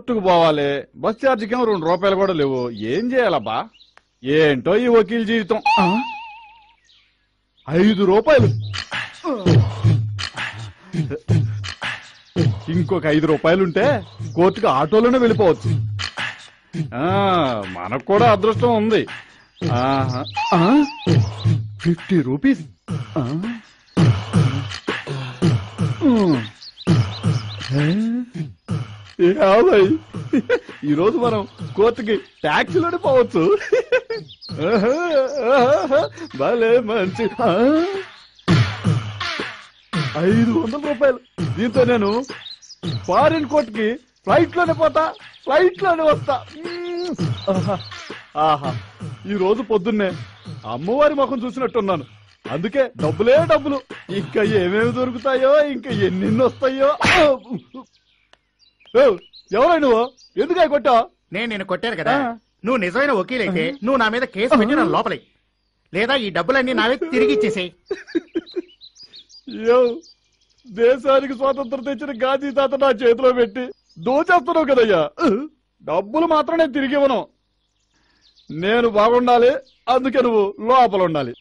కోర్టుకు పోవాలి బస్ ఛార్జీకి ఏమో రెండు రూపాయలు కూడా లేవు ఏం చేయాలబ్బా ఏంటో ఈ వకీల్ జీవితం ఆ? ఐదు రూపాయలు ఇంకొక ఐదు రూపాయలుంటే కోర్టుకు ఆటోలోనే వెళ్ళిపోవచ్చు ఆ, మనకు కూడా అదృష్టం ఉంది ఫిఫ్టీ రూపీస్ ఆ? ఉమ్. యాభై ఈరోజు మనం కోర్టుకి ట్యాక్సీలోనే పోవచ్చు ఆహా, ఆహా, భలే మంచి ఆ? ఐదు వందల రూపాయలు దీంతో నేను ఫారిన్ కోర్టుకి ఫ్లైట్ లోనే పోతా ఫ్లైట్ లోనే వస్తా మ్మ్. ఆహా, ఆహా ఈ రోజు పొద్దున్నే అమ్మవారి ముఖం చూసినట్టున్నాను అందుకే డబ్బులే డబ్బులు ఇంకా ఏమేమి దొరుకుతాయో ఇంకా ఎన్నెన్ని వస్తాయో ఏవ్, ఎవరై నువ్వు ఎందుకై కొట్టావు నేను నిన్ను కొట్టాను కదా ఆ. నువ్వు నిజమైన వకీలైతే నువ్వు నా మీద కేసు పెట్టి నన్ను లోపలి లేదా ఈ డబ్బులన్నీ నావే తిరిగి ఇచ్చేసేయ్ యో దేశానికి స్వాతంత్రం తెచ్చిన గాంధీ తాత నా చేతిలో పెట్టి దోచేస్తున్నావు కదయ్యా డబ్బులు మాత్రం నేను తిరిగి ఇవ్వను నేను బాగుండాలి అందుకే నువ్వు లోపల ఉండాలి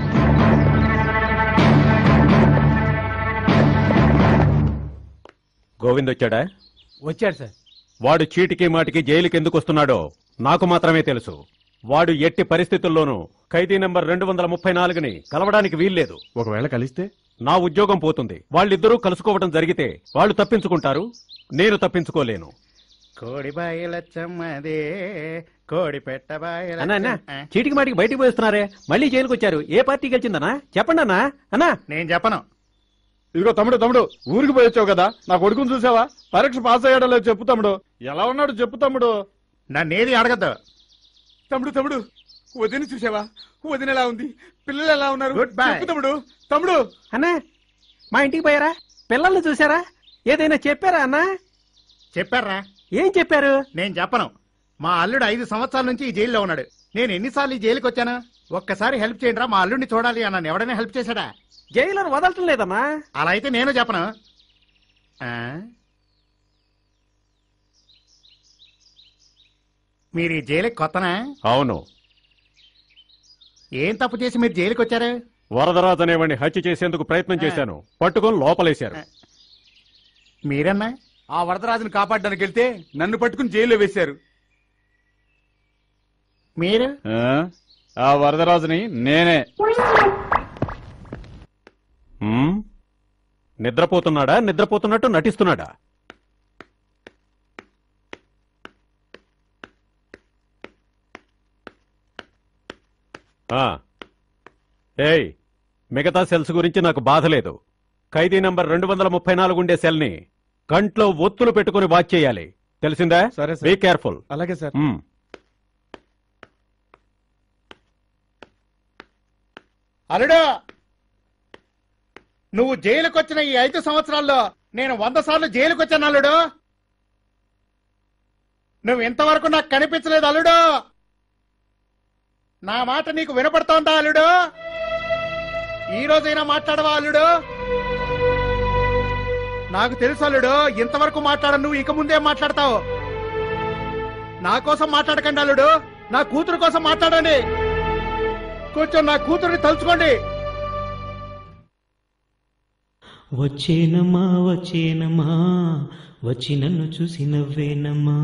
గోవింద్ వచ్చాడా వచ్చాడు సార్ వాడు చీటికి మాటికి జైలుకి ఎందుకు వస్తున్నాడో నాకు మాత్రమే తెలుసు వాడు ఎట్టి పరిస్థితుల్లోనూ ఖైదీ నెంబర్ రెండు వందల ముప్పై నాలుగుని కలవడానికి వీల్లేదు ఒకవేళ కలిస్తే నా ఉద్యోగం పోతుంది వాళ్ళిద్దరూ కలుసుకోవడం జరిగితే వాళ్ళు తప్పించుకుంటారు నేను తప్పించుకోలేను కోడి బాయిలచ్చమ్మదే కోడి పెట్ట అన్నా అన్నా బాయిల చీటికి మాటికి బయటికి పోయిస్తున్నారే మళ్ళీ జైలుకి వచ్చారు ఏ పార్టీ గెలిచిందన్నా చెప్పండి అన్నా అన్నా నేను చెప్పను ఇదిగో తమ్ముడు తమ్ముడు ఊరికి పోయి వచ్చావు కదా నా కొడుకుని చూసావా పరీక్ష పాస్ అయ్యాడో లేదో చెప్పు తమ్ముడు ఎలా ఉన్నాడు చెప్పు తమ్ముడు నన్నేది అడగద్దు తమ్ముడు తమ్ముడు వదిన చూసావా వదిన ఎలా ఉంది పిల్లలు ఎలా ఉన్నారు Good bye. చెప్పు తమ్ముడు తమ్ముడు అన్నా మా ఇంటికి పోయారా పిల్లల్ని చూసారా ఏదైనా చెప్పారా అన్నా చెప్పారా ఏం చెప్పారు నేను చెప్పను మా అల్లుడు ఐదు సంవత్సరాల నుంచి ఈ జైల్లో ఉన్నాడు నేను ఎన్నిసార్లు ఈ జైలుకి వచ్చాను ఒక్కసారి హెల్ప్ చేయండి మా అల్లుడిని చూడాలి అన్నాను ఎవడైనా హెల్ప్ చేశాడా జైలు వదలటం లేదన్నా అలా అయితే నేను చెప్పను ఆ? మీరు ఈ జైలుకి కొత్తనా అవును ఏం తప్పు చేసి మీరు జైలుకి వచ్చారు వరదరాజు అనేవాడిని హత్య చేసేందుకు ప్రయత్నం చేశాను పట్టుకొని లోపలేశారు మీరన్నా ఆ వరదరాజును కాపాడడానికి వెళ్తే నన్ను పట్టుకుని జైల్లో వేశారు మీరు ఆ? ఆ వరదరాజుని నేనే హ్మ్? నిద్రపోతున్నాడా నిద్రపోతున్నట్టు నటిస్తున్నాడా ఆ. ఏయ్ మిగతా సెల్స్ గురించి నాకు బాధ లేదు ఖైదీ నంబర్ రెండు వందల ముప్పై నాలుగు ఉండే సెల్ని కంట్లో ఒత్తులు పెట్టుకుని వాచ్ చేయాలి తెలిసిందా సరే, సార్. బీ కేర్ఫుల్ అలాగే సార్ మ్మ్. అల్లుడు నువ్వు జైలుకి వచ్చిన ఈ ఐదు సంవత్సరాల్లో నేను వంద సార్లు జైలుకి వచ్చాను అల్లుడు నువ్వు ఇంతవరకు నాకు కనిపించలేదు అల్లుడు నా మాట నీకు వినపడుతోందా అల్లుడు ఈ రోజైనా మాట్లాడవా అల్లుడు నాకు తెలుసు అల్లుడు ఇంతవరకు మాట్లాడ నువ్వు ఇక ముందే మాట్లాడతావు నా కోసం మాట్లాడకండి అల్లుడు నా కూతురు కోసం మాట్లాడండి కొంచెం నా కూతుర్ని తలుచుకోండి వచ్చేనమ్మా వచ్చేనమ్మా వచ్చి నన్ను చూసి నవ్వేనమ్మా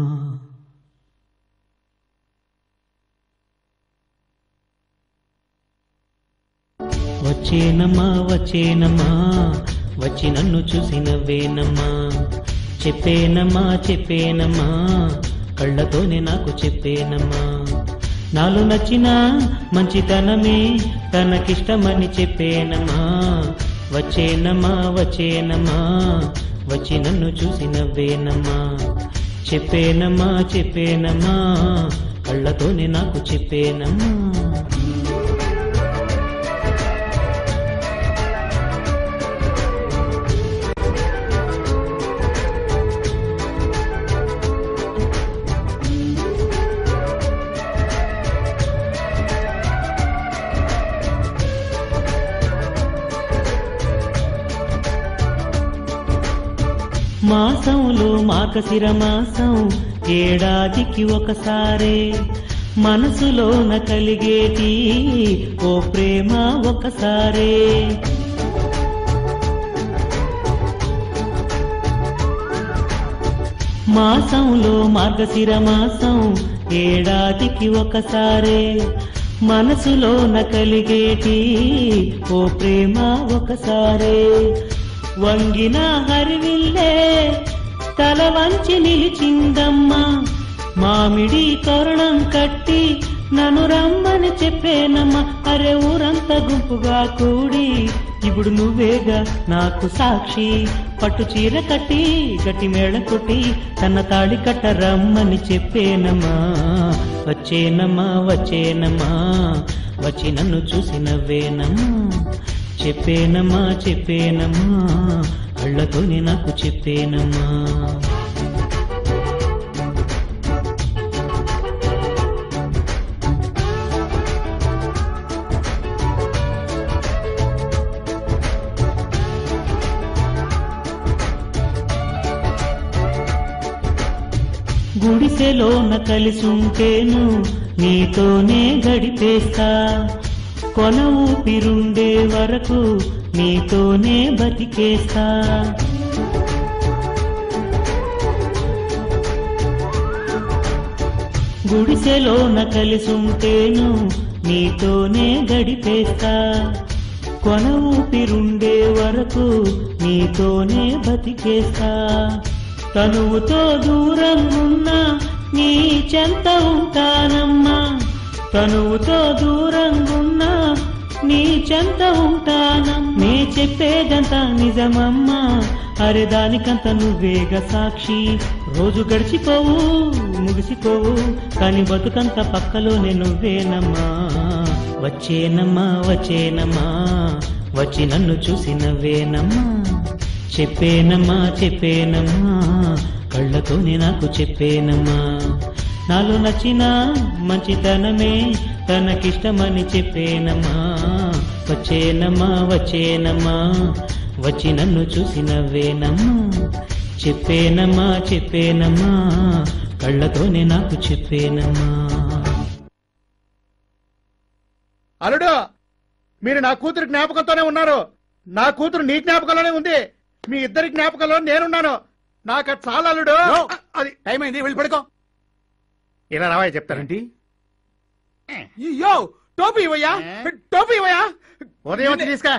వచ్చేనమ్మా వచ్చేనమ్మా వచ్చి నన్ను చూసి నవ్వేనమ్మా చెప్పేనమ్మా చెప్పేనమ్మా కళ్ళతోనే నాకు చెప్పేనమ్మా నాలో నచ్చిన మంచితనమే తనకిష్టమని చెప్పేనమ్మా వచ్చేనమ్మా వచ్చేనమ్మా వచ్చి నన్ను చూసి నవ్వేనమ్మా చెప్పేనమ్మా చెప్పేనమ్మా కళ్ళతోనే నాకు చెప్పేనమ్మా మాసంలో మాకశిర మాసం ఏడాదికి ఒకసారే మనసులోన కలిగేటి ఓ ప్రేమ ఒకసారే మాసంలో మార్గశిర మాసం ఏడాదికి ఒకసారే మనసులోన కలిగేటి ఓ ప్రేమ ఒకసారే వంగిన హరివిల్లే తల వంచి నిలిచిందమ్మా మామిడి తోరణం కట్టి నన్ను రమ్మని చెప్పేనమ్మా అరే ఊరంతా గుంపుగా కూడి ఇప్పుడు నువ్వేగా నాకు సాక్షి పట్టు చీర కట్టి గట్టి మేళ కొట్టి తన తాళి కట్ట రమ్మని చెప్పేనమ్మా వచ్చేనమ్మా వచ్చేనమ్మా వచ్చి నన్ను చూసి నవ్వేనమ్మా చెప్పేనమ్మా చెప్పేనమ్మా కళ్ళతోనే నాకు చెప్పేనమ్మా గుడిసెలోన కలిసుంటేను నీతోనే గడిపేస్తా కొన ఊపిరుండే వరకు నీతోనే బతికేస్తా గుడిసెలోన కలిసుంటేను నీతోనే గడిపేస్తా కొన ఊపిరుండే వరకు నీతోనే బతికేస్తా తనువుతో దూరం ఉన్నా నీ చెంత ఉంటానమ్మా తనువుతో దూరం ఉన్నా నీ చెంత ఉంటానం నే చెప్పేదంతా నిజమమ్మా అరే దానికంత నువ్వేగ సాక్షి రోజు గడిచిపోవు ముగిసిపోవు కాని బతుకంత పక్కలోనే నువ్వేనమ్మా వచ్చేనమ్మా వచ్చేనమ్మా వచ్చి నన్ను చూసి నవ్వేనమ్మా చెప్పేనమ్మా చెప్పేనమ్మా కళ్ళతోనే నాకు చెప్పేనమ్మా నాలో నచ్చిన మంచితనమే తనకిష్టమని చెప్పేనమ్మా వచ్చేనమ్మా వచ్చేనమ్మా వచ్చి నన్ను చూసి నవ్వేనమ్మా చెప్పేనమ్మా చెప్పేనమ్మా కళ్ళతోనే నాకు చెప్పేనమ్మా అల్లుడు మీరు నా కూతురు జ్ఞాపకంతోనే ఉన్నారు నా కూతురు నీ జ్ఞాపకంలోనే ఉంది మీ ఇద్దరి జ్ఞాపకంలో నేనున్నాను నాకు అది చాలా అల్లుడు నో. అది టైం అయింది వెళ్ళి పడుకో ఇలా రావాయి చెప్తారండి యో టోపీ ఇవ్వయ్యా టోపీ ఇవ్వయ్యా ఉదయం వచ్చి తీసుకా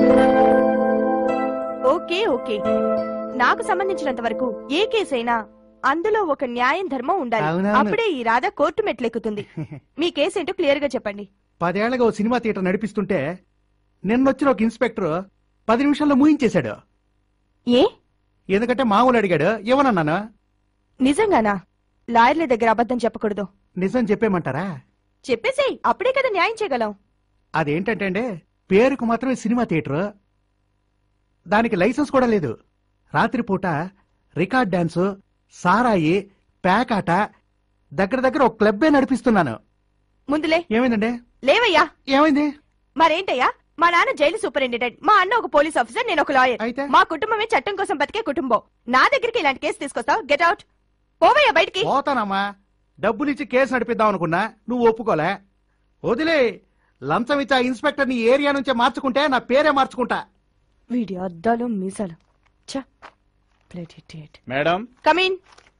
ఓకే ఓకే నాకు సంబంధించినంత వరకు ఏ కేసైనా అందులో ఒక న్యాయం ధర్మం ఉండాలి అవునవును. అప్పుడే ఈ రాధ కోర్టు మెట్లెక్కుతుంది మీ కేసేంటో క్లియర్ గా చెప్పండి పదేళ్లగా ఓ సినిమా థియేటర్ నడిపిస్తుంటే నిన్నొచ్చిన ఒక ఇన్స్పెక్టర్ పది నిమిషాల్లో మూయించేశాడు ఏ ఎందుకంటే మామూలు అడిగాడు ఏమన్నాను నిజంగానా లాయర్ల దగ్గర అబద్ధం చెప్పకూడదు నిజం చెప్పేమంటారా చెప్పేసి అప్పుడే కదా న్యాయం చేయగలం అదేంటంటే అండి పేరుకు మాత్రమే సినిమా థియేటర్ దానికి లైసెన్స్ కూడా లేదు రాత్రిపూట రికార్డ్ డాన్స్ సారాయి పేకాట దగ్గర దగ్గర ఒక క్లబ్బే నడిపిస్తున్నాను ముందులే ఏమైందండి లేవయ్యా ఏమైంది మరేంటయ్యా మా నాన్న జైలు సూపరింటెండెంట్ మా అన్న ఒక పోలీస్ ఆఫీసర్ నేను ఒక లాయర్ అయితే? మా కుటుంబమే చట్టం కోసం బతికే కుటుంబం నా దగ్గరికి ఇలాంటి కేసు తీసుకొస్తావు గెట్ అవుట్ పోవయ్యా బయటికి పోతానమ్మా డబ్బులు ఇచ్చి కేసు నడిపిద్దాం అనుకున్నా నువ్వు ఒప్పుకోలే వదిలే లంచం ఇచ్చి ఆ ఇన్స్పెక్టర్ ని ఏరియా నుంచే మార్చుకుంటే నా పేరే మార్చుకుంటా వీడి అద్దాలు మీసాలు ఛ Bloody idiot. Madam Come in.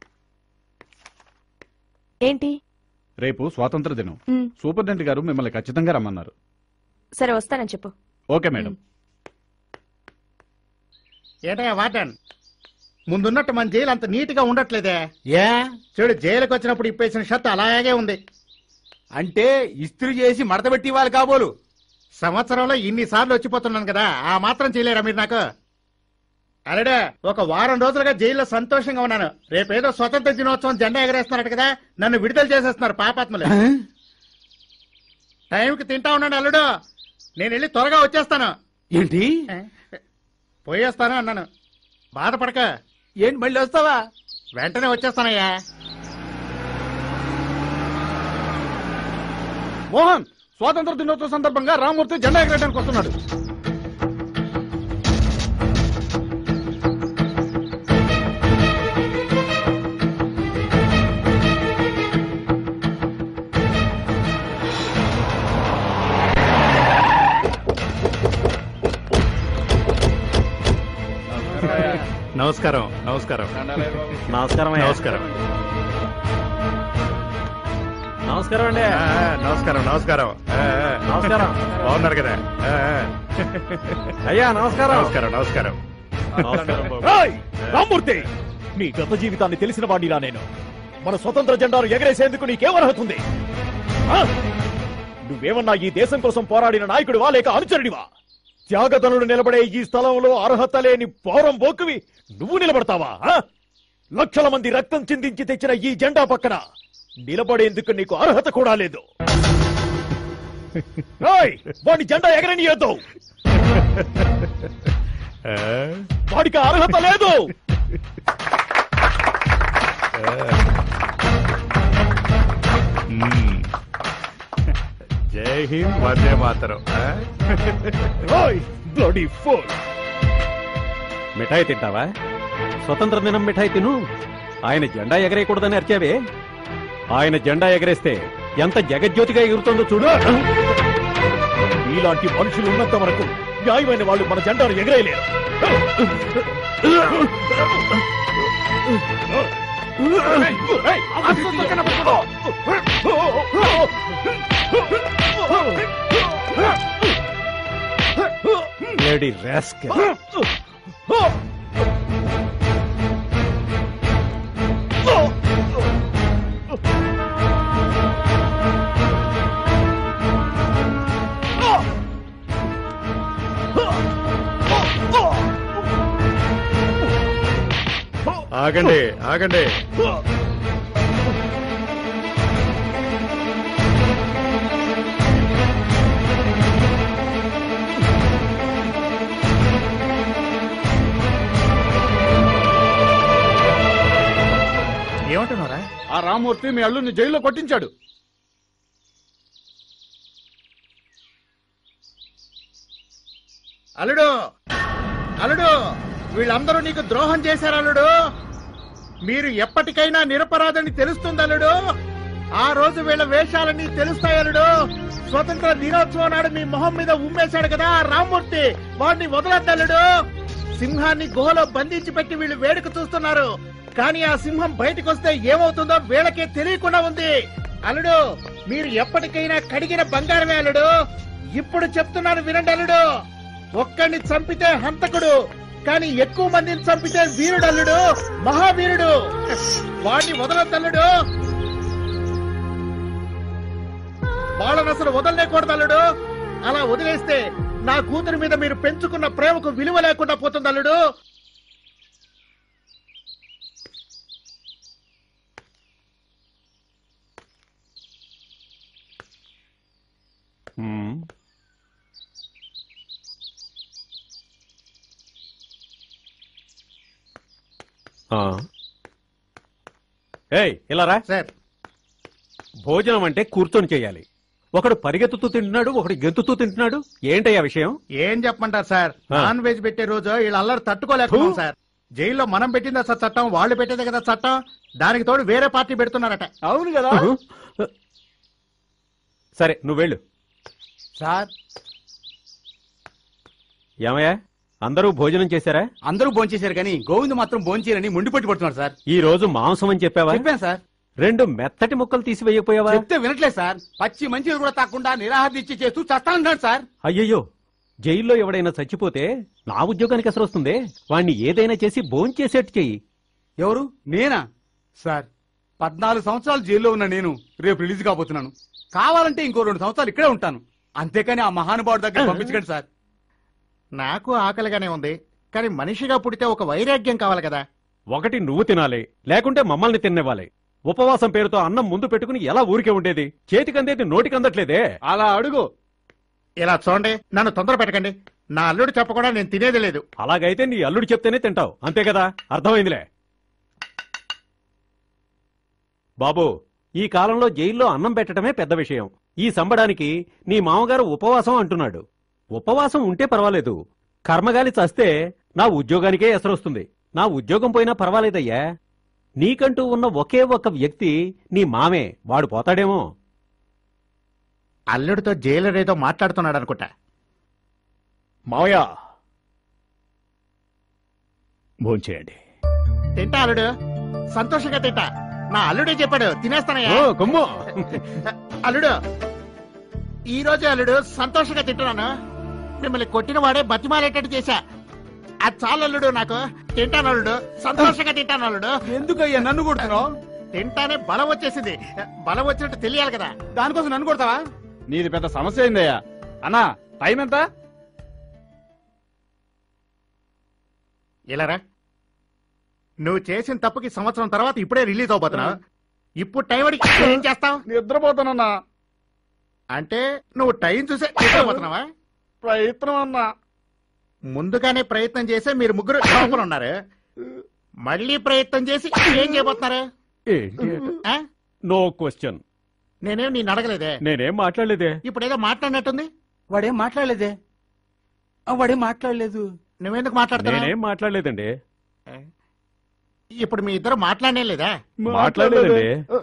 ఏంటి రేపు స్వాతంత్ర దినం మ్, సూపరింటెండెంట్ గారు మిమ్మల్ని ఖచ్చితంగా రమ్మన్నారు సరే వస్తానని చెప్పు ఓకే మేడం ఏటయ్యా వాటన్ ముందున్నట్టు మన జైలు అంత నీట్ గా ఉండట్లేదే ఏ చూడు జైలుకి వచ్చినప్పుడు ఇప్పేసిన షర్ట్ అలాగే ఉంది అంటే ఇస్త్రీ చేసి మడతబెట్టి ఇవ్వాలి కాబోలు సంవత్సరంలో ఇన్ని సార్లు వచ్చిపోతున్నాను కదా ఆ మాత్రం చేయలేరా మీరు నాకు అలడే ఒక వారం రోజులుగా జైల్లో సంతోషంగా ఉన్నాను రేపేదో స్వతంత్ర దినోత్సవం జెండా ఎగరేస్తున్నారట కదా నన్ను విడుదల చేసేస్తున్నారు పాపాత్మలు టైంకి తింటా ఉన్నాడు అల్లుడు నేను వెళ్ళి త్వరగా వచ్చేస్తాను ఏంటి పోయేస్తాను అన్నాను బాధపడక ఏంటి మళ్ళీ వస్తావా వెంటనే వచ్చేస్తానయ్యా మోహన్ స్వాతంత్ర దినోత్సవ సందర్భంగా రామూర్తి జెండా ఎగరడానికి వస్తున్నాడు నమస్కారం నమస్కారం నమస్కారం నమస్కారం నమస్కారం అండి ఆ, నమస్కారం నమస్కారం ఆ, ఆ. నమస్కారం. బాగున్నారు కదా ఆ, ఆ. అయ్యా నమస్కారం నమస్కారం నమస్కారం నమస్కారం బాబు. ఏయ్! రామ్మూర్తి నీ గత జీవితాన్ని తెలిసిన వాడిరా నేను మన స్వతంత్ర జెండాను ఎగరేసేందుకు నీకేం అర్హత ఉంది ఆ? నువ్వేమన్నా ఈ దేశం కోసం పోరాడిన నాయకుడివా లేక అనుచరుడివా త్యాగతనుడు నిలబడే ఈ స్థలంలో అర్హత లేని పౌరం బోకువి నువ్వు నిలబడతావా ఆ? లక్షల మంది రక్తం చిందించి తెచ్చిన ఈ జెండా పక్కన నిలబడేందుకు నీకు అర్హత కూడా లేదు ఏయ్! వాడి జెండా ఎగరనీయొద్దు ఆ, వాడికి అర్హత లేదు మ్మ్. జై హింద్ వందే మాతరం ఆ? ఓయ్ బ్లడీ ఫోల్ మిఠాయి తింటావా స్వతంత్ర దినం మిఠాయి తిను ఆయన జెండా ఎగరేయకూడదని అరిచావే ఆయన జెండా ఎగరేస్తే ఎంత జగజ్యోతిగా ఎగురుతుందో చూడు ఇలాంటి మనుషులు ఉన్నంత వరకు న్యాయమైన వాళ్ళు మన జెండాను ఎగరేయలేరు ఏయ్, అసలు పక్కన పెట్టుకో. Lady rascal. ఆగండి ఆగండి ఏమంటున్నారా ఆ రామూర్తి మీ అల్లుని జైల్లో కొట్టించాడు అల్లుడు అల్లుడు వీళ్ళందరూ నీకు ద్రోహం చేశారు అల్లుడు మీరు ఎప్పటికైనా నిరపరాధని తెలుస్తుంది అల్లుడు ఆ రోజు వీళ్ళ వేషాలన్నీ తెలుస్తాయి అల్లుడు స్వతంత్ర దినోత్సవం నాడు మీ మొహం మీద ఉమ్మేశాడు కదా ఆ రామ్మూర్తి వాడిని వదలద్దు అల్లుడు సింహాన్ని గుహలో బంధించి పెట్టి వీళ్ళు వేడుక చూస్తున్నారు కానీ ఆ సింహం బయటకు వస్తే ఏమవుతుందో వీళ్ళకే తెలియకుండా ఉంది అల్లుడు మీరు ఎప్పటికైనా కడిగిన బంగారమే అల్లుడు ఇప్పుడు చెప్తున్నాను వినండి అల్లుడు ఒక్కడిని చంపితే హంతకుడు కానీ ఎక్కువ మందిని చంపితే వీరుడు అల్లుడు మహావీరుడు వాడిని వదలద్దల్లుడు వాళ్ళని అసలు వదలలేకూడదు అల్లుడు అలా వదిలేస్తే నా కూతురి మీద మీరు పెంచుకున్న ప్రేమకు విలువ లేకుండా పోతుంది అల్లుడు మ్మ్. ఆ. ఏయ్ ఇలా రా సార్ భోజనం అంటే కూర్చొని చేయాలి ఒకడు పరిగెత్తుతూ తింటున్నాడు ఒకడు గెంతుతూ తింటున్నాడు ఏంటయ్యా విషయం ఏం చెప్పమంటారు సార్ ఆ. నాన్ వెజ్ పెట్టే రోజు వీళ్ళ అల్లరి తట్టుకోలేకపోతున్నాం ఫు. సార్ జైల్లో మనం పెట్టిందా సార్ చట్టం వాళ్ళు పెట్టేదే కదా చట్టం దానికి తోడు వేరే పార్టీ పెడుతున్నారట అవును కదా సరే నువ్వు వెళ్ళు సార్ ఏమయ్యా అందరూ భోజనం చేశారా అందరూ భోంచేశారు కానీ గోవింద్ మాత్రం భోంచేయరని మొండిపట్టి పడుతున్నారు సార్ ఈ రోజు మాంసం అని చెప్పావా చెప్పాను సార్ రెండు మెత్తటి ముక్కలు తీసివేయకపోయావా చెప్తే వినట్లేదు సార్ పచ్చి మంచి కూడా తాకుండా నిరాహార దీక్ష చేస్తూ చస్తానన్నాడు సార్ అయ్యయ్యో జైల్లో ఎవడైనా చచ్చిపోతే నా ఉద్యోగానికి అసలు వస్తుంది వాణ్ణి ఏదైనా చేసి భోంచేసేట్టు చెయ్యి ఎవరు నేనా సార్ పద్నాలుగు సంవత్సరాలు జైల్లో ఉన్న నేను రేపు రిలీజ్ కాబోతున్నాను కావాలంటే ఇంకో రెండు సంవత్సరాలు ఇక్కడే ఉంటాను అంతేకాని ఆ మహానుభావుడి దగ్గర పంపించకండి సార్ నాకు ఆకలిగానే ఉంది కానీ మనిషిగా పుడితే ఒక వైరాగ్యం కావాలి కదా ఒకటి నువ్వు తినాలి లేకుంటే మమ్మల్ని తిన్నివ్వాలి ఉపవాసం పేరుతో అన్నం ముందు పెట్టుకుని ఎలా ఊరికే ఉండేది చేతికందేది నోటికి అందట్లేదే అలా అడుగు ఇలా చూడండి నన్ను తొందర పెట్టకండి నా అల్లుడు చెప్పకుండా నేను తినేది లేదు అలాగైతే నీ అల్లుడు చెప్తేనే తింటావు అంతే కదా అర్థమైందిలే బాబు ఈ కాలంలో జైల్లో అన్నం పెట్టడమే పెద్ద విషయం ఈ సంబడానికి నీ మామగారు ఉపవాసం అంటున్నాడు ఉపవాసం ఉంటే పర్వాలేదు కర్మగాలి చస్తే నా ఉద్యోగానికే ఎసరొస్తుంది నా ఉద్యోగం పోయినా పర్వాలేదయ్యా నీకంటూ ఉన్న ఒకే ఒక వ్యక్తి నీ మామే వాడు పోతాడేమో అల్లుడితో జైలర్ ఏదో మాట్లాడుతున్నాడు అనుకుంటా మావయ్య భోంచేయండి తింటా అల్లుడు సంతోషంగా తింటా నా అల్లుడే చెప్పాడు తినేస్తానయ్యా ఓ గుమ్ము అల్లుడు ఈ రోజు అల్లుడు సంతోషంగా తింటున్నాను మిమ్మల్ని కొట్టిన వాడే బతిమాలేటట్టు చేశా అది చాలు అల్లుడు నాకు తింటాను అల్లుడు సంతోషంగా తింటాను అల్లుడు ఎందుకయ్యా నన్ను కొడుతున్నావు తింటానే బలం వచ్చేసింది బలం వచ్చినట్టు తెలియాలి కదా దానికోసం నన్ను కొడతావా నీది పెద్ద సమస్య అయిందయ్యా అన్నా టైం ఎంత ఇలారా నువ్వు చేసిన తప్పుకి సంవత్సరం తర్వాత ఇప్పుడే రిలీజ్ అవబోతున్నావు ఇప్పుడు టైం అడిగి ఏం చేస్తావు నిద్రపోతానన్నా అంటే నువ్వు టైం చూసే నిద్రపోతున్నావా ప్రయత్నం అన్నా ముందుగానే ప్రయత్నం చేసే మీరు ముగ్గురు లోపల ఉన్నారు మళ్ళీ ప్రయత్నం చేసి ఏం చేయబోతున్నారు ఏంటి ఆ? నో క్వశ్చన్ నేనేం నేను అడగలేదే నేనేం మాట్లాడలేదే ఇప్పుడు ఏదో మాట్లాడినట్టుంది వాడేం మాట్లాడలేదే ఆ, వాడేం మాట్లాడలేదు నువ్వెందుకు మాట్లాడుతున్నావు నేనేం మాట్లాడలేదండి ఇప్పుడు మీ ఇద్దరు మాట్లాడనే లేదా మాట్లాడలేదండి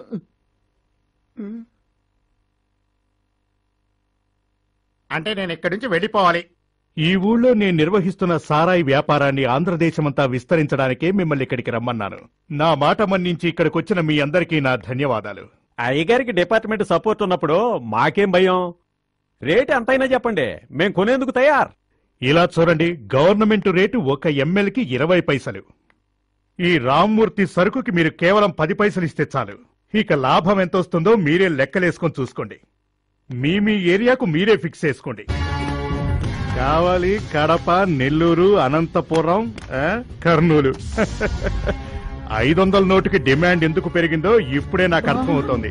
అంటే నేను ఇక్కడి నుంచి వెళ్ళిపోవాలి ఈ ఊళ్ళో నేను నిర్వహిస్తున్న సారాయి వ్యాపారాన్ని ఆంధ్రదేశమంతా విస్తరించడానికే మిమ్మల్ని ఇక్కడికి రమ్మన్నాను నా మాట మన్నించి ఇక్కడికొచ్చిన మీ అందరికీ నా ధన్యవాదాలు అయ్యగారికి డిపార్ట్మెంట్ సపోర్ట్ ఉన్నప్పుడు మాకేం భయం రేట్ ఎంతైనా చెప్పండి మేం కొనేందుకు తయారు ఇలా చూడండి గవర్నమెంట్ రేటు ఒక ఎమ్మెల్యేకి ఇరవై పైసలు ఈ రామ్మూర్తి సరుకుకి మీరు కేవలం పది పైసలు ఇస్తే చాలు ఇక లాభం ఎంత వస్తుందో మీరే లెక్కలేసుకొని చూసుకోండి మీ మీ ఏరియాకు మీరే ఫిక్స్ చేసుకోండి కావాలి కడప నెల్లూరు అనంతపురం ఆ, కర్నూలు ఐదు వందల నోటుకి డిమాండ్ ఎందుకు పెరిగిందో ఇప్పుడే నాకు అర్థమవుతోంది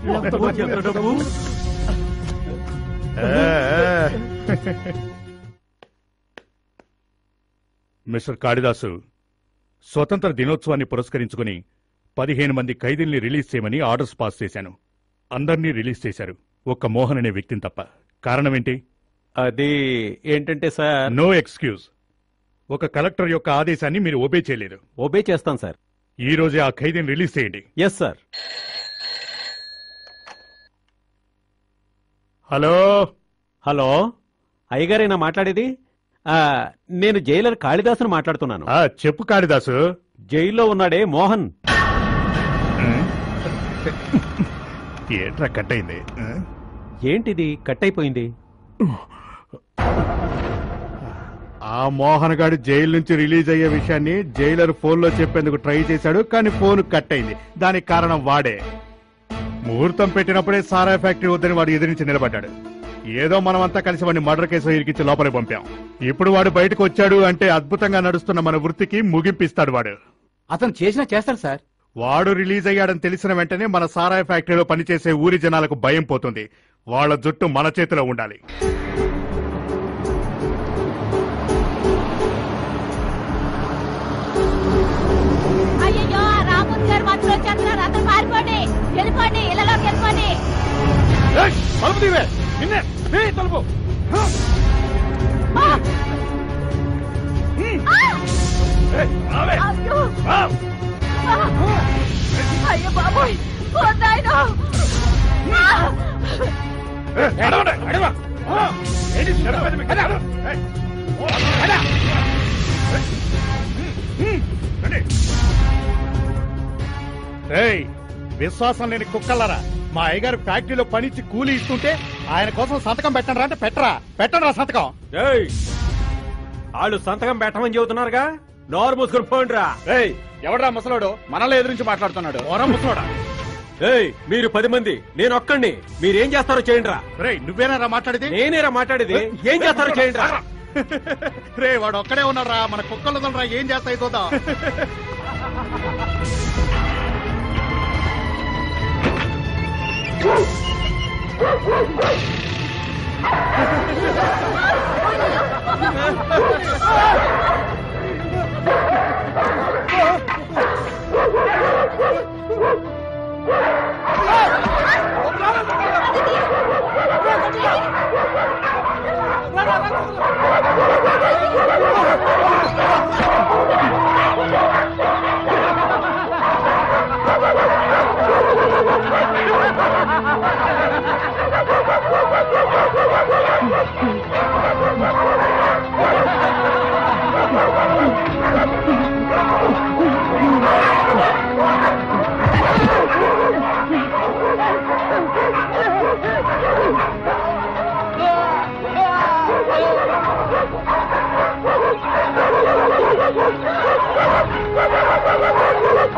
ఆ, ఆ. మిస్టర్ కాళిదాసు స్వతంత్ర దినోత్సవాన్ని పురస్కరించుకుని పదిహేను మంది ఖైదీల్ని రిలీజ్ చేయమని ఆర్డర్స్ పాస్ చేశాను అందర్నీ రిలీజ్ చేశారు ఒక్క మోహన్ అనే వ్యక్తిని తప్ప కారణమేంటి అది ఏంటంటే సార్ నో ఎక్స్క్యూజ్ ఒక కలెక్టర్ యొక్క ఆదేశాన్ని మీరు ఒబే చేయలేదు ఒబే చేస్తాం సార్ ఈ రోజే ఆ ఖైదీని రిలీజ్ చేయండి ఎస్ సార్ హలో హలో అయ్యగారేనా మాట్లాడేది ఆ, నేను జైలర్ కాళిదాసును మాట్లాడుతున్నాను ఆ చెప్పు కాళిదాసు జైల్లో ఉన్నాడే మోహన్ ఏంట్రా కట్ అయింది ఆ? ఏంటిది కట్ అయిపోయింది ఆ మోహన్ గాడు జైలు నుంచి రిలీజ్ అయ్యే విషయాన్ని జైలర్ ఫోన్ లో చెప్పేందుకు ట్రై చేశాడు కానీ ఫోన్ కట్ అయింది దానికి కారణం వాడే ముహూర్తం పెట్టినప్పుడే సారా ఫ్యాక్టరీ వద్దని వాడు ఎదిరించి నిలబడ్డాడు ఏదో మనమంతా కలిసి వాడిని మర్డర్ కేసు ఇరికించి లోపలికి పంపాం ఇప్పుడు వాడు బయటకు వచ్చాడు అంటే అద్భుతంగా నడుస్తున్న మన వృత్తికి ముగింపిస్తాడు వాడు అతను చేసినా చేస్తాడు సార్ వాడు రిలీజ్ అయ్యాడని తెలిసిన వెంటనే మన సారాయి ఫ్యాక్టరీలో పనిచేసే ఊరి జనాలకు భయం పోతుంది వాళ్ళ జుట్టు మన చేతిలో ఉండాలి అయ్యో రామూర్తి గారు మాత్రం వచ్చేస్తున్నారు అందరూ పారిపోండి వెళ్ళిపోండి ఇళ్ళలోకి వెళ్ళిపోండి తలుపు తీవే నిన్నే తీ తలుపు ఆ! ఆ! ఏయ్, రావే. అయ్యో రా. ఆ! అయ్యో బాబోయ్ ఓ నాయనో ఆ! ఏయ్, నడవండి, నడవ. ఆ, ఏంటి నడవండి మీకు? నడు. ఏయ్, ఓ, నడ. ఏయ్, హ్మ్, రండి. ఏయ్ విశ్వాసం లేని కుక్కలరా మా అయ్యగారు ఫ్యాక్టరీలో పనిచ్చి కూలీ ఇస్తుంటే ఆయన కోసం సంతకం పెట్టండి అంటే పెట్టరా పెట్టండి సంతకం ఏయ్ వాళ్ళు సంతకం పెట్టమని చెబుతున్నారుగా నోరు మూసుకుని పోండిరా ఏయ్, ఎవడ్రా ముసలోడు మనల్ని ఎదురించి మాట్లాడుతున్నాడు ఓరం ముసలోడా ఏయ్ మీరు పది మంది నేను ఒక్కండి మీరేం చేస్తారో చేయండి రా రేయ్ నువ్వేనారా మాట్లాడేది నేనేరా మాట్లాడేది ఏం చేస్తారో చేయండి రా రే వాడు ఒక్కడే ఉన్నారా మన కుక్కలు రా ఏం చేస్తాయి చూద్దాం ఆ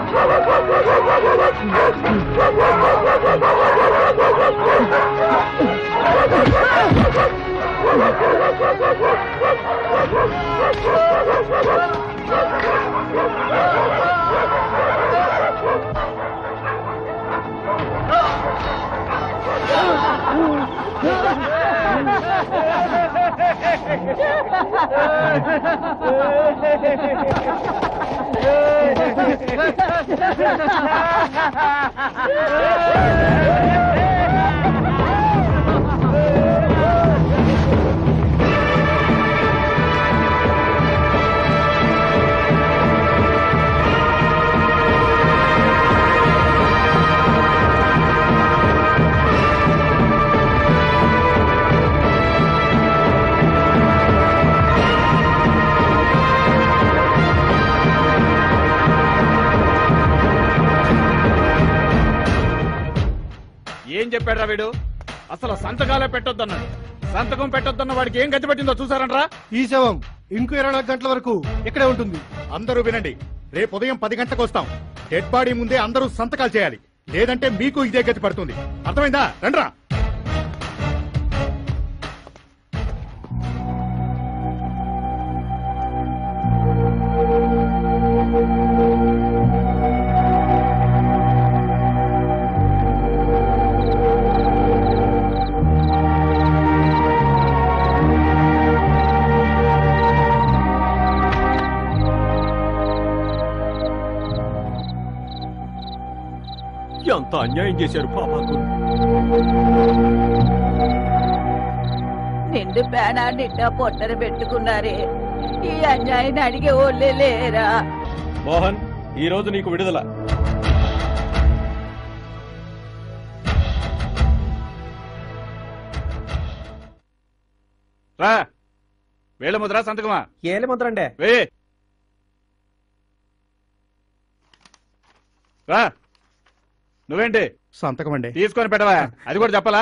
ఏం చెప్పాడు రా వీడు అసలు సంతకాలే పెట్టొద్దన్నాడు సంతకం పెట్టొద్దన్న వాడికి ఏం గతి పట్టిందో చూసారంట్రా ఈ శవం ఇంకో ఇరవై నాలుగు గంటల వరకు ఇక్కడే ఉంటుంది అందరూ వినండి రేపు ఉదయం పది గంటలకు వస్తాం డెడ్ బాడీ ముందే అందరూ సంతకాలు చేయాలి లేదంటే మీకు ఇదే గతి పడుతుంది అర్థమైందా రండ్రా ఎంత అన్యాయం చేశారు పాపాకు నిండు పేడ నిండా పొట్టన పెట్టుకున్నారే ఈ అన్యాయాన్ని అడిగే ఓళ్ళే లేరా మోహన్ ఈ రోజు నీకు విడుదల రా వేళ్ళ ముద్ర సంతకమా ఏలి ముద్రండే వే రా నువ్వేంటి సంతకం అండి తీసుకొని పెట్టవా అది కూడా చెప్పాలా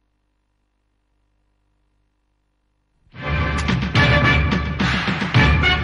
ఆ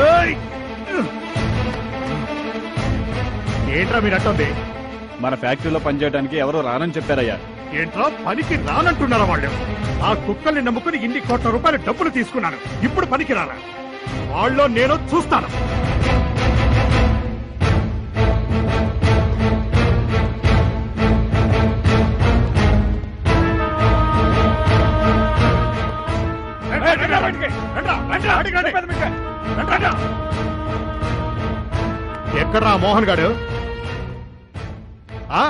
ఏంట్రా మీరు అంటుంది మన ఫ్యాక్టరీలో పనిచేయడానికి ఎవరో రానని చెప్పారయ్యా ఏంట్రా పనికి రానంటున్నారా వాళ్ళు ఆ కుక్కల్ని నమ్ముకుని ఇన్ని కోట్ల రూపాయల డబ్బులు తీసుకున్నాను ఇప్పుడు పనికి రారా వాళ్ళు నేను చూస్తాను ఎక్కడ్రా మోహన్ గాడు ఆ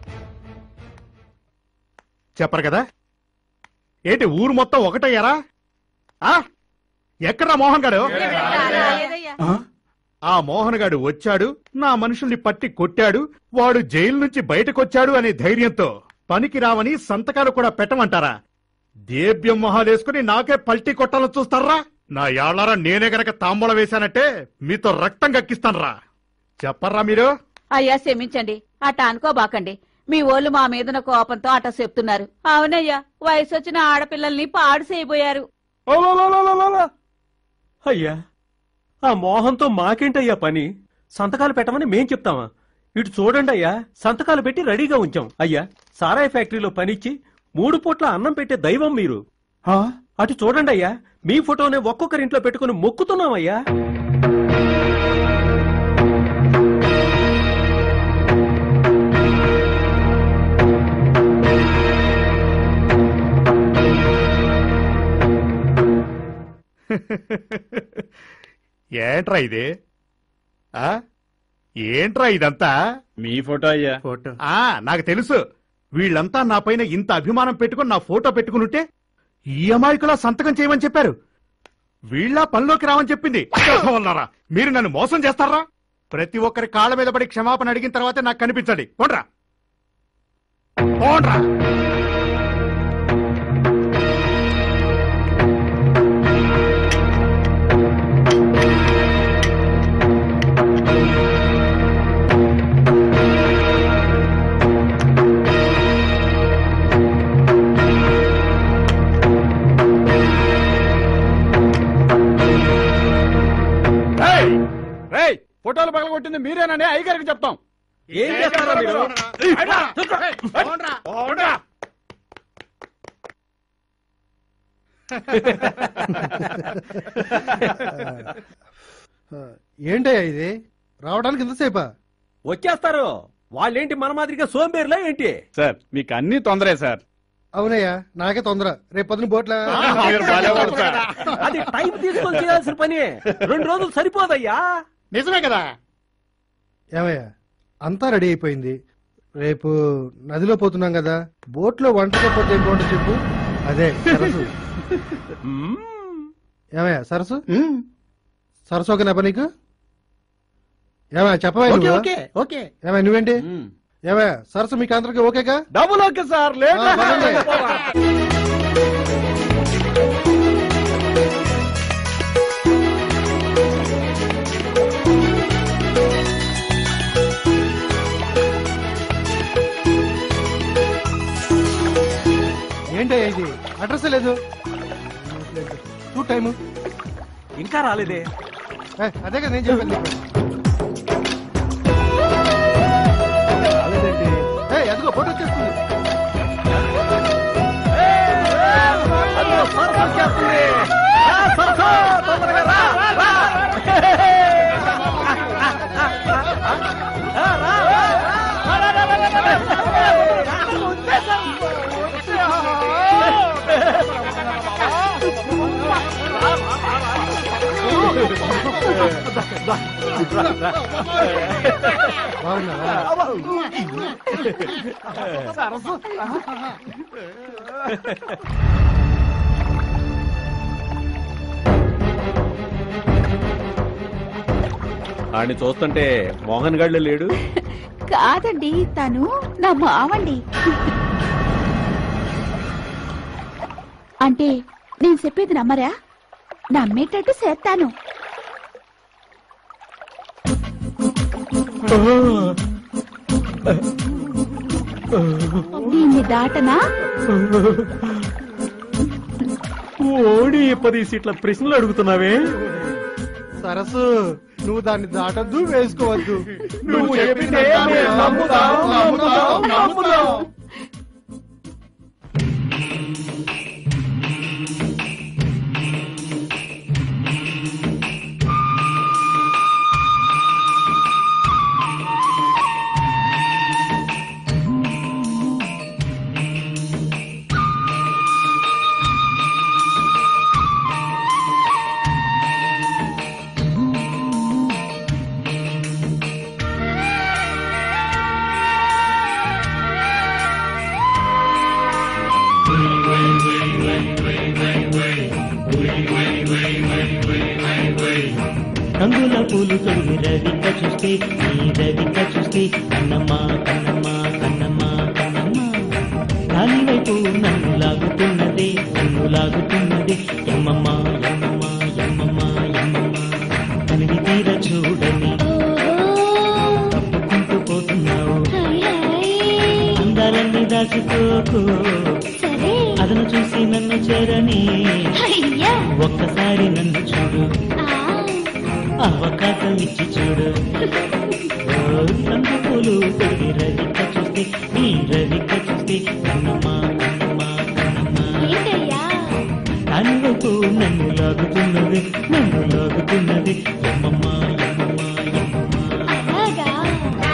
చెప్పరు కదా ఏంటి ఊరు మొత్తం ఒకటయ్యారా ఆ ఎక్కడ్రా మోహన్ గాడు ఆ? ఆ మోహన్ గాడు వచ్చాడు నా మనుషుల్ని పట్టి కొట్టాడు వాడు జైలు నుంచి బయటకొచ్చాడు అనే ధైర్యంతో పనికి రావని సంతకాలు కూడా పెట్టమంటారా దేబ్యం మొహాలేసుకుని నాకే పల్టీ కొట్టాలని చూస్తారా నా యాళ్ళారా నేనే గనక తాంబూలం వేశానంటే మీతో రక్తం గక్కిస్తానరా చెప్పర్రా మీరు అయ్యా క్షమించండి అట అనుకోబాకండి మీ ఓళ్ళు మా మీదన కోపంతో అట చెప్తున్నారు అవునయ్యా వయసు వచ్చిన ఆడపిల్లల్ని పాడు చేయబోయారు అయ్యా ఆ మోహంతో మాకేంటయ్యా పని సంతకాలు పెట్టమని మేం చెప్తామా ఇటు చూడండి అయ్యా సంతకాలు పెట్టి రెడీగా ఉంచాం అయ్యా సారాయి ఫ్యాక్టరీలో పనిచ్చి మూడు పూట్ల అన్నం పెట్టే దైవం మీరు అటు చూడండి అయ్యా మీ ఫోటోనే ఒక్కొక్కరింట్లో పెట్టుకుని మొక్కుతున్నామయ్యా ఏంట్రా ఇది ఆ ఏంట్రా ఇదంతా మీ ఫోటో అయ్యా ఫోటో ఆ నాకు తెలుసు వీళ్ళంతా నా పైన ఇంత అభిమానం పెట్టుకుని నా ఫోటో పెట్టుకుని ఉంటే ఈ అమాయకులా సంతకం చేయమని చెప్పారు వీళ్ళ పనిలోకి రావని చెప్పింది వల్లరా మీరు నన్ను మోసం చేస్తారా ప్రతి ఒక్కరి కాళ్ళ మీద పడి క్షమాపణ అడిగిన తర్వాతే నాకు కనిపించండి పోండ్రా పోండ్రా రేయ్! రేయ్ ఫోటోలు పగలగొట్టింది మీరేనని అయ్యగారికి చెప్తాం ఏం చేస్తారా మీరు పోండ్రా. ఏంటయ్యా ఇది రావడానికి ఎంతసేపా వచ్చేస్తారు వాళ్ళేంటి మన మాదిరిగా సోంబేరులా ఏంటి సార్ మీకు అన్ని తొందరే సార్ అవునయ్యా నాకే తొందర రేపు పొద్దున బోట్ల మీరు భలేవాడు సార్. అది టైం తీసుకొని చేయాల్సిన పని రెండు రోజులు సరిపోదయ్యా నిజమే కదా ఏమయ్యా అంతా రెడీ అయిపోయింది రేపు నదిలో పోతున్నాం కదా బోట్లో వంటతో పోతే ఏం బాగుంటుంది చెప్పు అదే సరస్సు ఏమయ్యా సరస్సు సరస్సు ఓకే నెప్ప నీకు ఏమయ్యా చెప్పవా ఓకే నువ్వు ఓకే ఓకే ఏమయ్య నువ్వేంటి ఏమయ్యా సరస్సు మీకు అందరికి ఓకేగా డబుల్ ఓకే సార్ లేదు ఆ, పదండి. ఏంటయ్యా ఇది అడ్రస్ లేదు టూ టైము ఇంకా రాలేదే ఏ, అదే కదా నేను చెప్పాను నీకు. ఏ, అదిగో ఫోటో వచ్చేస్తుంది బాగున్నావా ఆడిని చూస్తుంటే మోహన్ గడ్లు లేడు కాదండి తను నా మావండి అంటే నేను చెప్పేది నమ్మరా నమ్మేటట్టు చేస్తాను దీన్ని దాటనా ఓడి పది సీట్ల ప్రశ్నలు అడుగుతున్నావే సరస్సు నువ్వు దాన్ని దాటద్దు వేసుకోవద్దు నువ్వు చెప్పిందే మేము నమ్ముతాం, నమ్ముతాం, నమ్ముతాం. రంగుల పూలు తొడిగి రవిక చూస్తే నీ రవిక చూస్తే కన్నమ్మా కన్నమ్మా కన్నమ్మా కన్నమ్మా దాని వైపు నన్ను లాగుతున్నదే నన్ను లాగుతున్నదే ఎమ్మమ్మ ఎమ్మమ్మ ఎమ్మమ్మ ఎమ్మమ్మ తనివి తీర చూడని తప్పుకుంటూ పోతున్నావు అందాలన్నీ దాచుకోకు అదను చూసి నన్ను చేరని ఒక్కసారి నన్ను చూడు అవకాశం ఇచ్చి చూడు ఓ రంగు పూలు తొడి రవిక చూస్తే నీ రవిక చూస్తే కన్నమ్మా కన్నమ్మా కన్నమ్మా దాని వైపు నన్ను లాగుతున్నది నన్ను లాగుతున్నది ఎమ్మమ్మ ఎమ్మమ్మ ఎమ్మమ్మ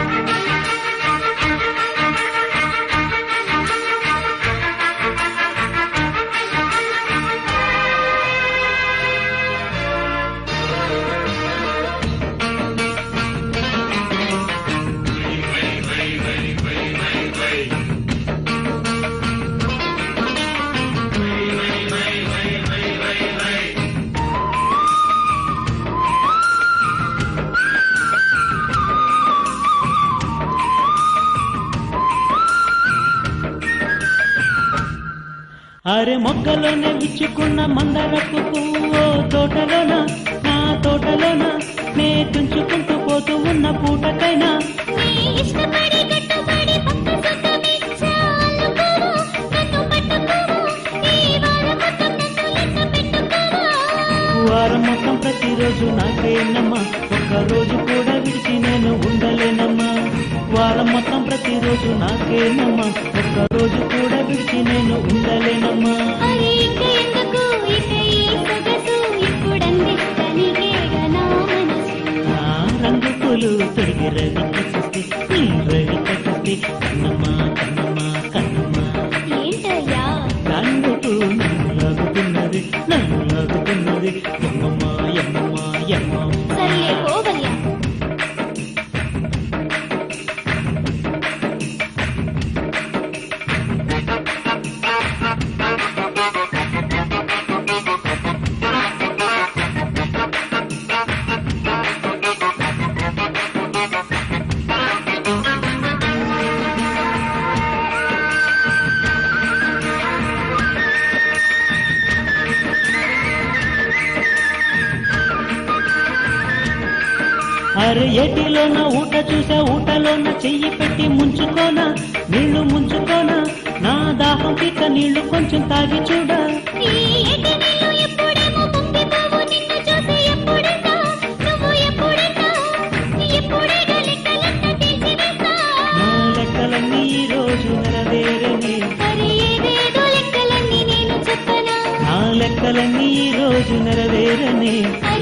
అరే మొగ్గలోనే విచ్చుకున్న మందారపు పువ్వు తోటలోన నా తోటలోన నే తుంచుకుంటూ పోతూ ఉన్న పూటకైనా వారం మొత్తం ప్రతిరోజు నాకేనమ్మా ఒక్క రోజు కూడా విడిచి నేను ఉండలేనమ్మా వారం మొత్తం ప్రతిరోజు నాకేనమ్మా ఒక్క రోజు కూడా విడిచి నేను ఉండలేనమ్మా నా రంగు పూలు తొడిగి రవిక చూస్తే నీ రవిక చూస్తే కన్నమ్మా కన్నమ్మా కన్నమ్మా రంగుకు నన్ను లాగుతున్నది నన్ను లాగుతున్నది ఎమ్మమ్మ ఎమ్మమ్మ ఎమ్మ అరే ఏటిలోన ఊట చూసా ఊటలోన చెయ్యి పెట్టి ముంచుకోనా నీళ్లు ముంచుకోనా నా దాహం తీక నీళ్లు కొంచెం తాగి చూడా నా లెక్కలన్నీ ఈ రోజు నెరవేరని నా లెక్కలన్నీ ఈ రోజు నెరవేరని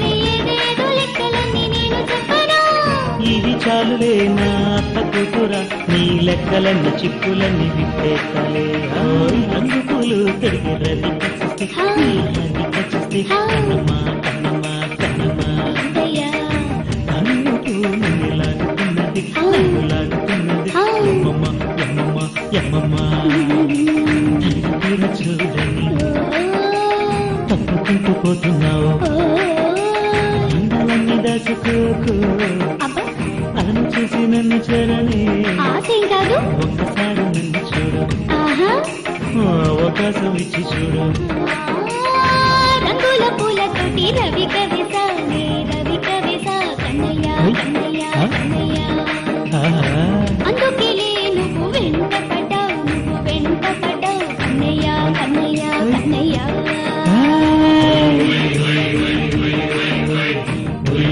ఇది చాలులే నా అత్త కూతురా నీ లెక్కలన్నీ చిక్కులన్నీ విప్పేస్తాలే ఓయ్ రంగు పూలు తిరిగి రవిక చూస్తే నీ రవిక చూస్తే కన్నమ్మా కన్నమ్మా కన్నమ్మా కన్నుకు నన్ను లాగుతున్నది నన్ను లాగుతున్నది ఎమ్మమ్మ ఎమ్మమ్మ ఎమ్మమ్మ తనివి తీర చూడని తప్పుకుంటూ పోతున్నావు అందాలన్నీ దాచుకోకు అదను చూసి నన్ను చేరని కాదు ఒక్కసారి నన్ను చూడు ఆహా అవకాశం ఇచ్చి చూడు రంగుల పూలతోటి రవి కవిసానే రవి కవిసా కన్నయ్య కన్నయ్య కన్నయ్య ఆహా. అందుకెలే నువ్వు వెంట పడ్డావు నువ్వు వెంట పడ్డావు కన్నయ్య కన్నయ్య కన్నయ్య ఆ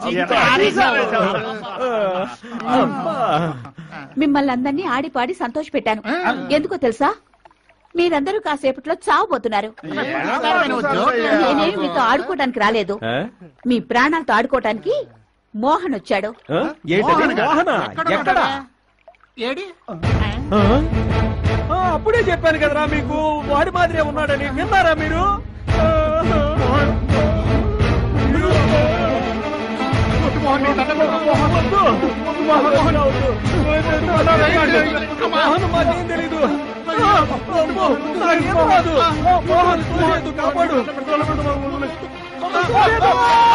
మిమ్మల్ని అందరినీ ఆడిపాడి సంతోష పెట్టాను ఎందుకో తెలుసా మీరందరూ కాసేపట్లో చావబోతున్నారు నేనేమి మీతో ఆడుకోవడానికి రాలేదు ఆ? మీ ప్రాణాలతో ఆడుకోవటానికి మోహన్ వచ్చాడు ఆ? ఏంటది మోహన ఎక్కడ ఆ? ఆ, అప్పుడే చెప్పాను కదరా మీకు వాడి మాదిరే ఉన్నాడని విన్నారా మీరు ఆ, వద్దు. మోహన్ వద్దు. మోహన్ మాకేం తెలీదు ఆ, అమ్మో, నాకేం రాదు. మోహన్ చూసేదు కాపాడు చూసేదు.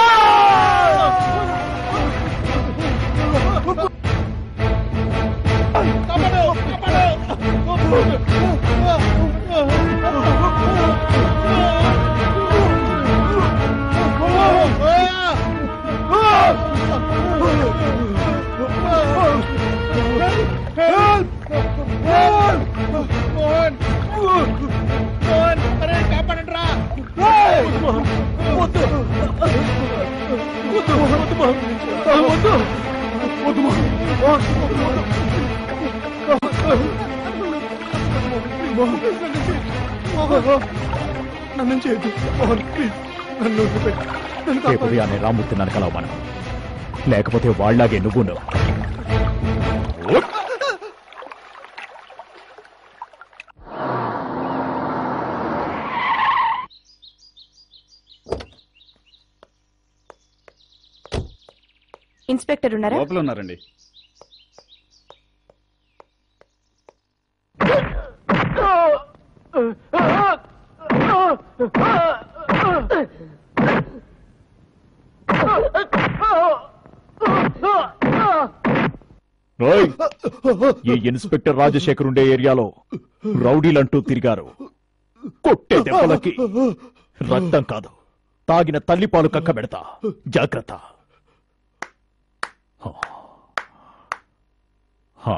వద్దు. వద్దు, వద్దు, మోహన్. వద్దు. వద్దు, మోహన్. నన్ను చేయదు మోహన్ ప్లీజ్ నన్ను వదిలిపెట్టు. నన్ను రేపు కాపాడు. ఉదయాన్నే రామ్మూర్తి నన్ను కలవమను లేకపోతే వాళ్ళలాగే నువ్వు ఇన్స్పెక్టర్ ఉన్నారా లోపల ఉన్నారండి ఓయ్! ఈ ఇన్స్పెక్టర్ రాజశేఖర్ ఉండే ఏరియాలో రౌడీలంటూ తిరిగారు కొట్టే దెబ్బలకి రక్తం కాదు తాగిన తల్లిపాలు కక్క పెడతా జాగ్రత్త హా. హా.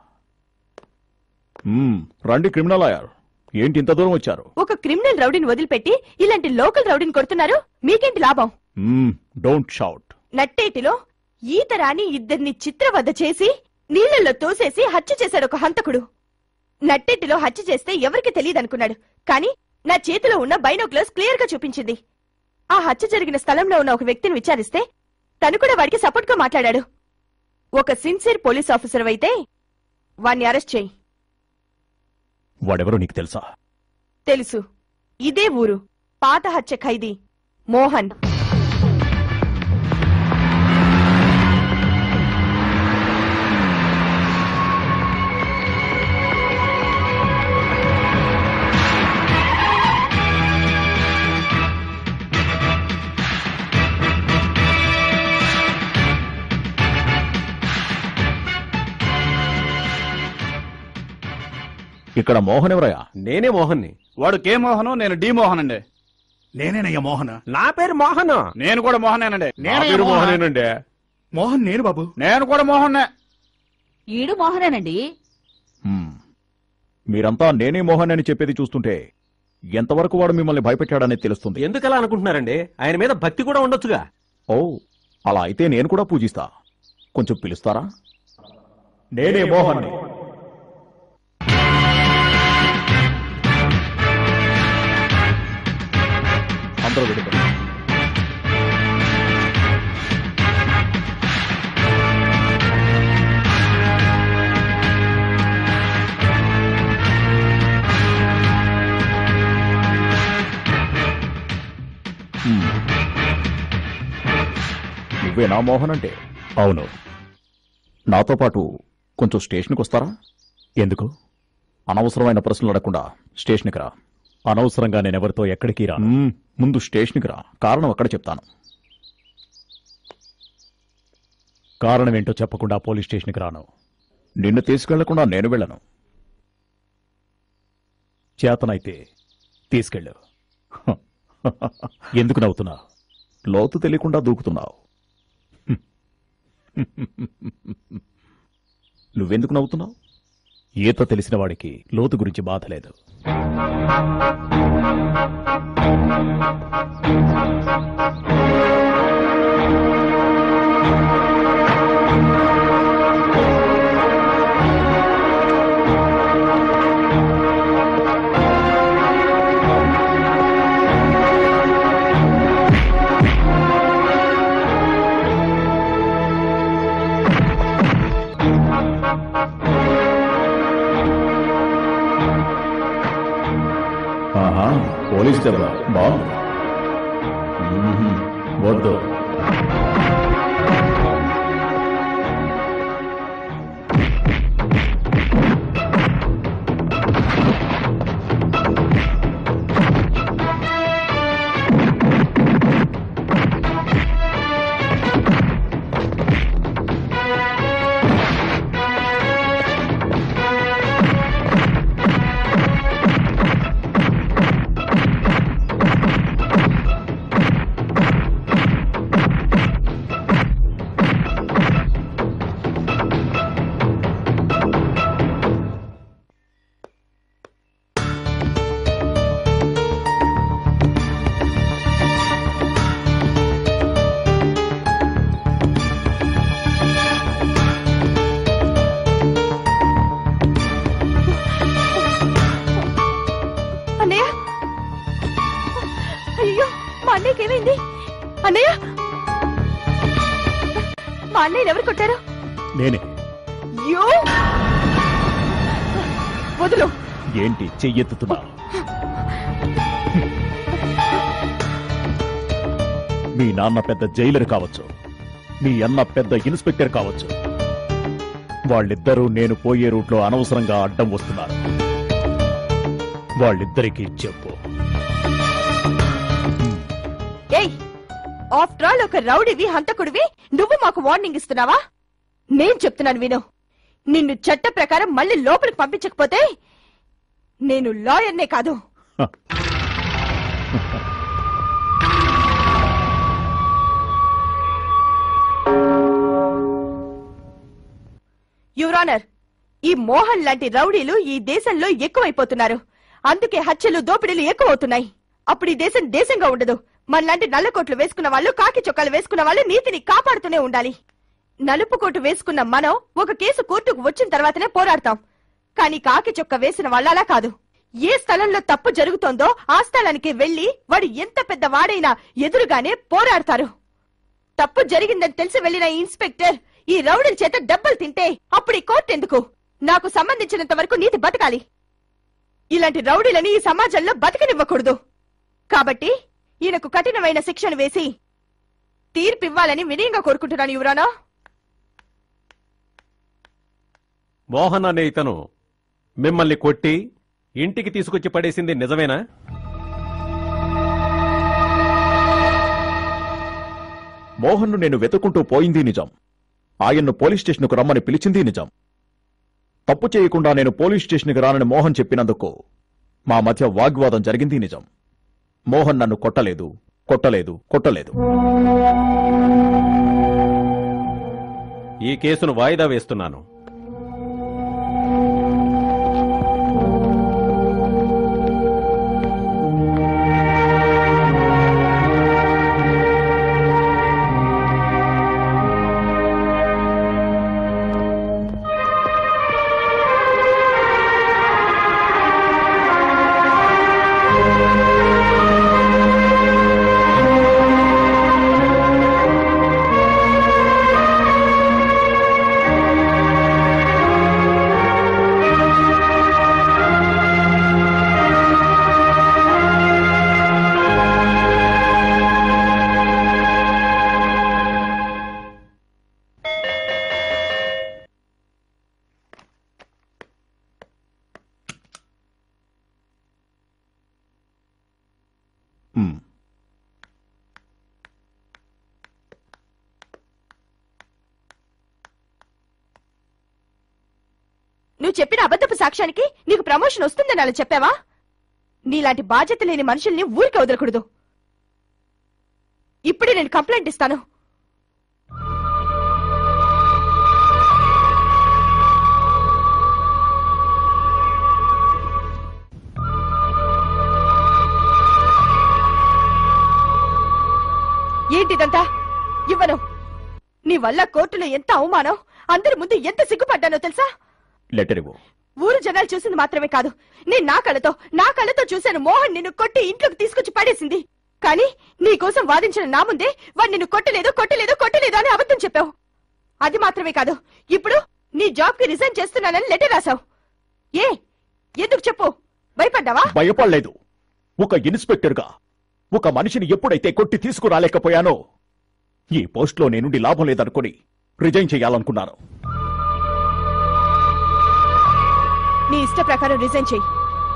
మ్మ్, రండి క్రిమినల్ లాయర్ ఏంటి ఇంత దూరం వచ్చారు ఒక క్రిమినల్ రౌడీని వదిలిపెట్టి ఇలాంటి లోకల్ రౌడీని కొడుతున్నారు మీకేంటి లాభం డోంట్ షౌట్ నట్టేటిలో ఈత రాని ఇద్దరిని చిత్రవద్ద చేసి నీళ్లలో తోసేసి హత్య చేశాడు ఒక హంతకుడు నట్టేటిలో హత్య చేస్తే ఎవరికి తెలియదనుకున్నాడు కానీ నా చేతిలో ఉన్న బైనోక్లర్స్ క్లియర్ గా చూపించింది ఆ హత్య జరిగిన స్థలంలో ఉన్న ఒక వ్యక్తిని విచారిస్తే తను కూడా వాడికి సపోర్ట్ గా మాట్లాడాడు ఒక సిన్సియర్ పోలీస్ ఆఫీసర్ అయితే వాణ్ణి అరెస్ట్ చేయి వాడెవరో నీకు తెలుసా తెలుసు ఇదే ఊరు పాత హత్య ఖైదీ మోహన్ ఇక్కడ మోహన్ ఎవరయ్యా నేనే మోహన్ని వాడు కే మోహన్ నేను డి మోహన్ అండి నేనేనయ్యా మోహన్ నా పేరు మోహన్ నేను కూడా మోహనేనండి నా పేరు మోహనేనండి మోహన్ నేను బాబు నేను కూడా మోహన్నే ఈడు మోహనేనండి మ్మ్. మీరంతా నేనే మోహన్ అని చెప్పేది చూస్తుంటే ఎంతవరకు వాడు మిమ్మల్ని భయపెట్టాడనేది తెలుస్తుంది ఎందుకలా అనుకుంటున్నారండి ఆయన మీద భక్తి కూడా ఉండొచ్చుగా ఓ అలా అయితే నేను కూడా పూజిస్తా కొంచెం పిలుస్తారా నేనే మోహన్ అందరూ వెళ్ళిపోండి హ్మ్. నువ్వేనా మోహన్ అంటే అవును నాతో పాటు కొంచెం స్టేషన్కి వస్తారా ఎందుకు అనవసరమైన ప్రశ్నలు అడగకుండా స్టేషన్కి రా అనవసరంగా నేనెవరితో ఎక్కడికి రా ముందు స్టేషన్కి రా కారణం అక్కడ చెప్తాను కారణం ఏంటో చెప్పకుండా పోలీస్ స్టేషన్కి రాను నిన్ను తీసుకెళ్లకుండా నేను వెళ్ళను చేతనైతే తీసుకెళ్ళు హ. ఎందుకు నవ్వుతున్నా లోతు తెలియకుండా దూకుతున్నావు నువ్వెందుకు నవ్వుతున్నావు ఈత తెలిసిన వాడికి లోతు గురించి బాధ లేదు పోలీస్ దెబ్బ బాగుంది మ్మ్. వద్దు అన్నయ్య అయ్యో మా అన్నయ్యకి ఏమైంది అన్నయ్య మా అన్నయ్యని ఎవరు కొట్టారు నేనే అయ్యో వదులు ఏంటి చెయ్యెత్తుతున్నా మీ నాన్న పెద్ద జైలర్ కావచ్చు మీ అన్న పెద్ద ఇన్స్పెక్టర్ కావచ్చు వాళ్ళిద్దరూ నేను పోయే రూట్లో అనవసరంగా అడ్డం వస్తున్నారు వాళ్ళిద్దరికీ చెప్పు ఏయ్ ఆఫ్టర్ ఆల్ ఒక రౌడీవి హంతకుడివి నువ్వు మాకు వార్నింగ్ ఇస్తున్నావా నేను చెప్తున్నాను విను నిన్ను చట్ట ప్రకారం మళ్ళీ లోపలికి పంపించకపోతే నేను లాయర్నే కాదు యువరానర్ ఈ మోహన్ లాంటి రౌడీలు ఈ దేశంలో ఎక్కువైపోతున్నారు అందుకే హత్యలు దోపిడీలు ఎక్కువవుతున్నాయి అప్పుడు ఈ దేశం దేశంగా ఉండదు మనలాంటి నల్లకోట్లు వేసుకున్న వాళ్ళు కాకి చొక్కాలు వేసుకున్న వాళ్ళు నీతిని కాపాడుతూనే ఉండాలి నలుపు కోటు వేసుకున్న మనం ఒక కేసు కోర్టుకు వచ్చిన తర్వాతనే పోరాడతాం కానీ కాకి చొక్క వేసిన వాళ్ళు అలా కాదు ఏ స్థలంలో తప్పు జరుగుతోందో ఆ స్థలానికి వెళ్లి వాడు ఎంత పెద్ద వాడైనా ఎదురుగానే పోరాడతారు తప్పు జరిగిందని తెలిసి వెళ్లిన ఈ ఇన్స్పెక్టర్ ఈ రౌడీల చేత దెబ్బలు తింటే అప్పుడు ఈ కోర్టు ఎందుకు నాకు సంబంధించినంత వరకు నీతి బతకాలి ఇలాంటి రౌడీలని ఈ సమాజంలో బతకనివ్వకూడదు కాబట్టి ఈయనకు కఠినమైన శిక్షను వేసి తీర్పివ్వాలని వినయంగా కోరుకుంటున్నాను యువరానా మోహన్ అనే ఇతను మిమ్మల్ని కొట్టి ఇంటికి తీసుకొచ్చి పడేసింది నిజమేనా మోహన్ను నేను వెతుకుంటూ పోయింది నిజం ఆయన్ను పోలీస్ స్టేషన్కు రమ్మని పిలిచింది నిజం తప్పు చేయకుండా నేను పోలీస్ స్టేషన్కి రానని మోహన్ చెప్పినందుకు మా మధ్య వాగ్వాదం జరిగింది నిజం మోహన్ నన్ను కొట్టలేదు కొట్టలేదు కొట్టలేదు ఈ కేసును వాయిదా వేస్తున్నాను హ్మ్. నువ్వు చెప్పిన అబద్ధపు సాక్ష్యానికి నీకు ప్రమోషన్ వస్తుందని అలా చెప్పావా నీలాంటి బాధ్యత లేని మనుషుల్ని ఊరికే వదలకూడదు ఇప్పుడే నేను కంప్లైంట్ ఇస్తాను ఏంటిదంతా ఇవ్వను నీ వల్ల కోర్టులో ఎంత అవమానం అందరి ముందు ఎంత సిగ్గుపడ్డానో తెలుసా లెటర్ ఇవ్వు ఊరు జనాలు చూసింది మాత్రమే కాదు నేను నా కళ్ళతో నా కళ్ళతో చూశాను మోహన్ నిన్ను కొట్టి ఇంట్లోకి తీసుకొచ్చి పడేసింది కానీ నీ కోసం వాదించిన నా ముందే వాడు నిన్ను కొట్టలేదు కొట్టలేదు కొట్టలేదు అని అబద్ధం చెప్పావు అది మాత్రమే కాదు ఇప్పుడు నీ జాబ్ కి రిజైన్ చేస్తున్నానని లెటర్ రాశావు ఏ ఎందుకు చెప్పు భయపడ్డావా భయపడలేదు ఒక ఇన్స్పెక్టర్గా ఒక మనిషిని ఎప్పుడైతే కొట్టి తీసుకురాలేకపోయానో ఈ పోస్ట్లో నేనుండి లాభం లేదనుకుని రిజైన్ చేయాలనుకున్నాను నీ ఇష్ట ప్రకారం రిజైన్ చెయ్యి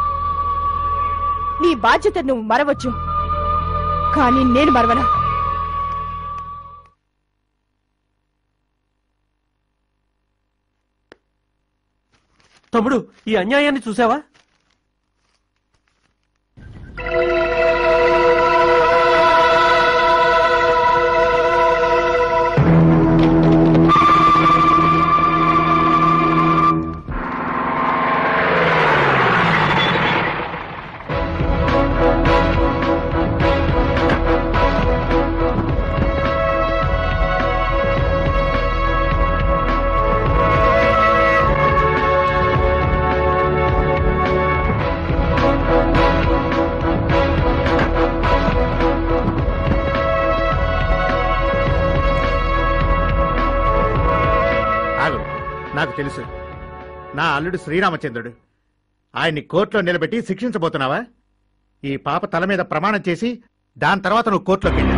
నీ బాధ్యత నువ్వు మరవచ్చు కానీ నేను మరవనా తమ్ముడు ఈ అన్యాయాన్ని చూసావా ఆగు నాకు తెలుసు నా అల్లుడు శ్రీరామచంద్రుడు ఆయన్ని కోర్టులో నిలబెట్టి శిక్షించబోతున్నావా ఈ పాప తల మీద ప్రమాణం చేసి దాని తర్వాత నువ్వు కోర్టులోకి వెళ్ళా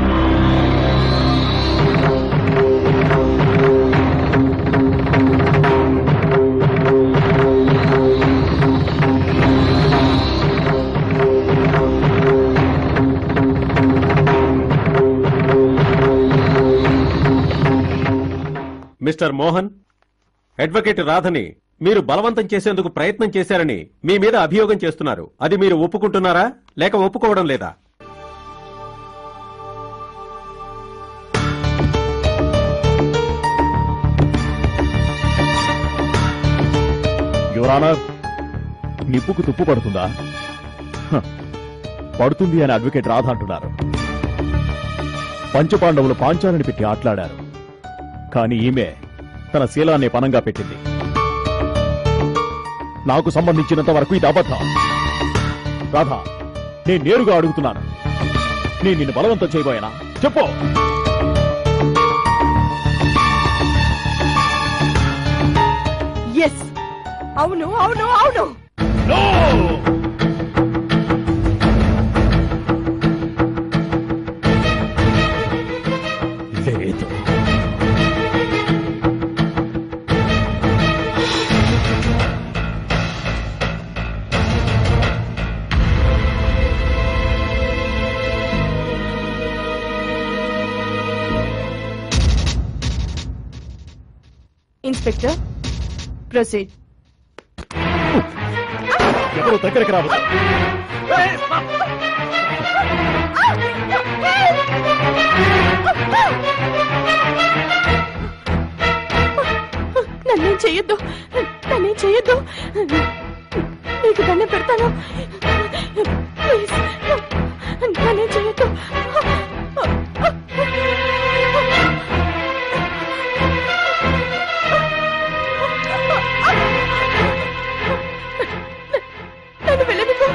మిస్టర్ మోహన్ అడ్వకేట్ రాధని మీరు బలవంతం చేసేందుకు ప్రయత్నం చేశారని మీ మీద అభియోగం చేస్తున్నారు అది మీరు ఒప్పుకుంటున్నారా లేక ఒప్పుకోవడం లేదా యువరానా నిప్పుకు తుప్పు పడుతుందా హ, పడుతుంది అని అడ్వకేట్ రాధ అంటున్నారు పంచపాండవులు పాంచాలని పెట్టి ఆట్లాడారు కానీ ఈమె తన శీలాన్ని పనంగా పెట్టింది నాకు సంబంధించినంత వరకు ఇది అబద్ధం రాధా నేను నేరుగా అడుగుతున్నాను నేను నిన్ను బలవంతం చేయబోయానా చెప్పు ఎస్ అవును అవును అవును లేదు ఇన్స్పెక్టర్ ప్రొసీడ్ ఎవరు దగ్గరికి రావద్దు నన్నేం చెయ్యొద్దు నన్నేం చెయ్యొద్దు నీకు దండం పెడతాను ప్లీజ్ నన్నేం చెయ్యొద్దు నన్ను వెళ్ళనివ్వు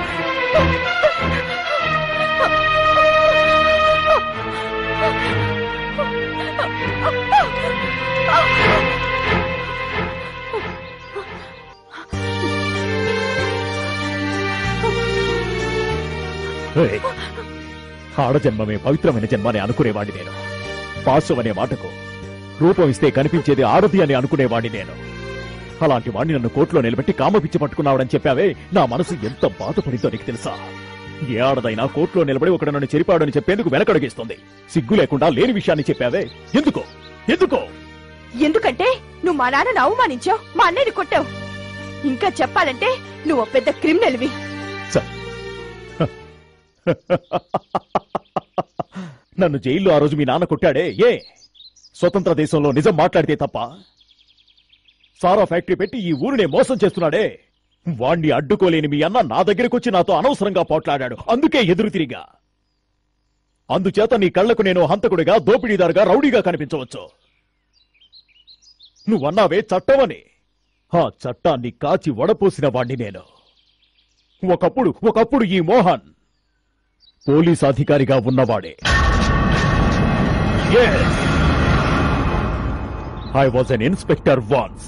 ఏయ్, ఆడజన్మమే పవిత్రమైన జన్మని అనుకునేవాడిని నేను పాసు అనే మాటకు రూపం ఇస్తే కనిపించేది ఆడది అని అనుకునేవాడిని నేను అలాంటి వాడిని నన్ను కోర్టులో నిలబెట్టి కామపిచ్చి పట్టుకున్నావని చెప్పావే నా మనసు ఎంత బాధపడిందో నీకు తెలుసా ఏ ఆడదైనా కోర్టులో నిలబడి ఒకడు నన్ను చెరిపాడని చెప్పేందుకు వెనకడుగేస్తుంది సిగ్గు లేకుండా లేని విషయాన్ని చెప్పావే ఎందుకో ఎందుకో ఎందుకంటే నువ్వు మా నాన్నను అవమానించావు మా అన్నయ్యని కొట్టావు ఇంకా చెప్పాలంటే నువ్వు ఓ పెద్ద క్రిమినల్వి నన్ను జైల్లో ఆ రోజు మీ నాన్న కొట్టాడే ఏ స్వతంత్ర దేశంలో నిజం మాట్లాడితే తప్ప సారా ఫ్యాక్టరీ పెట్టి ఈ ఊరినే మోసం చేస్తున్నాడే వాణ్ణి అడ్డుకోలేని మీ అన్న నా దగ్గరకొచ్చి నాతో అనవసరంగా పోట్లాడాడు అందుకే ఎదురు తిరిగా అందుచేత నీ కళ్లకు నేను హంతకుడిగా దోపిడీదారుగా రౌడీగా కనిపించవచ్చు నువ్వన్నావే చట్టమని ఆ చట్టాన్ని కాచి వడపోసిన వాణ్ణి నేను ఒకప్పుడు ఒకప్పుడు ఈ మోహన్ పోలీస్ అధికారిగా ఉన్నవాడే I was an inspector once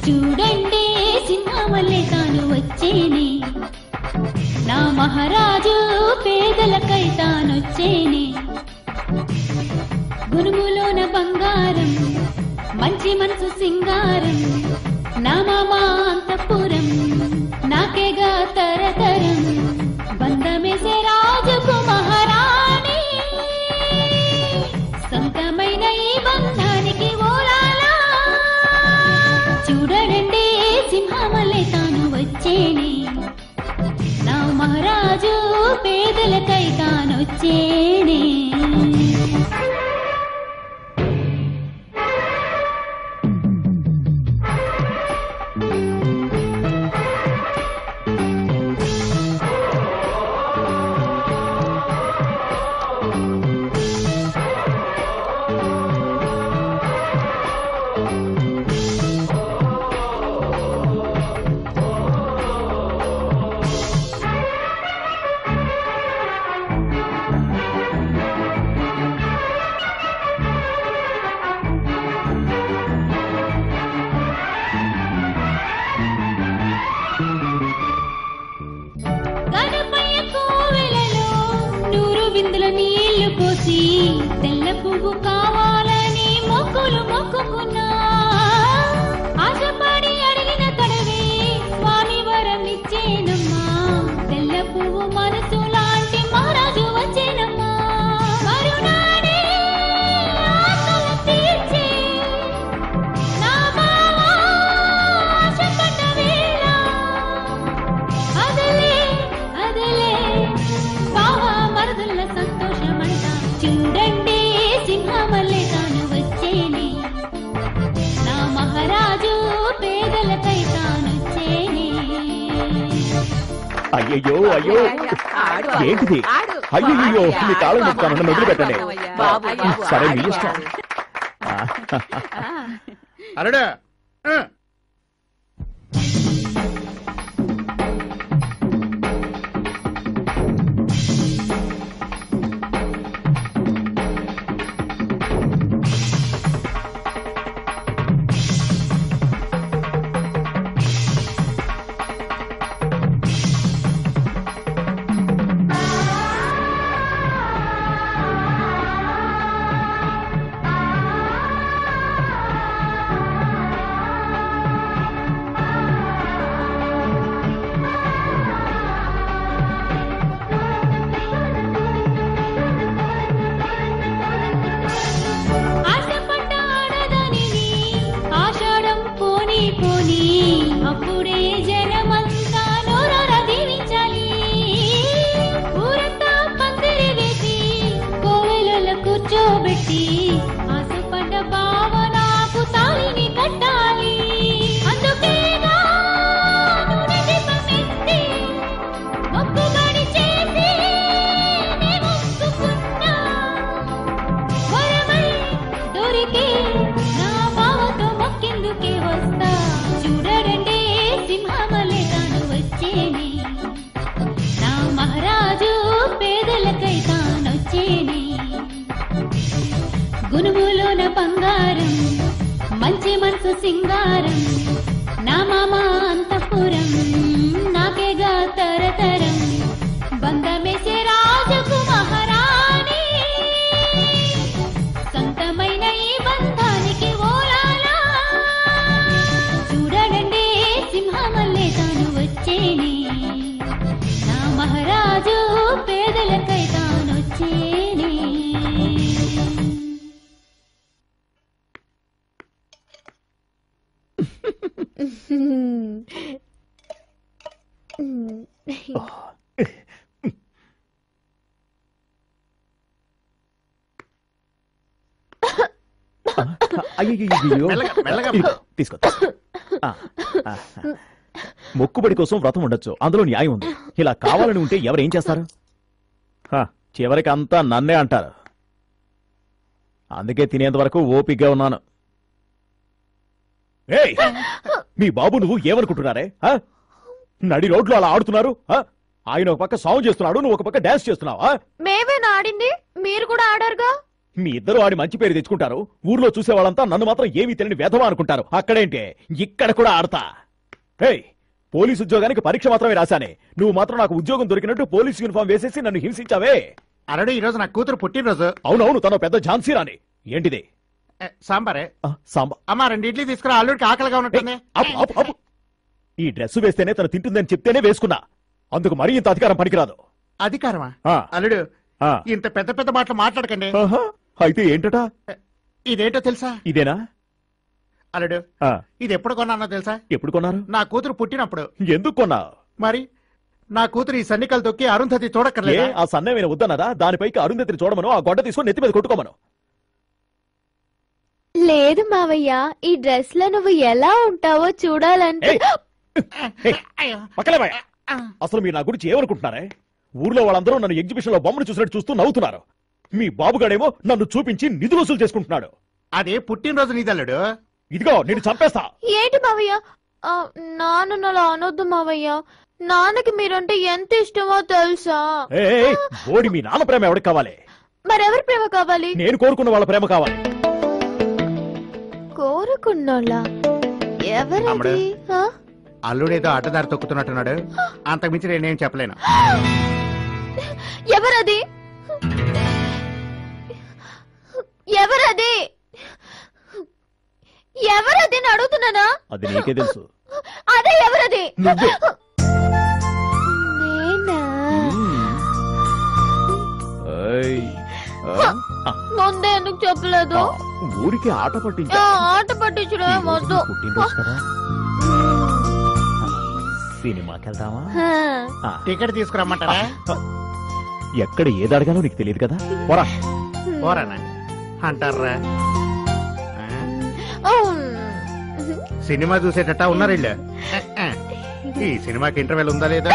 చూడండి సింహమల్లే తాను వచ్చేనే నా మహారాజు పేదలకై తానొచ్చేనే గురుములోన బంగారం మంచి మనసు సింగారం నా మామా అంతపురం నాకేగా తరతరం బంధమేసే రాజుకు మహారాణి సొంతమైన ఈ బంధానికి ఓలాలా చూడడండి సింహమల్లే తాను వచ్చేనే నా మహారాజు పేదలకై తానొచ్చేనే గణపయ్య కోవెలలో నూరు బిందుల నీళ్లు పోసి తెల్ల పువ్వు కావాలని మొక్కులు మొక్కుకున్నా ఆశపడి అడిగిన తడవే స్వామి వరం ఇచ్చేనమ్మా తెల్ల పువ్వు మనసు లాంటి మహారాజు వచ్చేనమ్మా కరుణాడే ఆశలు తీర్చే నా బావా ఆశపడ్డ వేళ అదలే అదలే బావా మరదల్ల సంతోషమంట చూడండి సింహమల్లే తాను వచ్చేనే నా మహారాజు పేదలకై తానొచ్చేనే అయ్యయ్యో అయ్యో ఏంటిది అయ్యయ్యో మీ కాళ్ళ నొప్పుతాను నన్ను వదిలిపెట్టండి సరే మీ ఇష్టం అరడా ఆశపడ్డ ఆడదానిని ఆషాఢం పోనీ పోనీ అప్పుడే జనమంతా నోరార దీవించాలి ఊరంతా పందిరి వేసి కోవెలలో కూర్చోబెట్టి ఆశపడ్డ బావ నాకు తాళిని కట్టాలి అందుకేగా నూనె దీపమెత్తి మొక్కుబడి చేసి నే మొక్కుకున్నా వరమై దొరికే నా బావతో మొక్కేందుకే వస్తా చూడడండి సింహమలే తాను వచ్చేనే నా మహారాజు పేదలకై తానొచ్చేనే గునుములోన బంగారం మంచి మనసు సింగారం నా మామ అంతపురం నాకేగా తరతరం బంధమేసే రాజుకు మహారాణి సొంతమైన ఈ బంధానికి ఓలాలా చూడడండి సింహమల్లే తాను వచ్చేనే నా మహారాజు పేదలకై తానొచ్చేనే అయ్యయ్యో మెల్లగా, మెల్లగా. తీసుకో తీసుకో. ఆ, ఆ, ఆ. మొక్కుబడి కోసం వ్రతం ఉండొచ్చు అందులో న్యాయం ఉంది ఇలా కావాలని ఉంటే ఎవరు ఏం చేస్తారు హ, చివరికి అంతా నన్నే అంటారు అందుకే తినేంత వరకు ఓపిగ్గా ఉన్నాను ఏయ్ మీ బాబు నువ్వు ఏమనుకుంటున్నారే హ? నడి రోడ్లు అలా ఆడుతున్నారు హ? ఆయన ఒక పక్క సాంగ్ చేస్తున్నాడు నువ్వు ఒక పక్క డాన్స్ చేస్తున్నావా మేమేనా ఆడింది మీరు కూడా ఆడారుగా మీ ఇద్దరు ఆడి మంచి పేరు తెచ్చుకుంటారు ఊర్లో చూసే వాళ్ళంతా నన్ను మాత్రం ఏమీ తెలియని వేధమా అనుకుంటారు అక్కడేంటే ఇక్కడ కూడా ఆడతా హేయ్ పోలీసు ఉద్యోగానికి పరీక్ష మాత్రమే రాశానే నువ్వు మాత్రం నాకు ఉద్యోగం దొరికినట్టు పోలీస్ యూనిఫామ్ వేసేసి నన్ను హింసించావే అల్లుడు ఈ రోజు నా కూతురు పుట్టినరోజు అవునవును తను పెద్ద ఝాన్సీ రాని ఏంటిది ఏ, సాంబారే సాంబా అమ్మా రెండు ఇడ్లీ తీసుకురా అల్లుడికి ఆకలిగా ఉన్నట్టుంది ఆపు, ఆపు, ఆపు. ఈ డ్రెస్ వేస్తేనే తను తింటుందని చెప్తేనే వేసుకున్నా అందుకు మరీ ఇంత అధికారం పనికిరాదు అధికారమా ఆ, అల్లుడు ఆ. ఇంత పెద్ద పెద్ద మాటలు మాట్లాడకండి ఆహా, అయితే ఏంటట ఇదేంటో తెలుసా ఇదేనా అల్లుడు ఆ, ఇది ఎప్పుడు కొన్నానో తెలుసా ఎప్పుడు కొన్నారు నా కూతురు పుట్టినప్పుడు ఎందుకు కొన్నా మరి నా కూతురు ఈ సన్నికలు తొక్కి అరుంధతి ఏ చూడక్కర్లేదా ఆ సన్నమైన వద్దన్నదా దానిపైకి అరుంధతిని చూడమను ఆ గొడ్డ తీసుకొని నెత్తి మీద కొట్టుకోమను లేదు మావయ్య ఈ డ్రెస్ లో నువ్వు ఎలా ఉంటావో చూడాలంటే ఏయ్, పక్కలే బాయ్. అసలు మీరు నా గురించి ఏమనుకుంటున్నారే ఊర్లో వాళ్ళందరూ నన్ను ఎగ్జిబిషన్ లో బొమ్మను చూసినట్టు చూస్తూ నవ్వుతున్నారు మీ బాబుగాడేమో నన్ను చూపించి నిధులు వసూలు చేసుకుంటున్నాడు అదే పుట్టినరోజు నీదల్లుడు ఇదిగో నేను చంపేస్తా ఏంటి మావయ్య ఆ, నాన్న అలా అనొద్దు మావయ్య నాన్నకి మీరంటే ఎంత ఇష్టమో తెలుసా ఏ బోడి మీ నాన్న ప్రేమ ఎవరికి కావాలి మరెవరి ప్రేమ కావాలి నేను కోరుకున్న వాళ్ళ ప్రేమ కావాలి కోరుకున్నోళ్ళ ఎవరది ఆ? అల్లుడేదో అడ్డదారి తొక్కుతున్నట్టున్నాడు అంతకుమించి నేనేం చెప్పలేను ఎవరది ఎవరది ఎవరది అని అడుగుతున్నానా అది నీకే తెలుసు అదే ఎవరది నువ్వే. నేనా ఏయ్, ఆ, ఆ, ముందే ఎందుకు చెప్పలేదు ఆ, ఊరికి ఆట ఆ, పట్టించా ఆట పట్టించడమే ఈ రోజు మొద్దు నీ పుట్టినరోజు కదా సినిమాకి వెళ్దామా హా. ఆ, టికెట్ తీసుకురమ్మంటారా ఎక్కడ ఏది అడగాలో నీకు తెలియదు కదా పోరా పోరానా అంటారా ఉమ్. సినిమా చూసేటట్ట ఉన్నారు వీళ్ళు ఈ సినిమాకి ఇంటర్వెల్ ఉందా లేదా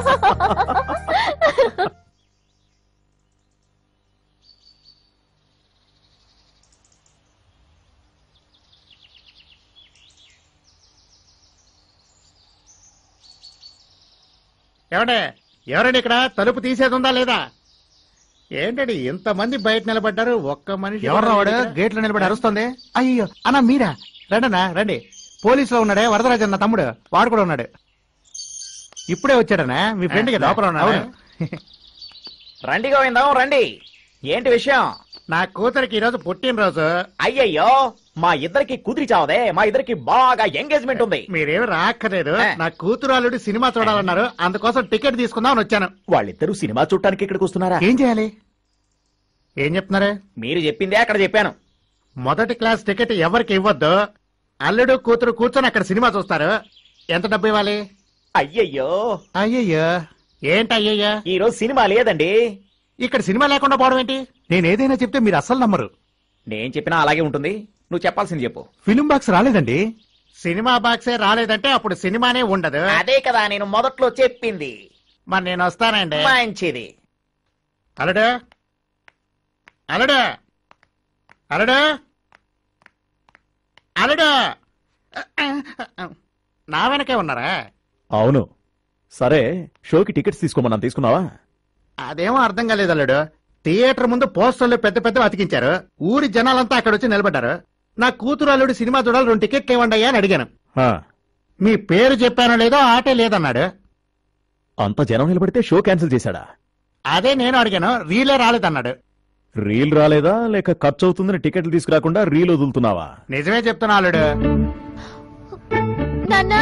ఏమండే ఎవరండి ఇక్కడ తలుపు తీసేది ఉందా లేదా ఏంటండి ఇంతమంది బయట నిలబడ్డారు ఒక్క మనిషి ఎవరు వాడు గేట్లో నిలబడి అరుస్తుంది అయ్యో అన్న మీరా రండన్నా రండి పోలీసులో ఉన్నాడే వరదరాజు అన్న తమ్ముడు వాడు కూడా ఉన్నాడు ఇప్పుడే వచ్చాడనా మీ ఫ్రెండ్ కదా లోపల ఉన్నాడు రండి గోవిందం రండి ఏంటి విషయం నా కూతురికి ఈరోజు పుట్టినరోజు అయ్యయ్యో మా ఇద్దరికి కుదిరి చావదే మా ఇద్దరికి బాగా ఎంగేజ్మెంట్ ఉంది మీరేమి రాక్కర్లేదు నా కూతురు అల్లుడి సినిమా చూడాలన్నారు అందుకోసం టికెట్ తీసుకుందామని వచ్చాను వాళ్ళిద్దరూ సినిమా చూడటానికి ఇక్కడికి వస్తున్నారా ఏం చేయాలి ఏం చెప్తున్నారే మీరు చెప్పిందే అక్కడ చెప్పాను మొదటి క్లాస్ టికెట్ ఎవరికి ఇవ్వద్దు అల్లుడు కూతురు కూర్చొని అక్కడ సినిమా చూస్తారు ఎంత డబ్బు ఇవ్వాలి అయ్యయ్యో అయ్యయ్యో ఏంటి అయ్యయ్యా ఈ రోజు సినిమా లేదండి ఇక్కడ సినిమా లేకుండా పోవడం ఏంటి నేనేదైనా చెప్తే మీరు అస్సలు నమ్మరు నేను చెప్పినా అలాగే ఉంటుంది నువ్వు చెప్పాల్సింది చెప్పు ఫిలిం బాక్స్ రాలేదండి సినిమా బాక్సే రాలేదంటే అప్పుడు సినిమానే ఉండదు అదే కదా నేను మొదట్లో చెప్పింది మరి నేను వస్తానండి మంచిది అలడు అలడు అలడు అలడు నా వెనకే ఉన్నారా అవును సరే షోకి టికెట్స్ తీసుకోమన్నాను తీసుకున్నావా అదేమో అర్థం కాలేదు అల్లుడు థియేటర్ ముందు పోస్టర్లు పెద్ద పెద్ద అతికించారు ఊరి జనాలంతా అక్కడ వచ్చి నిలబడ్డారు నా కూతురు అల్లుడు సినిమా చూడాలి రెండు టికెట్లు ఇవ్వండి అని అడిగాను ఆ, మీ పేరు చెప్పానో లేదో ఆటే లేదన్నాడు అంత జనం నిలబడితే షో క్యాన్సిల్ చేశాడా అదే నేను అడిగాను రీలే రాలేదన్నాడు రీల్ రాలేదా లేక ఖర్చు అవుతుందని టికెట్లు తీసుకురాకుండా రీల్ వదులుతున్నావా నిజమే చెప్తున్నా అల్లుడు నాన్నా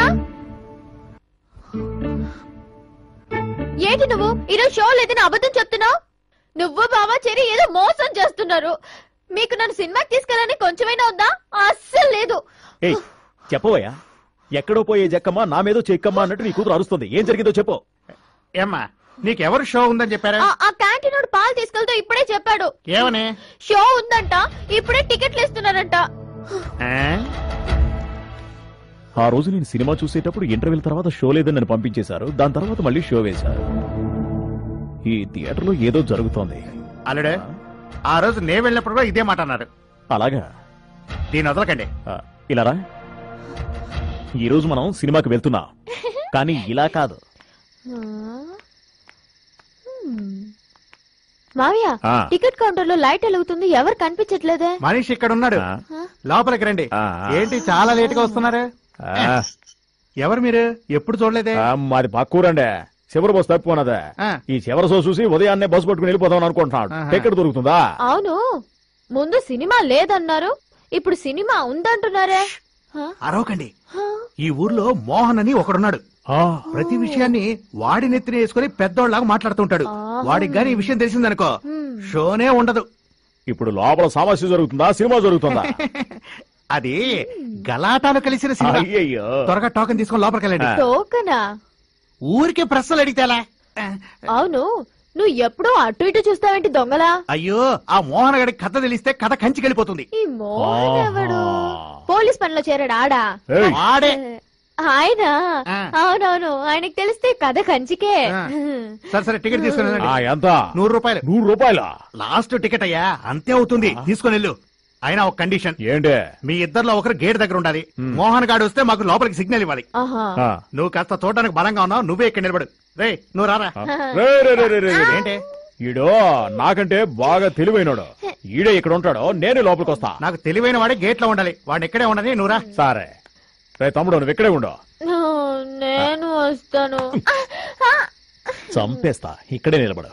ఏంటి నువ్వు ఈరోజు షో లేదని అబద్ధం చెప్తున్నావు నువ్వు బావా చెరి ఏదో మోసం చేస్తున్నారు మీకు నన్ను సినిమాకి తీసుకెళ్ళని కొంచెమైనా ఉందా అస్సలు లేదు ఏయ్ చెప్పవయ్యా ఎక్కడో పోయే జక్కమ్మ నా మీదో చెక్కమ్మ అన్నట్టు నీ కూతురు అరుస్తుంది ఏం జరిగిందో చెప్పు ఏమ్మా నీకెవరు షో ఉందని చెప్పారా ఆ- ఆ క్యాంటీన్ వాడు పాలు తీసుకెళ్తూ ఇప్పుడే చెప్పాడు ఏమని షో ఉందంట ఇప్పుడే టికెట్లు ఇస్తున్నారంట ఆ? ఆ రోజు నేను సినిమా చూసేటప్పుడు ఇంటర్వెల్ తర్వాత షో లేదని నన్ను పంపించేశారు దాని తర్వాత మళ్ళీ షో వేశారు ఈ థియేటర్లో ఏదో జరుగుతోంది అల్లుడు ఆ రోజు నేను వెళ్ళినప్పుడు కూడా ఇదే మాట అన్నాడు అలాగా దీన్ని వదలకండి ఆ, ఇలారా ఈ రోజు మనం సినిమాకి వెళ్తున్నాం కానీ ఇలా కాదు మావయ్య ఆ. టికెట్ కౌంటర్ లో లైట్ వెలుగుతుంది ఎవరు కనిపించట్లేదే మనిషి ఇక్కడ ఉన్నాడు లోపలికి రండి ఆ. ఏంటి చాలా లేట్ గా వస్తున్నారు ఆ, ఎవరు మీరు ఎప్పుడు చూడలేదే ఆ, మాది పక్కూరండి చివరి బస్సు తప్పిపోనదే ఆ. ఈ చివరి సో చూసి ఉదయాన్నే బస్సు పట్టుకుని వెళ్ళిపోదాం అనుకుంటున్నాడు ఆహా. టికెట్ దొరుకుతుందా అవును ముందు సినిమా లేదన్నారు ఇప్పుడు సినిమా ఉందంటున్నారే హ? అరవకండి హ? ఈ ఊర్లో మోహన్ అని ఒకడున్నాడు ఆ, ప్రతి విషయాన్ని వాడి నెత్తిన వేసుకుని పెద్దోళ్ళలాగా మాట్లాడుతుంటాడు ఆహా. వాడికి గాని ఈ విషయం తెలిసిందనుకో హ్మ్. షోనే ఉండదు ఇప్పుడు లోపల సమస్య జరుగుతుందా సినిమా జరుగుతుందా అది గలాటాలు కలిసిన సినిమా అయ్యయ్యో త్వరగా టోకెన్ తీసుకొని లోపలికి వెళ్ళండి టోకనా ఊరికే ప్రశ్నలు అడిగితేలా అవును నువ్వు ఎప్పుడూ అటు ఇటు చూస్తావేంటి దొంగలా అయ్యో ఆ మోహన్ గడికి కథ తెలిస్తే కథ కంచికెళ్ళిపోతుంది ఈ మోహన్ ఎవడు ఆహా. పోలీస్ పనిలో చేరాడు ఆడా ఏయ్, వాడే ఆయన ఆ. అవునవును ఆయనకి తెలిస్తే కథ కంచికే ఆ. సరే సరే టికెట్ తీసుకుని వెళ్ళండి. ఆ, ఎంత నూరు రూపాయలు నూరు రూపాయల లాస్ట్ టికెట్ అయ్యా అంతే అవుతుంది తీసుకుని వెళ్ళు అయినా ఒక కండిషన్ ఏంటి మీ ఇద్దరిలో ఒకరు గేట్ దగ్గర ఉండాలి మోహన్ గాడు వస్తే మాకు లోపలికి సిగ్నల్ ఇవ్వాలి ఆహా ఆ. నువ్వు కాస్త చూడడానికి బలంగా ఉన్నావు నువ్వే ఇక్కడ నిలబడు రే నువ్వు రారా రే, రే, రే, రే, రే, రే. ఏంటి ఈడో నాకంటే బాగా తెలివైనడు ఈడే ఇక్కడ ఉంటాడో నేనే లోపలికి వస్తా నాకు తెలివైన వాడే గేట్ లో ఉండాలి వాడిని ఇక్కడే ఉండని నువ్వు రా సరే రే తమ్ముడు నువ్వు ఇక్కడే ఉండు నేను వస్తాను చంపేస్తా ఇక్కడే నిలబడు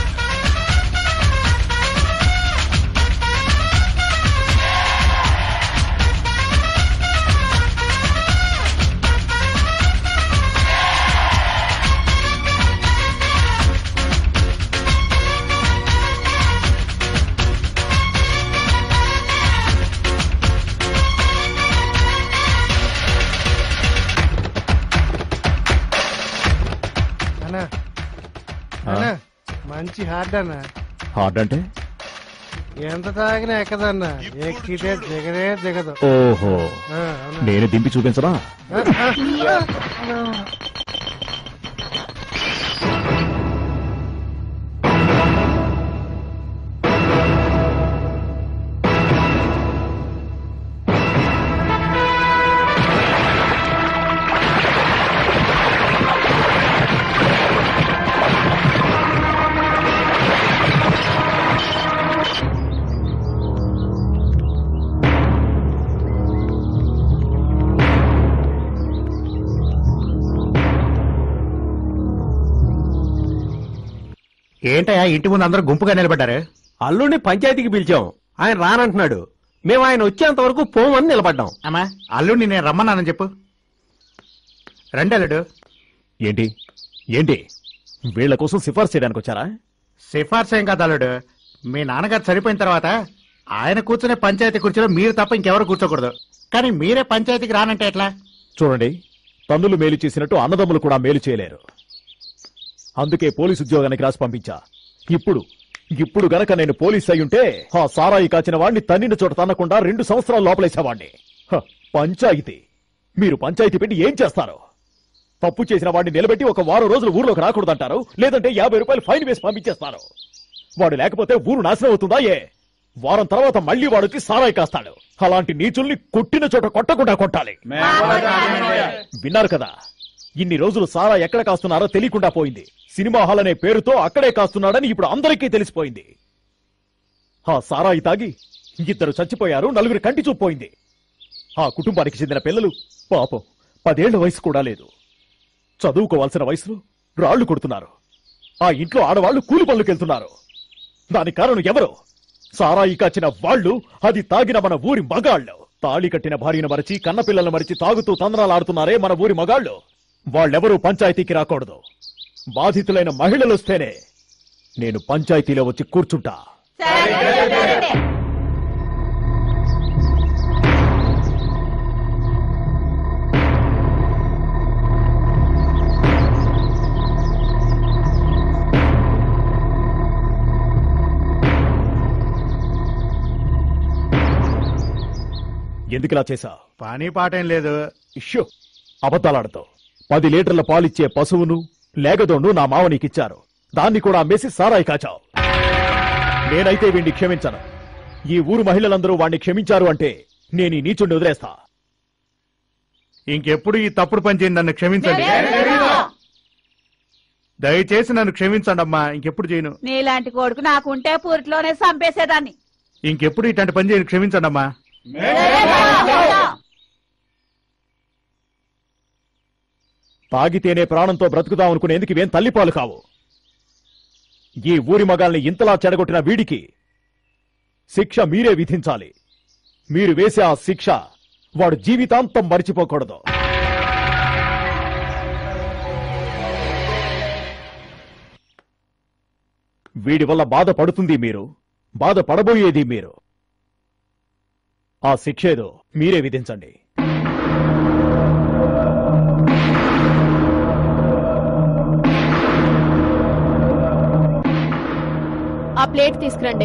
అన్నా అన్నా మంచి హార్డ్ అన్న హార్డ్ అంటే ఎంత తాగినా ఎక్కదన్నా ఎక్కితే దిగదే దిగదు ఓహో ఆ, అవునా? నేను దింపి చూపించరా ఆ, ఆ, ఆ. ఏంటయ్యా ఇంటి ముందు అందరూ గుంపుగా నిలబడ్డారు అల్లుడిని పంచాయతీకి పిలిచాం ఆయన రానంటున్నాడు మేము ఆయన వచ్చేంత వరకు పోమని నిలబడ్డాం అమ్మా అల్లుడిని నేను రమ్మన్నానని చెప్పు రండి అల్లుడు ఏంటి ఏంటి వీళ్ళ కోసం సిఫార్సు చేయడానికి వచ్చారా సిఫార్సు ఏం కాదు అల్లుడు మీ నాన్నగారు చనిపోయిన తర్వాత ఆయన కూర్చునే పంచాయతీ కుర్చీలో మీరు తప్ప ఇంకెవరు కూర్చోకూడదు కానీ మీరే పంచాయతీకి రానంటే ఎట్లా చూడండి తన్నులు మేలు చేసినట్టు అన్నదమ్ములు కూడా మేలు చేయలేరు అందుకే పోలీసు ఉద్యోగానికి రాసి పంపించా ఇప్పుడు ఇప్పుడు గనక నేను పోలీస్ అయ్యుంటే ఆ సారాయి కాచిన వాడిని తన్నిన చోట తన్నకుండా రెండు సంవత్సరాలు లోపలేసేవాడిని హ, పంచాయతీ మీరు పంచాయతీ పెట్టి ఏం చేస్తారు తప్పు చేసిన వాడిని నిలబెట్టి ఒక వారం రోజులు ఊర్లోకి రాకూడదంటారు లేదంటే యాభై రూపాయలు ఫైన్ వేసి పంపించేస్తారు వాడు లేకపోతే ఊరు నాశనం అవుతుందా ఏ వారం తర్వాత మళ్ళీ వాడికి సారాయి కాస్తాడు అలాంటి నీచుల్ని కొట్టిన చోట కొట్టకుండా కొట్టాలి విన్నారు కదా ఇన్ని రోజులు సారా ఎక్కడ కాస్తున్నారో తెలియకుండా పోయింది సినిమా హాల్ అనే పేరుతో అక్కడే కాస్తున్నాడని ఇప్పుడు అందరికీ తెలిసిపోయింది ఆ సారాయి తాగి ఇద్దరు చచ్చిపోయారు నలుగురు కంటి చూపు పోయింది ఆ కుటుంబానికి చెందిన పిల్లలు పాపం పదేళ్ల వయసు కూడా లేదు చదువుకోవాల్సిన వయసులో రాళ్లు కొడుతున్నారు ఆ ఇంట్లో ఆడవాళ్లు కూలి పనులకెళ్తున్నారు దానికి కారణం ఎవరు సారాయి కాచిన వాళ్ళు అది తాగిన మన ఊరి మగాళ్ళు తాళి కట్టిన భార్యను మరిచి కన్నపిల్లలను మరిచి తాగుతూ తందనాలాడుతున్నారే మన ఊరి మగాళ్ళు వాళ్ళెవరూ పంచాయతీకి రాకూడదు బాధితులైన మహిళలు వస్తేనే నేను పంచాయతీలో వచ్చి కూర్చుంటా ఎందుకిలా చేశా పని పాటేం లేదు ఇష్యూ అబద్ధాలాడుతావు పది లీటర్ల పాలిచ్చే పశువును లేగదోండు నా మావ నీకిచ్చారు దాన్ని కూడా అమ్మేసి సారాయి కాచావు నేనైతే వీణ్ణి క్షమించను ఈ ఊరు మహిళలందరూ వాణ్ణి క్షమించారు అంటే నేను ఈ నీచుండి వదిలేస్తా ఇంకెప్పుడు ఈ తప్పుడు పని చేయండి నన్ను క్షమించండి దయచేసి నన్ను క్షమించండి అమ్మా ఇంకెప్పుడు చేయను నీలాంటి కొడుకు నాకుంటే పూరిట్లోనే చంపేసేదాన్ని ఇంకెప్పుడు ఇట్లాంటి పని చేయను క్షమించండి అమ్మా తాగితేనే ప్రాణంతో బ్రతుకుదాం అనుకునేందుకు ఇవేం తల్లిపాలు కావు ఈ ఊరి మగాల్ని ఇంతలా చెడగొట్టిన వీడికి శిక్ష మీరే విధించాలి మీరు వేసే ఆ శిక్ష వాడు జీవితాంతం మరిచిపోకూడదు వీడి వల్ల బాధపడుతుంది మీరు బాధపడబోయేది మీరు ఆ శిక్ష ఏదో మీరే విధించండి ఆ ప్లేట్ తీసుకురండి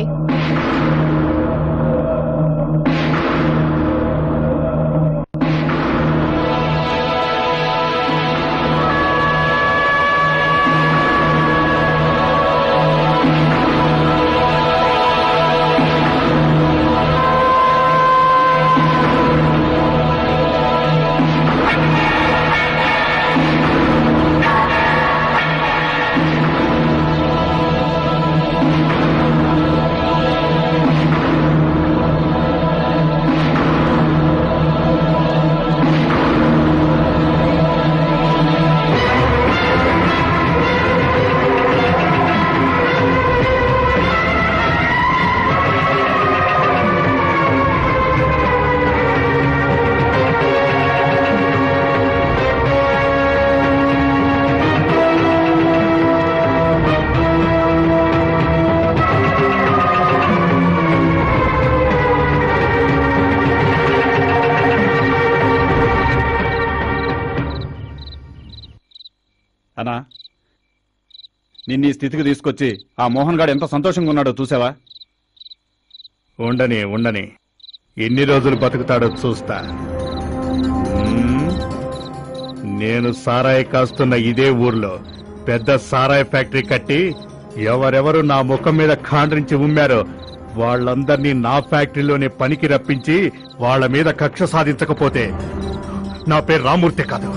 అన్నా నిన్ను ఈ స్థితికి తీసుకొచ్చి ఆ మోహన్ గాడు ఎంత సంతోషంగా ఉన్నాడో చూసావా ఉండని ఉండని ఎన్ని రోజులు బతుకుతాడో చూస్తా మ్మ్. నేను సారాయి కాస్తున్న ఇదే ఊర్లో పెద్ద సారాయి ఫ్యాక్టరీ కట్టి ఎవరెవరు నా ముఖం మీద ఖాండ్రించి ఉమ్మారో వాళ్ళందర్నీ నా ఫ్యాక్టరీలోనే పనికి రప్పించి వాళ్ళ మీద కక్ష సాధించకపోతే నా పేరు రామూర్తి కాదు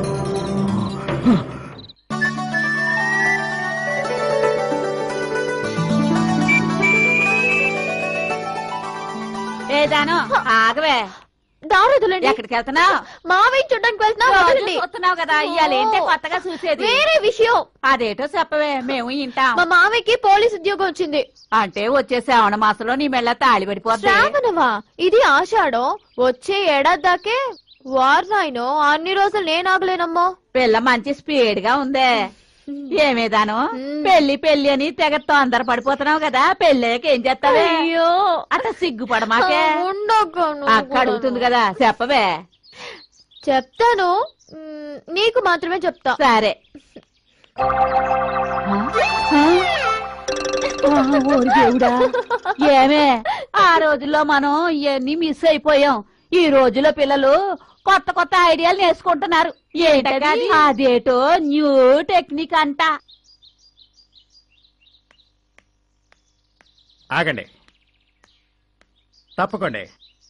ఏదాను ఆగవే దారుదులండి ఎక్కడికి వెళ్తున్నావు మావయ్య చూడడానికి వెళ్తున్నా రోజు వదలండి. చూస్తున్నావు కదా ఇయ్యాలి ఏంటే కొత్తగా చూసేది వేరే విషయం అదేటో చెప్పవే మేము వింటాం మా మావయ్యకి పోలీస్ ఉద్యోగం వచ్చింది అంటే వచ్చే శ్రావణ మాసంలో నీ మెళ్ళ తాళి పడిపోద్ది శ్రావణమా ఇది ఆషాఢం వచ్చే ఏడాది దాకే వారినాయనో అన్ని రోజులు నేను ఆగలేనమ్మో పిల్ల మంచి స్పీడ్ గా ఉందే ఏమేదాను పెళ్లి పెళ్లి అని తెగ తొందర పడిపోతున్నావు కదా పెళ్ళాక ఏం చేస్తావే అయ్యో అట్లా సిగ్గుపడమాకే ఉండొక్కను. అక్క అడుగుతుంది కదా చెప్పవే చెప్తాను మ్, నీకు మాత్రమే చెప్తా సరే ఓరి దేవుడా ఏమే ఆ రోజుల్లో మనం ఇవన్నీ మిస్ అయిపోయాం ఈ రోజుల్లో పిల్లలు కొత్త కొత్త ఐడియాలు నేర్చుకుంటున్నారు ఏంటది అదేటో న్యూ టెక్నిక్ అంట ఆగండి తప్పకండి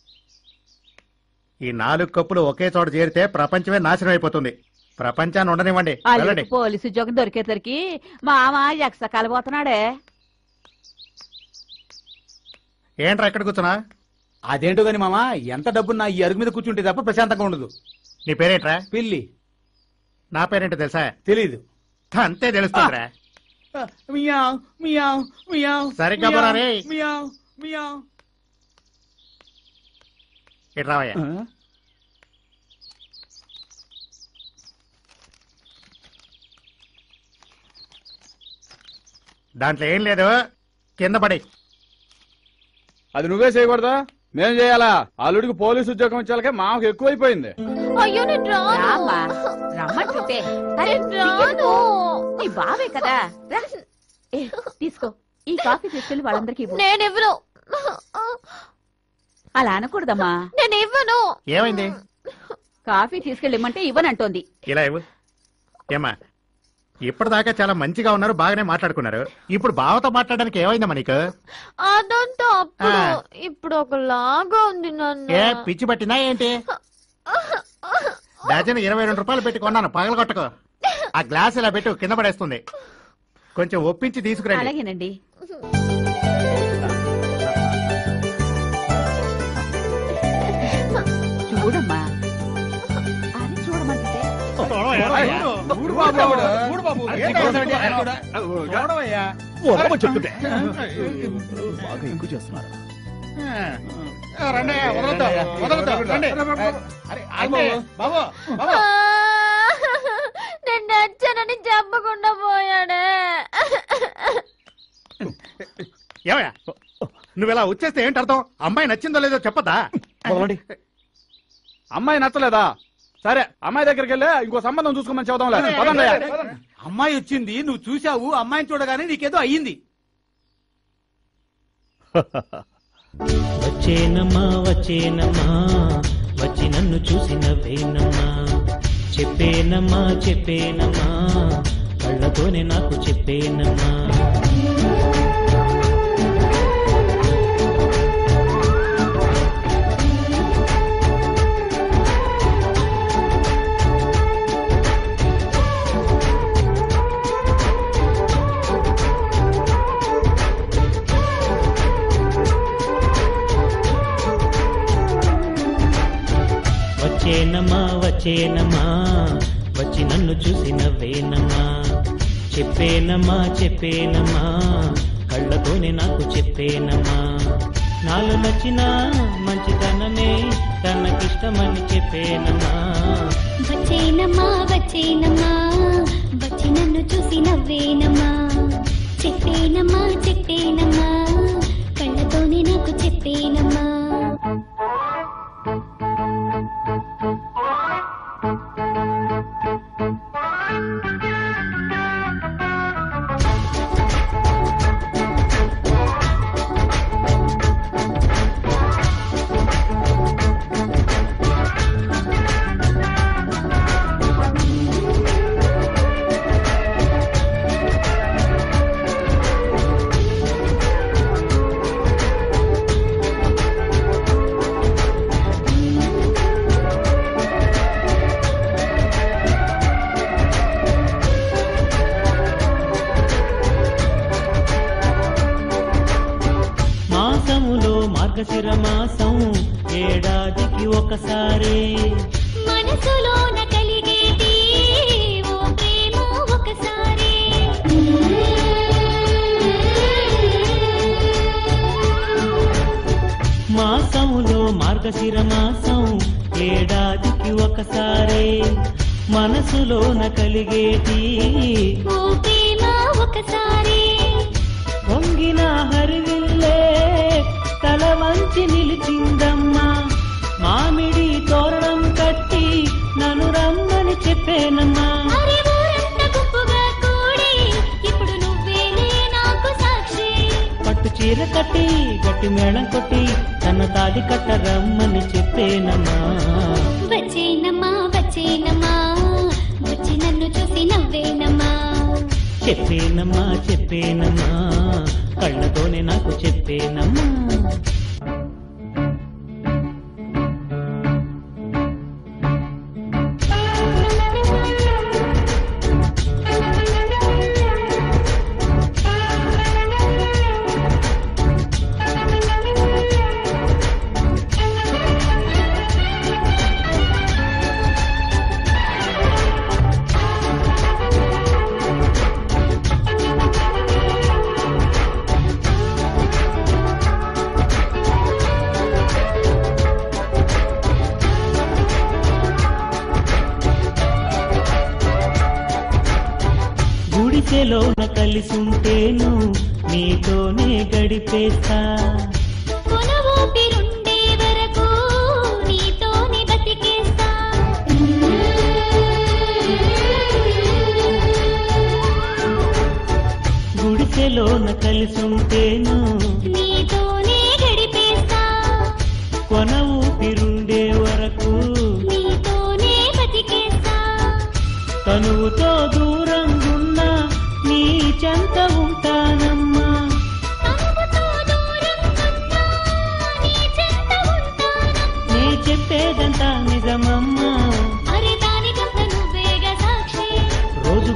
ఈ నాలుగు కప్పులు ఒకే చోట చేరితే ప్రపంచమే నాశనం అయిపోతుంది ప్రపంచాన్ని ఉండనివ్వండి వెళ్ళండి అల్లుడికి పోలీసు ఉద్యోగం దొరికేసరికి మామ ఎక్స కలబోతున్నాడే ఏంట్రా ఎక్కడ కూర్చున్నా అదేంటో గాని మామ ఎంత డబ్బున్నా ఈ అరుగు మీద కూర్చుంటే తప్ప ప్రశాంతంగా ఉండదు నీ పేరేంట్రా పిల్లి నా పేరేంటో తెలుసా తెలీదు అంతే తెలుస్తుందిరా మియావ్ మియావ్ మియావ్ సరిగ్గా పోరా రే. మియావ్ మియావ్ ఇటు రావయ్యా దాంట్లో ఏం లేదు కింద పడి అది నువ్వే చేయకూడదా మేం చేయాలా అల్లుడికి పోలీసు ఉద్యోగం వచ్చాకే మాకు ఎక్కువైపోయింది అయ్యో నేను రామ్మా, రాను రమ్మంటుంటే అరే, నేను రాను నీ బావే కదా రా. ఏ, తీసుకో ఈ కాఫీ తీసుకెళ్లి వాళ్ళందరికీ ఇవ్వు. నేను ఇవ్వను అలా అనకూడదమ్మా నేను ఇవ్వను ఏమైంది కాఫీ తీసుకెళ్ళి ఇమ్మంటే ఇవ్వనంటోంది ఇలా ఇవ్వు ఏమా ఇప్పటిదాకా చాలా మంచిగా ఉన్నారు బాగానే మాట్లాడుకున్నారు ఇప్పుడు బావతో మాట్లాడడానికి ఏమైందమ్మా నీకు అదంతా అప్పుడు ఆ. ఇప్పుడు ఒకలాగా ఉంది నన్ను ఏ పిచ్చి పట్టిందా ఏంటి డజన్ ఇరవై రెండు రూపాయలు పెట్టి కొన్నాను పగలగొట్టకు ఆ గ్లాస్ ఇలా పెట్టు కింద పడేస్తుంది కొంచెం ఒప్పించి తీసుకురండి అలాగేనండి చూడమ్మా అది చూడమంటే వదలమని చెప్తుంటే బాగా ఎక్కువ చేస్తున్నారు రండి వదలొద్దు, వదలొద్దు, రండి. అరే, ఆంటీ, బాబు బాబు నేను నచ్చానని చెప్పకుండా పోయాడే ఏమయ్యా నువ్వు ఇలా వచ్చేస్తే ఏంటి అర్థం అమ్మాయి నచ్చిందో లేదో చెప్పదా వదలండి అమ్మాయి నచ్చలేదా సరే అమ్మాయి దగ్గరికి వెళ్ళి ఇంకో సంబంధం చూసుకోమని చెబుదాంలే పదండి అయ్యా. అమ్మాయి వచ్చింది నువ్వు చూసావు అమ్మాయిని చూడగానే నీకేదో అయ్యింది వచ్చేనమ్మా వచ్చేనమ్మా వచ్చి నన్ను చూసి నవ్వేనమ్మా చెప్పేనమ్మా చెప్పేనమ్మా కళ్ళతోనే నాకు చెప్పేనమ్మా వచ్చేనమ్మా వచ్చేనమ్మా వచ్చి నన్ను చూసి నవ్వేనమ్మా చెప్పేనమ్మా చెప్పేనమ్మా కళ్ళతోనే నాకు చెప్పేనమ్మా నాలో నచ్చిన మంచితనమే తనకిష్టమని చెప్పేనమ్మా వచ్చేనమ్మా వచ్చేనమ్మా వచ్చి నన్ను చూసి నవ్వేనమ్మా చెప్పేనమ్మా చెప్పేనమ్మా కళ్ళతోనే నాకు చెప్పేనమ్మా మాసములో మార్గశిర మాసం ఏడాదికి ఒకసారి మనసులోన కలిగేది ఓ ప్రేమ ఒకసారి మాసములో మార్గశిర మాసం ఏడాదికి ఒకసారి మనసులోన కలిగేటి ఓ ప్రేమ ఒకసారి పొంగిన హరివిల్లే తల వంచి నిలిచిందమ్మా మామిడి తోరణం కట్టి నన్ను రమ్మని చెప్పేనమ్మా అరే ఊరంతా గుంపుగా కూడి ఇప్పుడు నువ్వేలే నాకు సాక్షి పట్టు చీర కట్టి గట్టి మేళం కొట్టి తన తాడి కట్ట రమ్మని చెప్పేనమ్మా వచ్చేనమ్మా వచ్చేనమ్మా వచ్చి నన్ను చూసి నవ్వేనమ్మా చెప్పేనమ్మా చెప్పేనమ్మా కళ్ళతోనే నాకు చెప్పేనమ్మా గుడిసెలోన కలిసుంటేను నీతోనే గడిపేస్తా కొన ఊపిరుండే వరకు నీతోనే బతికేస్తా గుడిసెలోన కలిసుంటేను నీతోనే గడిపేస్తా కొన ఊపిరుండే వరకు నీతోనే బతికేస్తా తనువుతో దూరంగున్నా నీ చెంత ఉంటానమ్మా తనువుతో దూరంగున్నా నీ చెంత ఉంటానమ్మా. నీ చెప్పేదంతా నిజమమ్మా అరే దానికంత నువ్వేగా సాక్షి రోజు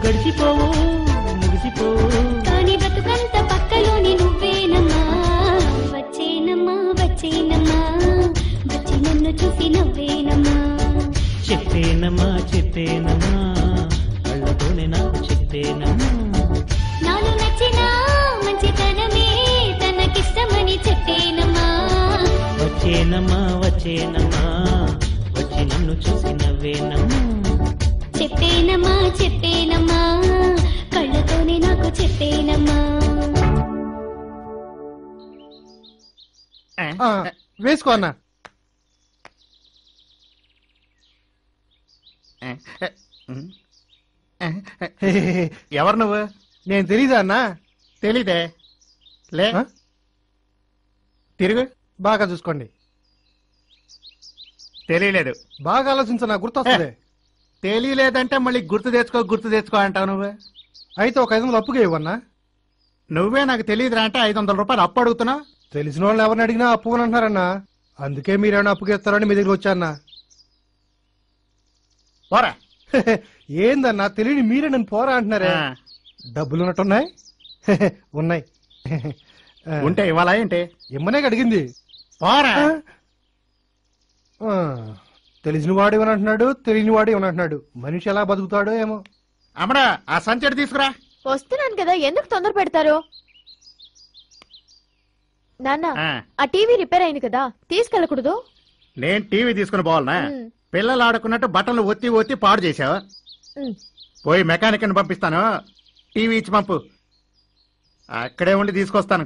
చూసి నవ్వేనమ్మా చెప్పేనమ్మా చెప్పేనమ్మా కళ్ళతోనే నాకు చెప్పేనమ్మా నాలో నచ్చిన మంచితనమే తనకిష్టమని చెప్పేనమ్మా వచ్చేనమ్మా వచ్చేనమ్మా వచ్చి నన్ను చూసి నవ్వేనమ్మా చెప్పేనమ్మా చెప్పేనమ్మా కళ్ళతోనే నాకు చెప్పేనమ్మా ఆ, వేసుకో అన్న ఎవరు నువ్వు నేను తెలీదా అన్నా తెలీదే లే తిరుగు బాగా చూసుకోండి తెలియలేదు బాగా ఆలోచించ నాకు గుర్తొస్తుంది తెలియలేదంటే మళ్ళీ గుర్తు తెచ్చుకో గుర్తు తెచ్చుకో అంటావు నువ్వు అయితే ఒక ఐదు వందలు అప్పుగా ఇవ్వన్నా నువ్వే నాకు తెలియదురా అంటే ఐదు వందల రూపాయలు అప్పు అడుగుతున్నావు తెలిసిన వాళ్ళని ఎవరిని అడిగినా అప్పు అని అంటున్నారన్నా అందుకే మీరేమైనా అప్పుకి ఇస్తారని మీ దగ్గర వచ్చాన్నా పోరా ఏందన్నా తెలియని మీరే నన్ను పోరా అంటున్నారే డబ్బులు ఉన్నట్టున్నాయి ఉన్నాయి ఆ, ఉంటే ఇవాళ ఏంటి ఇమ్మనే అడిగింది పోరా ఆ, తెలిసిన వాడు ఇవ్వని అంటున్నాడు తెలియని వాడు ఇవ్వని అంటున్నాడు మనిషి ఎలా బతుకుతాడో ఏమో అమ్మడా ఆ సంచడి తీసుకురా వస్తున్నాను కదా ఎందుకు తొందర పెడతారు నాన్న ఆ, ఆ టీవీ రిపేర్ అయింది కదా తీసుకెళ్ళకూడదు నేను టీవీ తీసుకుని పోవాలనా పిల్లలు ఆడుకున్నట్టు బట్టలు ఒత్తి ఒత్తి పాడు చేశావు ఉమ్. పోయి మెకానిక్ ని పంపిస్తాను టీవీ ఇచ్చి పంపు అక్కడే ఉండి తీసుకొస్తాను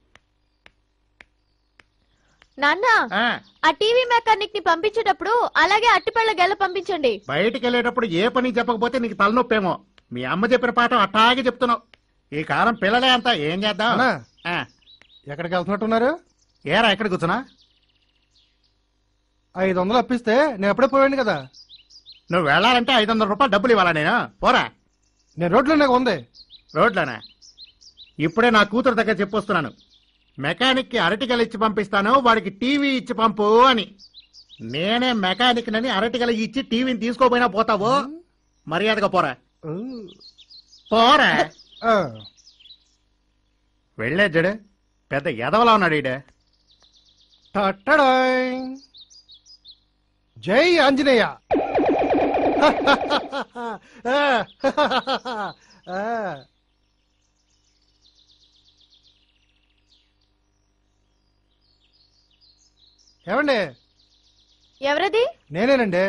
నాన్న ఆ, ఆ టీవీ మెకానిక్ ని పంపించేటప్పుడు అలాగే అట్టిపళ్ళ గెల పంపించండి బయటికి వెళ్ళేటప్పుడు ఏ పని చెప్పకపోతే నీకు తలనొప్పేమో మీ అమ్మ చెప్పిన పాఠం అట్టాగే చెప్తున్నావు ఈ కాలం పిల్లలే అంతా ఏం చేద్దాం అన్నా. ఆ, ఎక్కడికి వెళ్తున్నట్టున్నారు ఏరా ఎక్కడ కూర్చున్నా ఐదు వందలు అప్పిస్తే నేను అప్పుడే పోయాను కదా నువ్వు వెళ్ళాలంటే ఐదు వందల రూపాయలు డబ్బులు ఇవ్వాలా నేను పోరా నేను రోడ్లో నాకు ఉంది రోడ్లోనా ఇప్పుడే నా కూతురు దగ్గర చెప్పొస్తున్నాను మెకానిక్ కి అరటికలు ఇచ్చి పంపిస్తాను వాడికి టీవీ ఇచ్చి పంపు అని నేనే మెకానిక్ నని అరటికలు ఇచ్చి టీవీని తీసుకోపోయినా పోతావు మర్యాదగా పోరా పోరా ఆ, వెళ్ళే జడు పెద్ద ఎదవలా ఉన్నాడు ఈడ టట్టడాయ్. జై ఆంజనేయ ఆ, ఆ. ఏమండి ఎవరది నేనేనండి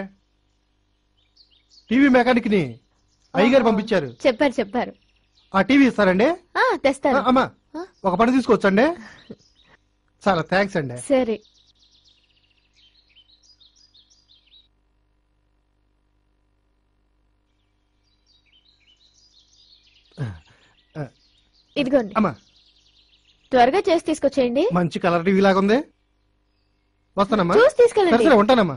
టీవీ మెకానిక్ ని అయ్యగారు పంపించారు చెప్పారు చెప్పారు ఆ టీవీ ఇస్తారండి ఆ తెస్తారు ఆ, అమ్మా ఒక పని తీసుకొచ్చండి చాలా థ్యాంక్స్ అండి సరే ఇదిగోండి అమ్మా త్వరగా చేసి తీసుకొచ్చేయండి మంచి కలర్ టీవీ లాగా ఉంది వస్తానమ్మా చూసి తీసుకెళ్ళండి. సరే, సరే, ఉంటానమ్మా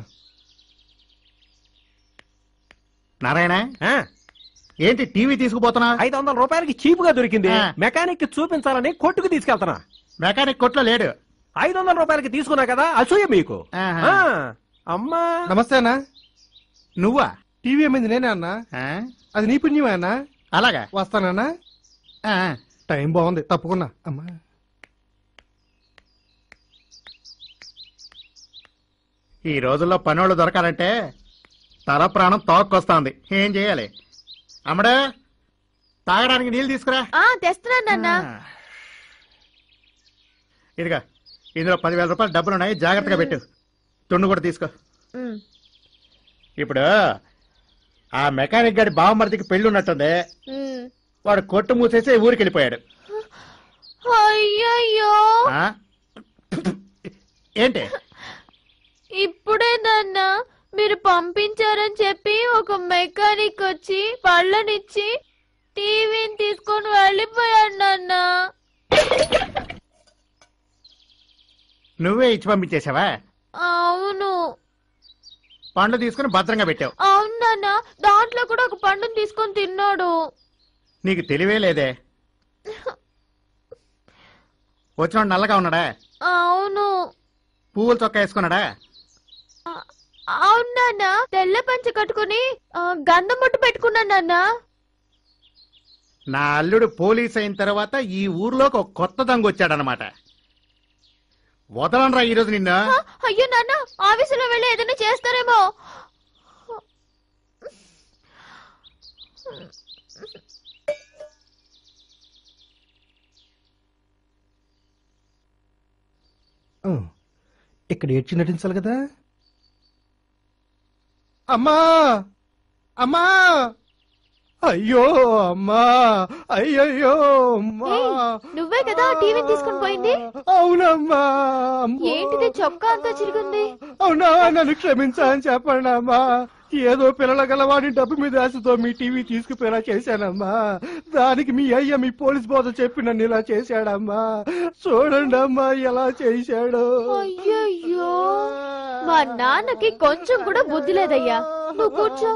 నారాయణ ఏంటి టీవీ తీసుకుపోతున్నా ఐదు వందల రూపాయలకి చీప్ గా దొరికింది ఆ. మెకానిక్ కి చూపించాలని కొట్టుకు తీసుకెళ్తున్నా మెకానిక్ కొట్లో లేడు ఐదు వందల రూపాయలకి తీసుకున్నా కదా అసూయ మీకు ఆహా. ఆ, అమ్మా నమస్తే అన్నా నువ్వా టీవీ అమ్మింది నేనే అన్నా అది నీ పుణ్యమే అన్నా అలాగా వస్తానన్నా టైం బాగుంది తప్పకుండా అమ్మా ఈ రోజుల్లో పనోళ్ళు దొరకాలంటే తల ప్రాణం తోక్కొస్తాంది ఏం చేయాలి అమ్మడా తాగడానికి నీళ్ళు తీసుకురా ఆ తెస్తున్నాను నాన్న ఇదిగా ఇందులో పదివేల రూపాయలు డబ్బులున్నాయి జాగ్రత్తగా పెట్టు తుండు కూడా తీసుకో ఉమ్. ఇప్పుడు ఆ మెకానిక్ గారి బావమరిదికి పెళ్లి ఉన్నట్టుంది ఉమ్. వాడు కొట్టు మూసేసి ఊరికి వెళ్ళిపోయాడు అయ్యయ్యో ఆ? ఏంటి ఇప్పుడే నాన్న మీరు పంపించారని చెప్పి ఒక మెకానిక్ వచ్చి పళ్ళనిచ్చి టీవీని తీసుకొని వెళ్ళిపోయాడు నాన్న నువ్వే ఇచ్చి పంపించేశావా అవును పండ్లు తీసుకుని భద్రంగా పెట్టావు అవును నాన్న దాంట్లో కూడా ఒక పండుని తీసుకొని తిన్నాడు నీకు తెలివే లేదే వచ్చినోడు నల్లగా ఉన్నాడా అవును పువ్వులు చొక్కా వేసుకున్నాడా అవును నాన్న తెల్ల పంచ కట్టుకుని ఆ, గంధం ముట్టు పెట్టుకున్నాను నాన్న నా అల్లుడు పోలీస్ అయిన తర్వాత ఈ ఊర్లోకి ఒక కొత్త దంగు వచ్చాడనమాట వదలనరా ఈ రోజు నిన్న ఆ, అయ్యో నాన్న ఆఫీసులో వెళ్ళి ఏదైనా చేస్తారేమో ఉం. ఇక్కడ ఏడ్చి నటించాలి కదా అమ్మా అమ్మా అయ్యో అమ్మా అయ్యయ్యో అమ్మా నువ్వే కదా టీవీ తీసుకుని పోయింది అవునమ్మా అమ్మో. ఏంటిది చొక్కా అంతా చిరిగింది అవునా నన్ను క్షమించని చెప్పండి అమ్మా ఏదో పిల్లల గలవాడి డబ్బు మీద ఆశతో మీ టీవీ తీసుకుపోయేలా చేశానమ్మా దానికి మీ అయ్య మీ పోలీస్ బోధ చెప్పి నన్ను ఇలా చేశాడమ్మా చూడండి అమ్మా ఎలా చేశాడు అయ్యయ్యో మా నాన్నకి కొంచెం కూడా బుద్ధి లేదయ్యా నువ్వు కూర్చో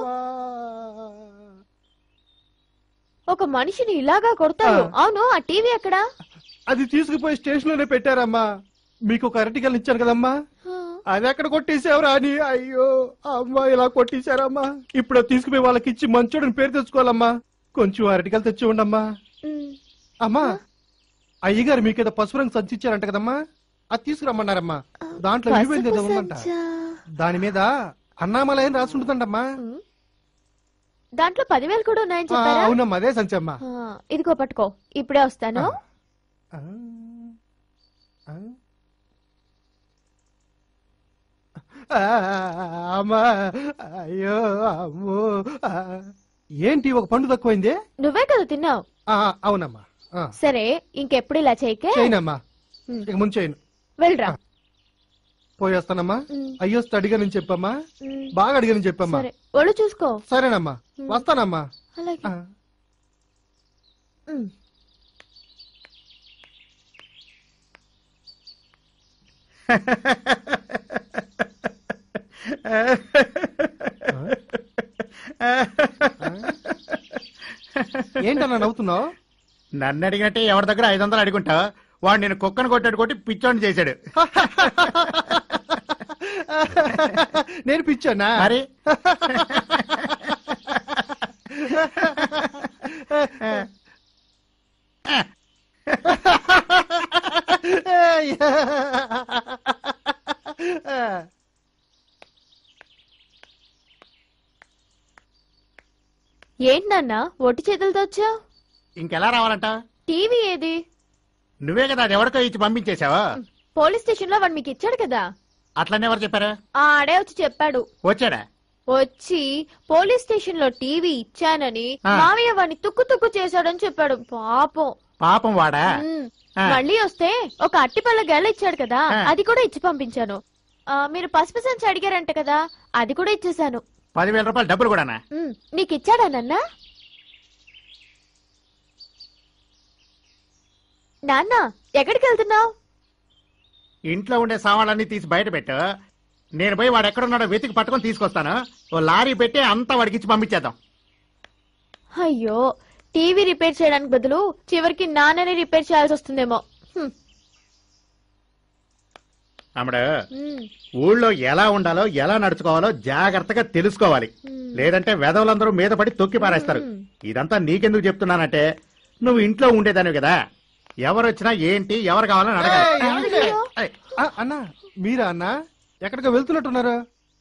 ఒక మనిషిని ఇలాగా కొడతారు అవును ఆ టీవీ ఎక్కడా అది తీసుకుపోయి స్టేషన్ లోనే పెట్టారమ్మా మీకు ఒక అరటికల్ ఇచ్చాను కదమ్మా అది ఎక్కడ కొట్టేశావురా అని అయ్యో అమ్మా ఇలా కొట్టేశారమ్మా ఇప్పుడు అది తీసుకుపోయి వాళ్ళకి ఇచ్చి మంచోడని పేరు తెచ్చుకోవాలమ్మా కొంచెం అరటికల్ తెచ్చి ఉండమ్మా అమ్మా అయ్యగారు మీకు ఏదో పసుపు రంగు సంచి ఇచ్చారంట కదమ్మా అది తీసుకురమ్మన్నారమ్మా దాంట్లో విలువైంది ఏదో ఉందంట దాని మీద అన్నామలై అని రాసి ఉంటుందంటమ్మా దాంట్లో పదివేలు కూడా ఉన్నాయని ఆ, చెప్పారా అవునమ్మా అదే సంచి అమ్మా ఆ, ఇదిగో పట్టుకో ఇప్పుడే వస్తాను ఆ, అమ్మా అయ్యో అమ్మో ఆ. ఏంటి ఒక పండు తక్కువైంది నువ్వే కదా తిన్నావు ఆ, అవునమ్మా ఆ, సరే ఇంకెప్పుడు ఇలా చేయకే చేయనమ్మా ఇక ముందు చేయను వెళ్ళరా పోయి వస్తానమ్మా ఉమ్. అయ్యొస్తే అడిగానని చెప్పమ్మా ఉమ్. బాగా అడిగానని చెప్పమ్మా సరే ఒళ్ళు చూసుకో సరేనమ్మా ఉమ్. వస్తానమ్మా అలాగే ఆ. ఉమ్. ఏంటన్నా నవ్వుతున్నావు నన్ను అడిగినట్టే ఎవరి దగ్గర ఐదు వందలు అడుగుంటా వాడు నేను కుక్కను కొట్టాడు కొట్టి పిచ్చోని చేశాడు నేను పిచ్చానా మరి ఏంటి నాన్న ఒట్టి చేతులతో వచ్చావు ఇంకెలా రావాలంట టీవీ ఏది నువ్వే కదా అది ఎవరికో ఇచ్చి పంపించేశావా పోలీస్ స్టేషన్ లో వాడు మీకు ఇచ్చాడు కదా అట్లనే ఎవరు చెప్పారు ఆ ఆడే వచ్చి చెప్పాడు వచ్చాడా వచ్చి పోలీస్ స్టేషన్ లో టీవీ ఇచ్చానని ఆ. మావయ్య వాడిని తుక్కు తుక్కు చేశాడని చెప్పాడు పాపం పాపం వాడా ఉమ్. ఆ. మళ్ళీ వస్తే ఒక అట్టిపళ్ళ గెల ఇచ్చాడు కదా ఆ. అది కూడా ఇచ్చి పంపించాను ఆ, మీరు పసుపు సంచి అడిగారంట కదా అది కూడా ఇచ్చేసాను పదివేల రూపాయలు డబ్బులు కూడానా ఉమ్, నీకు ఇచ్చాడా నాన్న నాన్న ఎక్కడికి వెళ్తున్నావు ఇంట్లో ఉండే సామాన్లన్నీ తీసి బయట పెట్టు నేను పోయి వాడు ఎక్కడున్నాడో వెతికి పట్టుకొని తీసుకొస్తాను ఓ లారీ పెట్టి అంతా వాడికి ఇచ్చి పంపించేద్దాం అయ్యో టీవీ రిపేర్ చేయడానికి బదులు చివరికి నాన్నని రిపేర్ చేయాల్సి వస్తుందేమో హ్మ్. అమ్మడు ఉమ్, ఊళ్ళో ఎలా ఉండాలో ఎలా నడుచుకోవాలో జాగ్రత్తగా తెలుసుకోవాలి లేదంటే వెధవులందరూ మీద పడి తొక్కి పారేస్తారు ఇదంతా నీకెందుకు చెప్తున్నానంటే నువ్వు ఇంట్లో ఉండేదానివి కదా ఎవరు వచ్చినా ఏంటి ఎవరు కావాలని అడగాలి ఆ, అన్నా మీరా అన్నా ఎక్కడికో వెళ్తున్నట్టున్నారు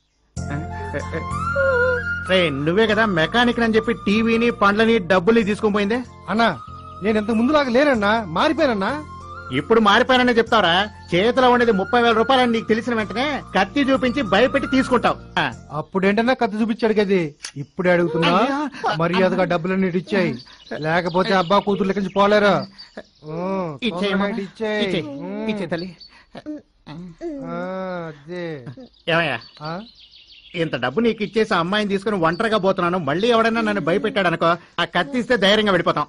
రే నువ్వే కదా మెకానిక్ అని చెప్పి టీవీని పండ్లని డబ్బులు తీసుకొని పోయిందే అన్నా నేను ఇంత ముందులాగా లేనన్నా మారిపోయానన్నా ఇప్పుడు మారిపోయానని చెప్తావరా చేతిలో ఉండేది ముప్పై వేల రూపాయలని నీకు తెలిసిన వెంటనే కత్తి చూపించి భయపెట్టి తీసుకుంటావు ఆ. అప్పుడేంటన్నా కత్తి చూపించాడు కది ఇప్పుడే అడుగుతున్నా మర్యాదగా డబ్బులన్నీ ఇచ్చాయి లేకపోతే అబ్బా కూతురు లెక్క నుంచి పోలేరు ఊ, ఇచ్చేయమ్మా. తొందరగా ఇచ్చేయ్. ఇచ్చేయ్. ఊ. ఇచ్చేయ్ తల్లి ఆ, అదే ఏమయ్యా ఆ? ఇంత డబ్బు నీకు ఇచ్చేసి ఆ అమ్మాయిని తీసుకుని ఒంటరిగా పోతున్నాను మళ్ళీ ఎవడైనా నన్ను భయపెట్టాడు అనుకో ఆ కత్తి ఇస్తే ధైర్యంగా వెళ్ళిపోతాం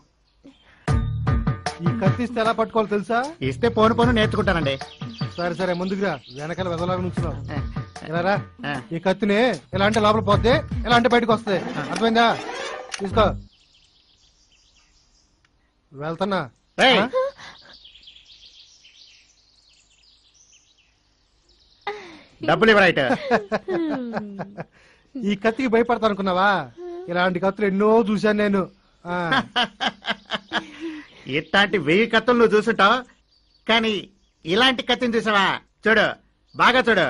ఈ కత్తి ఇస్తే ఎలా పట్టుకోవాలో తెలుసా ఇస్తే పోను పోను నేర్చుకుంటానండి సరే సరే ముందుకురా వెనకాల వెదలాగా నుంచున్నావు ఆ, ఇలా రా ఆ. ఈ కత్తిని ఎలా అంటే లోపల పోతే ఎలా అంటే బయటకు వస్తుంది అర్థమైందా తీసుకో వెళ్తున్నా రేయ్. ఆ? డబ్బులు ఇవ్వరైట్ ఈ కత్తికి భయపడతా అనుకున్నావా ఇలాంటి కత్తులు ఎన్నో చూశాను నేను ఆ, ఇట్లాంటి వెయ్యి కత్తులు నువ్వు చూసుంటావు కానీ ఇలాంటి కత్తిని చూసావా చూడు బాగా చూడు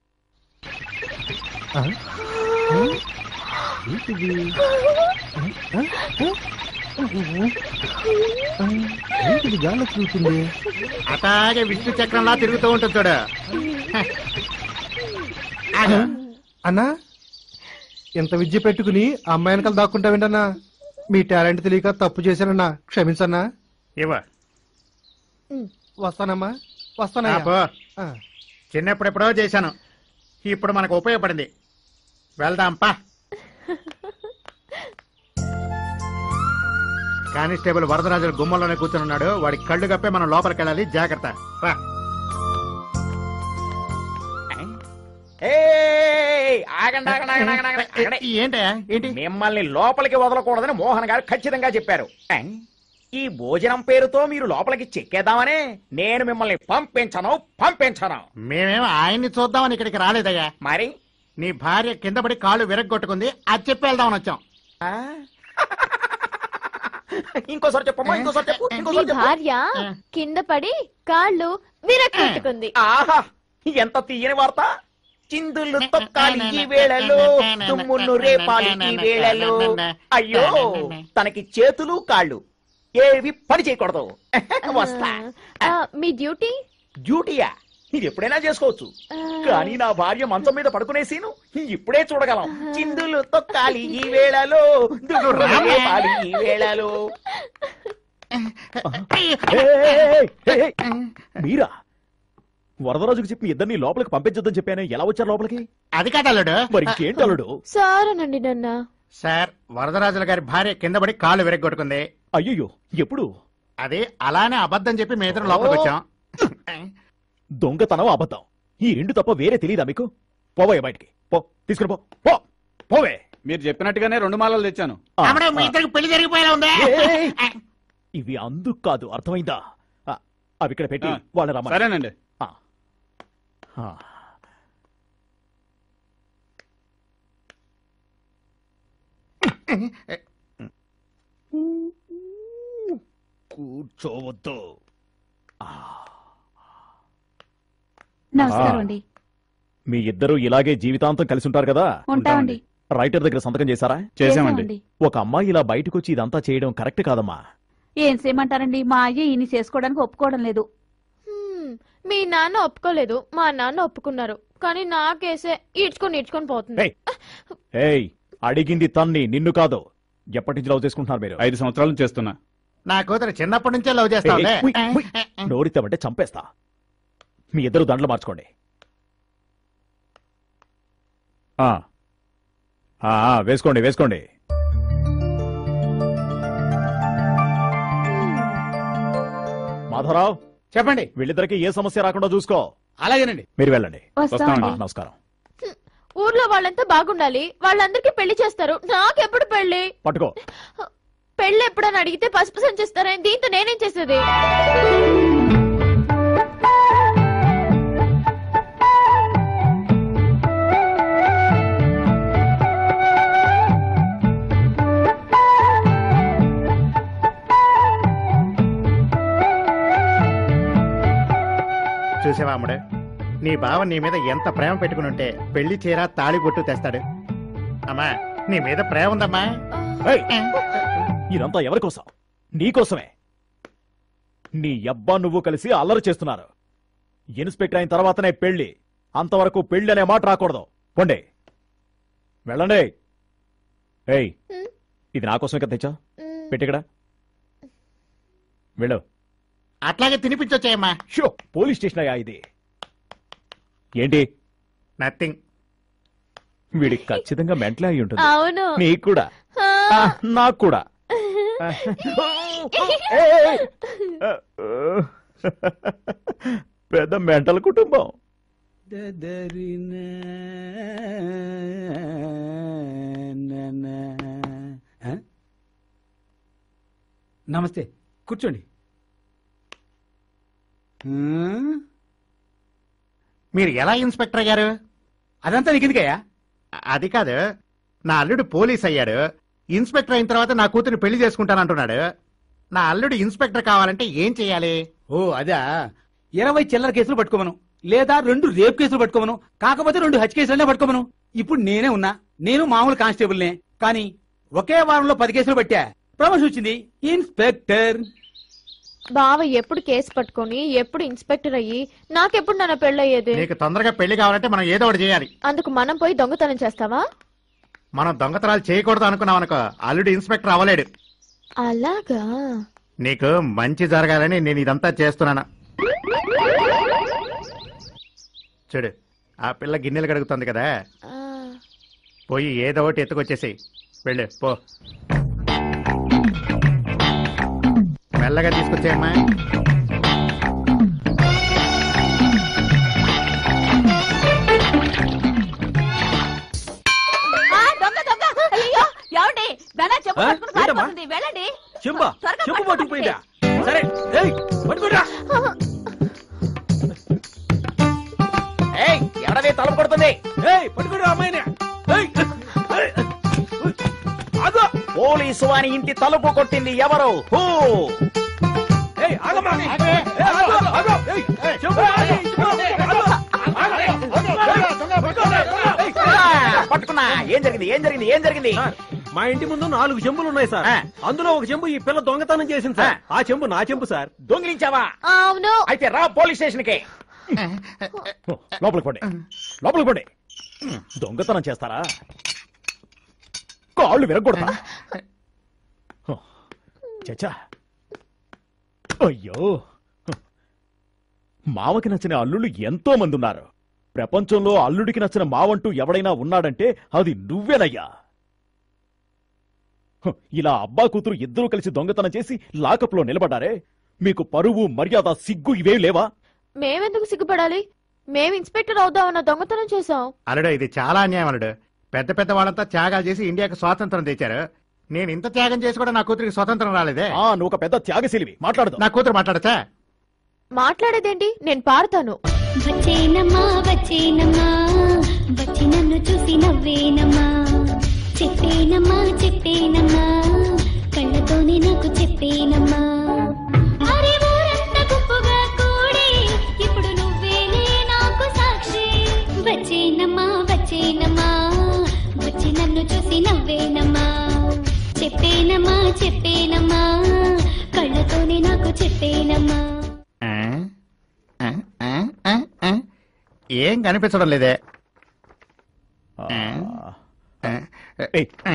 ఏంటిది గాల్లో తిరుగుతుంది అట్లాగే విష్ణు చక్రంలా తిరుగుతూ ఉంటుంది చూడు ఆగు. అన్నా ఇంత విద్య పెట్టుకుని ఆ అమ్మాయి వెనకాల దాక్కుంటావేంటన్నా మీ టాలెంట్ తెలియక తప్పు చేశానన్నా క్షమించన్నా ఇవ్వ వస్తానమ్మా వస్తానయ్యా ఆపు. ఆ. చిన్నప్పుడెప్పుడో చేశాను ఇప్పుడు మనకు ఉపయోగపడింది వెళ్దాం పా కానిస్టేబుల్ వరదరాజుల గుమ్మలోనే కూర్చుని ఉన్నాడు వాడి కళ్ళు కప్పే మనం లోపలికి వెళ్ళాలి జాగ్రత్త రా ఏయ్, ఆగండి ఆగండి ఆగండి ఆగండి, ఆగండి, ఆగండి. ఏంటయ్యా ఏంటి మిమ్మల్ని లోపలికి వదలకూడదని మోహన్ గారు ఖచ్చితంగా చెప్పారు ఏం? ఈ భోజనం పేరుతో మీరు లోపలికి చెక్కేద్దామనే నేను మిమ్మల్ని పంపించను పంపించను మేమేం ఆయన్ని చూద్దామని ఇక్కడికి రాలేదయ్యా మరి నీ భార్య కింద పడి కాళ్ళు విరగ్గొట్టుకుంది అది చెప్పి వెళ్దామని వచ్చాం ఇంకోసారి చెప్పమ్మా ఇంకోసారి చెప్పు మీ ఇంకోసారి చెప్పు భార్య కింద పడి కాళ్ళు విరక్కొట్టుకుంది ఆహా ఎంత తీయని వార్త చిందులు తొక్కాలి ఈ వేళలో తుమ్మును రేపాలి ఈ వేళలో అయ్యో తనకి చేతులు కాళ్ళు ఏవి పని చేయకూడదు వస్తా ఆ, మీ డ్యూటీ డ్యూటీయా ఇది ఎప్పుడైనా చేసుకోవచ్చు కానీ నా భార్య మంచం మీద పడుకునే సీను ఇప్పుడే చూడగలం చిందులు తొక్కాలి ఈ వేళలో దుమ్మును రేపాలి ఈ వేళలో మీరా వరదరాజుకు చెప్పి మీ ఇద్దరిని లోపలికి పంపించొద్దని చెప్పాను ఎలా వచ్చారు లోపలికి అది కాదు అల్లుడు మరి ఇంకేంటి అల్లుడు సారనండి నన్న సార్ వరదరాజుల గారి భార్య కింద పడి కాళ్ళు విరగ్గొట్టుకుంది అయ్యో ఎప్పుడు అది అలానే అబద్ధం చెప్పి మీ ఇద్దరం లోపలికి వచ్చాం దొంగతనం అబద్ధం ఈ రెండు తప్ప వేరే తెలియదా మీకు పోవయ్య బయటికి పో తీసుకుని పో పో పోవే మీరు చెప్పినట్టుగానే రెండు మాలలు తెచ్చాను ఆ, అమ్మడే మీ ఆ. ఇద్దరికి పెళ్లి జరిగిపోయేలా ఉందే ఏయ్! ఇవి అందుకు కాదు అర్థమైందా ఆ, అవి ఇక్కడ పెట్టి ఆ, వాళ్ళ రమ్మ సరేనండి కూర్చోవద్దు నమస్కారం అండి మీ ఇద్దరు ఇలాగే జీవితాంతం కలిసి ఉంటారు కదా ఉంటామండి రైటర్ దగ్గర సంతకం చేశారా చేశామండి. ఒక అమ్మాయి ఇలా బయటకు వచ్చి ఇదంతా చేయడం కరెక్ట్ కాదమ్మా ఏం చేయమంటారండి మా అయ్య ఈయన చేసుకోవడానికి ఒప్పుకోవడం లేదు హ్మ్, మీ నాన్న ఒప్పుకోలేదు మా నాన్న ఒప్పుకున్నారు కానీ నా కేసే ఈడ్చుకొని ఈడ్చుకొని పోతుంది ఏయ్! ఏయ్ అడిగింది తన్ని నిన్ను కాదు ఎప్పటి నుంచి లవ్ చేసుకుంటున్నారు మీరు ఐదు సంవత్సరాలు చేస్తున్నా నా కూతురు చిన్నప్పటి నుంచే లవ్ చేస్తావులే ఏయ్, ఉయ్, ఉయ్. నోరిస్తామంటే చంపేస్తా మీ ఇద్దరు దండలు మార్చుకోండి ఆ. ఆ, ఆ, వేసుకోండి వేసుకోండి మాధవరావు చెప్పండి వీళ్ళిద్దరికి ఏ సమస్య రాకుండా చూసుకో అలాగేనండి మీరు వెళ్ళండి వస్తామండి. ఆ, నమస్కారం ఊర్లో వాళ్ళంతా బాగుండాలి వాళ్ళందరికీ పెళ్లి చేస్తారు నాకెప్పుడు పెళ్లి పట్టుకో పెళ్లి ఎప్పుడని అడిగితే పసుపు సంచేస్తారా దీంతో నేనేం చేసేది చూసావా అమ్ముడు నీ బావ నీ మీద ఎంత ప్రేమ పెట్టుకుని ఉంటే పెళ్లి చీర తాళి బొట్టు తెస్తాడు అమ్మా నీ మీద ప్రేమ ఉందమ్మా ఏయ్! ఇదంతా ఎవరి కోసం నీకోసమే నీ అబ్బా నువ్వు కలిసి అల్లరి చేస్తున్నారు ఇన్స్పెక్టర్ అయిన తర్వాతనే పెళ్లి అంతవరకు పెళ్లి అనే మాట రాకూడదు పొండి వెళ్ళండి ఏయ్ ఇది నా కోసమే కదా తెచ్చా పెట్టిక్కడ వెళ్ళు అట్లాగే తినిపించొచ్చాయమ్మా షో పోలీస్ స్టేషన్ అయ్యా ఇది ఏంటి నథింగ్ వీడికి ఖచ్చితంగా మెంటలే అయి ఉంటుంది అవును నీకు కూడా ఆ. ఆ, నాకు కూడా పెద్ద మెంటల్ కుటుంబం నమస్తే కూర్చోండి మీరు ఎలా ఇన్స్పెక్టర్ అయ్యారు అదంతా నీకు ఎందుకయ్యా అది కాదు నా అల్లుడు పోలీస్ అయ్యాడు ఇన్స్పెక్టర్ అయిన తర్వాత నా కూతురిని పెళ్లి చేసుకుంటానంటున్నాడు నా అల్లుడు ఇన్స్పెక్టర్ కావాలంటే ఏం చేయాలి ఓ అదా ఇరవై చిల్లర కేసులు పట్టుకోమను లేదా రెండు రేప్ కేసులు పట్టుకోమను కాకపోతే రెండు హత్య కేసులనే పట్టుకోమను ఇప్పుడు నేనే ఉన్నా నేను మామూలు కానిస్టేబుల్నే కానీ ఒకే వారంలో పది కేసులు పట్టా ప్రమోషన్ వచ్చింది ఇన్స్పెక్టర్ బావ ఎప్పుడు కేసు పట్టుకొని ఎప్పుడు ఇన్స్పెక్టర్ అయ్యి నాకెప్పుడు నన్ను పెళ్ళయ్యేది నీకు తొందరగా పెళ్లి కావాలంటే మనం ఏదో ఒకటి చేయాలి అందుకు మనం పోయి దొంగతనం చేస్తావా మనం దొంగతనాలు చేయకూడదు అనుకున్నాం అనుకో అల్లుడు ఇన్స్పెక్టర్ అవ్వలేడు అలాగా నీకు మంచి జరగాలని నేను ఇదంతా చేస్తున్నాను చూడు ఆ పిల్ల గిన్నెలు కడుగుతుంది కదా ఆ, పోయి ఏదో ఒకటి ఎత్తుకొచ్చేసి వెళ్ళు పో మెల్లగా తీసుకొచ్చేయమ్మా ఆ, దొంగ దొంగ అయ్యో ఏమండి ధన చెప్పు ఆ? పట్టుకుని ఏంటమ్మా? పారిపోతుంది వెళ్ళండి చెంబా త్వరగా చెప్పు పట్టుకోండి. పట్టుకుపోయిందా సరే ఏయ్ పట్టుకోరా ఏయ్ ఎవడది తలుపు కొడుతుంది ఏయ్ పట్టుకోరా అమ్మాయిని ఏయ్ ఏయ్. ఆగు పోలీసు వాని ఇంటి తలుపు కొట్టింది ఎవరు హూ ఏయ్ ఆగమ్మా ఏయ్, ఆగు, ఆగు. ఏయ్, చెంబు, ఆగు, ఆగు, ఆగు. ఏయ్, ఆ, పట్టుకున్నా ఏం జరిగింది ఏం జరిగింది ఏం జరిగింది సార్, మా ఇంటి ముందు నాలుగు చెంబులు ఉన్నాయి సార్ ఆ. అందులో ఒక చెంబు ఈ పిల్ల దొంగతనం చేసింది సార్ ఆ చెంబు నా చెంబు సార్ దొంగిలించావా అవును అయితే రా పోలీస్ స్టేషన్ కి లోపలికి పోండి లోపలికి పోండి దొంగతనం చేస్తారా కాళ్ళు విరగొడతా చచ్చా అయ్యో మావకి నచ్చిన అల్లుళ్ళు ఎంతో మంది ఉన్నారు ప్రపంచంలో అల్లుడికి నచ్చిన మావంటూ ఎవడైనా ఉన్నాడంటే అది నువ్వేనయ్యా హ, ఇలా అబ్బా కూతురు ఇద్దరూ కలిసి దొంగతనం చేసి లాకప్లో నిలబడ్డారే మీకు పరువు మర్యాద సిగ్గు ఇవే లేవా మేమెందుకు సిగ్గుపడాలి మేము ఇన్స్పెక్టర్ అవుదామన్న దొంగతనం చేసాం అల్లుడు ఇది చాలా అన్యాయం అల్లుడు పెద్ద పెద్ద వాళ్ళంతా త్యాగాలు చేసి ఇండియాకి స్వాతంత్రం తెచ్చారు నేను ఇంత త్యాగం చేసి కూడా నా కూతురికి స్వతంత్రం రాలేదే ఆ నువ్వు ఒక పెద్ద త్యాగశీలివి మాట్లాడదు నా కూతురు మాట్లాడచ్చా మాట్లాడేదేంటి నేను పాడతాను వచ్చేనమ్మా వచ్చేనమ్మా వచ్చి నన్ను చూసి నవ్వేనమ్మా చెప్పేనమ్మా చెప్పేనమ్మా కళ్ళతోనే నాకు చెప్పేనమ్మా అరే ఊరంతా గుంపుగా కూడి ఇప్పుడు నువ్వేలే నాకు సాక్షి వచ్చేనమ్మా వచ్చేనమ్మా వచ్చి నన్ను చూసి నవ్వేనమ్మా చెప్పేనమ్మా చెప్పేనమ్మా కళ్ళతోనే నాకు చెప్పేనమ్మా ఆ? ఆ? ఆ? ఆ? ఆ? ఏం కనిపించడం లేదే ఆ? ఆ? ఏయ్. ఆ?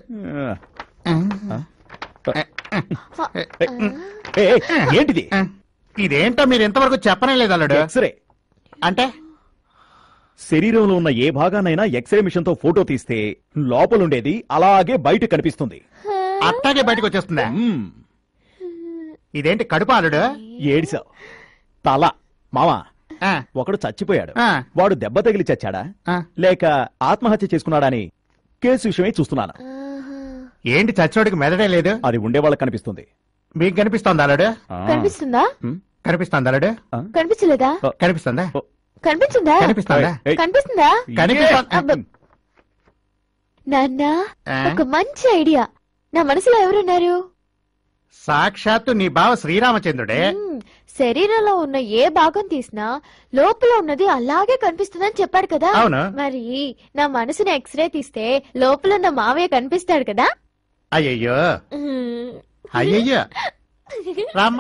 ఆ. ఆ? ఏయ్, ఏయ్, ఏంటిది ఆ? ఇదేంటో మీరు ఇంతవరకు చెప్పనే లేదు అల్లుడు ఎక్స్రే అంటే శరీరంలో ఉన్న ఏ భాగానైనా ఎక్స్రే మిషన్ తో ఫోటో తీస్తే లోపలుండేది అలాగే బయట కనిపిస్తుంది అట్టాగే బయటకు వచ్చేస్తుందా మ్మ్. ఇదేంటి కడుపు అల్లుడు ఏడిసావు తల మావా ఆ, ఒకడు చచ్చిపోయాడు ఆ. వాడు దెబ్బ తగిలి చచ్చాడా ఆ. లేక ఆత్మహత్య చేసుకున్నాడా అని కేసు విషయమై చూస్తున్నాను ఏంటి చచ్చోడికి మెదడే లేదు అది ఉండే వాళ్ళకి కనిపిస్తుంది మీకు కనిపిస్తోంది అల్లుడు ఆ. కనిపిస్తుందా కనిపిస్తోంది అల్లుడు కనిపించలేదా కనిపిస్తుందా కనిపించిందా కనిపిస్తుందా ఏయ్, కనిపిస్తుందా కనిపిస్తోంది నాన్న ఆ? ఒక మంచి ఐడియా నా మనసులో ఎవరున్నారు సాక్షాత్తు నీ బావ శ్రీరామచంద్రుడే మ్మ్. శరీరంలో ఉన్న ఏ భాగం తీసినా లోపల ఉన్నది అలాగే కనిపిస్తుందని చెప్పాడు కదా అవును. మరి నా మనసుని ఎక్స్రే తీస్తే లోపల ఉన్న మావయ్య కనిపిస్తాడు కదా అయ్యయ్యో మ్మ్. అయ్యయ్యో రామ్మా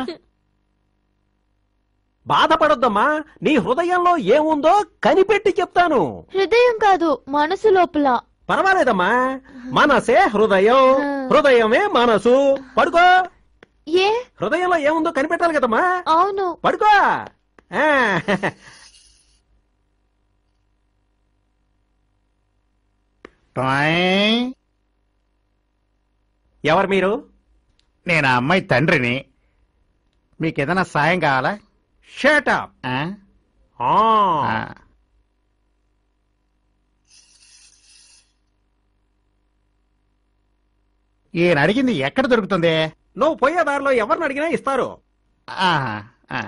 బాధపడొద్దమ్మా నీ హృదయంలో ఏముందో కనిపెట్టి చెప్తాను హృదయం కాదు మనసు లోపల పర్వాలేదమ్మా మనసే హృదయం హృదయమే మనసు పడుకో ఏ హృదయంలో ఏముందో కనిపెట్టాలి కదమ్మా అవును పడుకో ఆ, టాయ్. ఎవరు మీరు నేను ఆ అమ్మాయి తండ్రిని మీకు ఏదైనా సాయం కావాలా షటప్ ఆ? ఆ. ఈయన అడిగింది ఎక్కడ దొరుకుతుంది నువ్వు పోయే దారిలో ఎవరిని అడిగినా ఇస్తారు ఆహా, ఆ.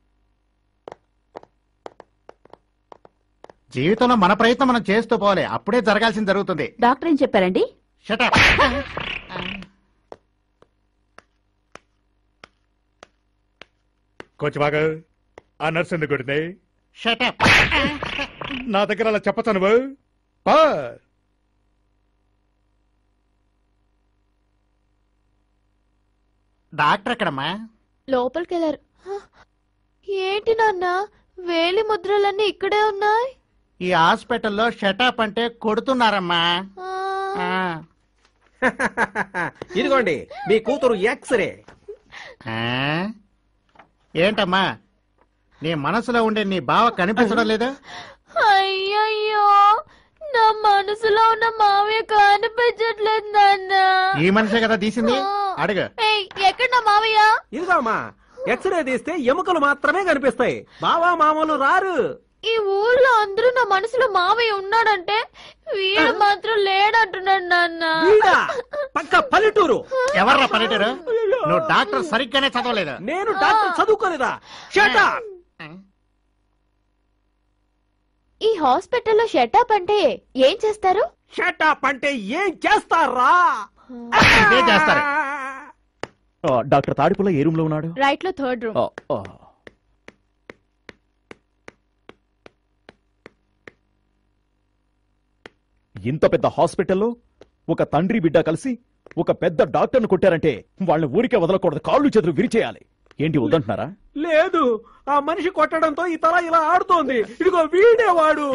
జీవితంలో మన ప్రయత్నం మనం చేస్తూ పోవాలి అప్పుడే జరగాల్సింది జరుగుతుంది డాక్టర్ ఏం చెప్పారండి షటప్ కొంచెం బాగా ఆ నర్స్ ఎందుకు కొడుతుంది షటప్ నా దగ్గర అలా చెప్పతాను బా పా. డాక్టర్ ఎక్కడమ్మా లోపలికి వెళ్ళారు హ, ఏంటి నాన్న వేలి ముద్రలన్నీ ఇక్కడే ఉన్నాయి ఈ హాస్పిటల్లో షటప్ అంటే కొడుతున్నారమ్మా ఆ. ఇదిగోండి మీ కూతురు ఎక్స్రే ఆ? ఏంటమ్మా నీ మనసులో ఉండే నీ బావ కనిపించడం లేదా అయ్యయ్యో నా మనసులో ఉన్న మావయ్య కనిపించట్లేదు నాన్న ఈ మనిషే కదా తీసింది అడుగు ఏయ్, ఎక్కడ నా మావయ్య ఇదిగోమ్మా ఎక్స్రే తీస్తే ఎముకలు మాత్రమే కనిపిస్తాయి బావా మామూలు రారు ఈ ఊర్లో అందరూ నా మనసులో మావయ్య ఉన్నాడంటే వీడు మాత్రం లేడంటున్నాడు నాన్న వీడా? పక్క పల్లెటూరు ఎవర్రా పల్లెటూరు నువ్వు డాక్టర్ సరిగ్గానే చదవలేదు నేను డాక్టర్ చదువుకోలేదా Shut up! ఈ హాస్పిటల్లో షటప్ అంటే ఏం చేస్తారు షటప్ అంటే ఏం చేస్తారా ఇదే చేస్తారు ఆ, డాక్టర్ తాడిపుల్ల ఏ రూమ్ లో ఉన్నాడు రైట్ లో థర్డ్ రూమ్ ఆ, ఆ. ఇంత పెద్ద హాస్పిటల్లో ఒక తండ్రి బిడ్డ కలిసి ఒక పెద్ద డాక్టర్ను కొట్టారంటే వాళ్ళని ఊరికే వదలకూడదు కాళ్ళు చేతులు విరిచేయాలి ఏంటి వద్దంటున్నారా లేదు ఆ మనిషి కొట్టడంతో ఈ తల ఇలా ఆడుతోంది ఇదిగో వీడేవాడు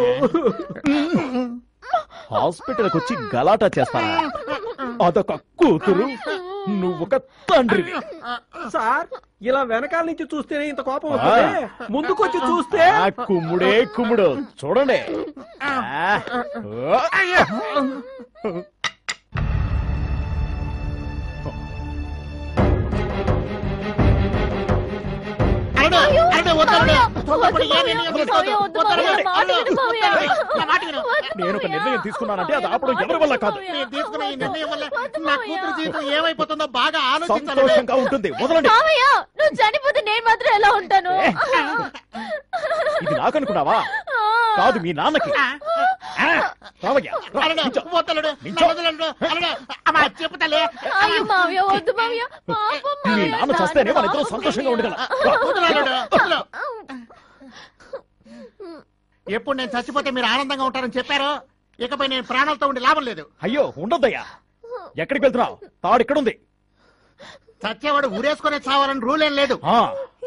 హాస్పిటల్కి వచ్చి గలాటా చేస్తారా అదొక కూతురు నువ్వొక తండ్రివి సార్ ఇలా వెనకాల నుంచి చూస్తేనే ఇంత కోపం వస్తుంది ముందుకొచ్చి చూస్తే ఆ కుమ్ముడే కుమ్ముడు చూడండి ఆ. అరుడు, అరుడు, వద్దు, అరుడు. తొందరపడి ఏ మావయ్య, నిర్ణయం మావయ్య, తీసుకోవద్దు. వద్దు, వద్దు, మావయ్య, అరుడు. మాట విను, మావయ్య. నా మాట విను. నేను ఒక నిర్ణయం తీసుకున్నానంటే అది ఆపడం ఎవరి వల్ల కాదు నేను తీసుకున్న ఈ నిర్ణయం వల్ల నా కూతురు జీవితం ఏమైపోతుందో బాగా ఆలోచించాలి సంతోషంగా ఉంటుంది వదలండి మావయ్య నువ్వు చనిపోతే నేను మాత్రం ఎలా ఉంటాను ఇది నాకనుకున్నావా కాదు మీ నాన్నకి ఆ, రావయ్యా రా, అరుడు, నించో. వద్దు, అరుడు. నించో. వద్దు, అరుడు. అరుడు, అమ్మా, చెప్పు తల్లి. అయ్యో మావయ్య వద్దు మావయ్య పాపం మీ మావయ్య, నాన్న చస్తేనే మన ఇద్దరం నాన్న. సంతోషంగా ఉండగలం రా. వద్దు, అరుడు, వద్దు. ఎప్పుడు నేను చచ్చిపోతే మీరు ఆనందంగా ఉంటారని చెప్పారు ఇకపై నేను ప్రాణాలతో ఉండి లాభం లేదు అయ్యో ఉండొద్దయ్యా ఎక్కడికి వెళ్తున్నావు తాడు ఇక్కడుంది చచ్చేవాడు ఊరేసుకునే చావాలని రూల్ ఏం లేదు ఆ,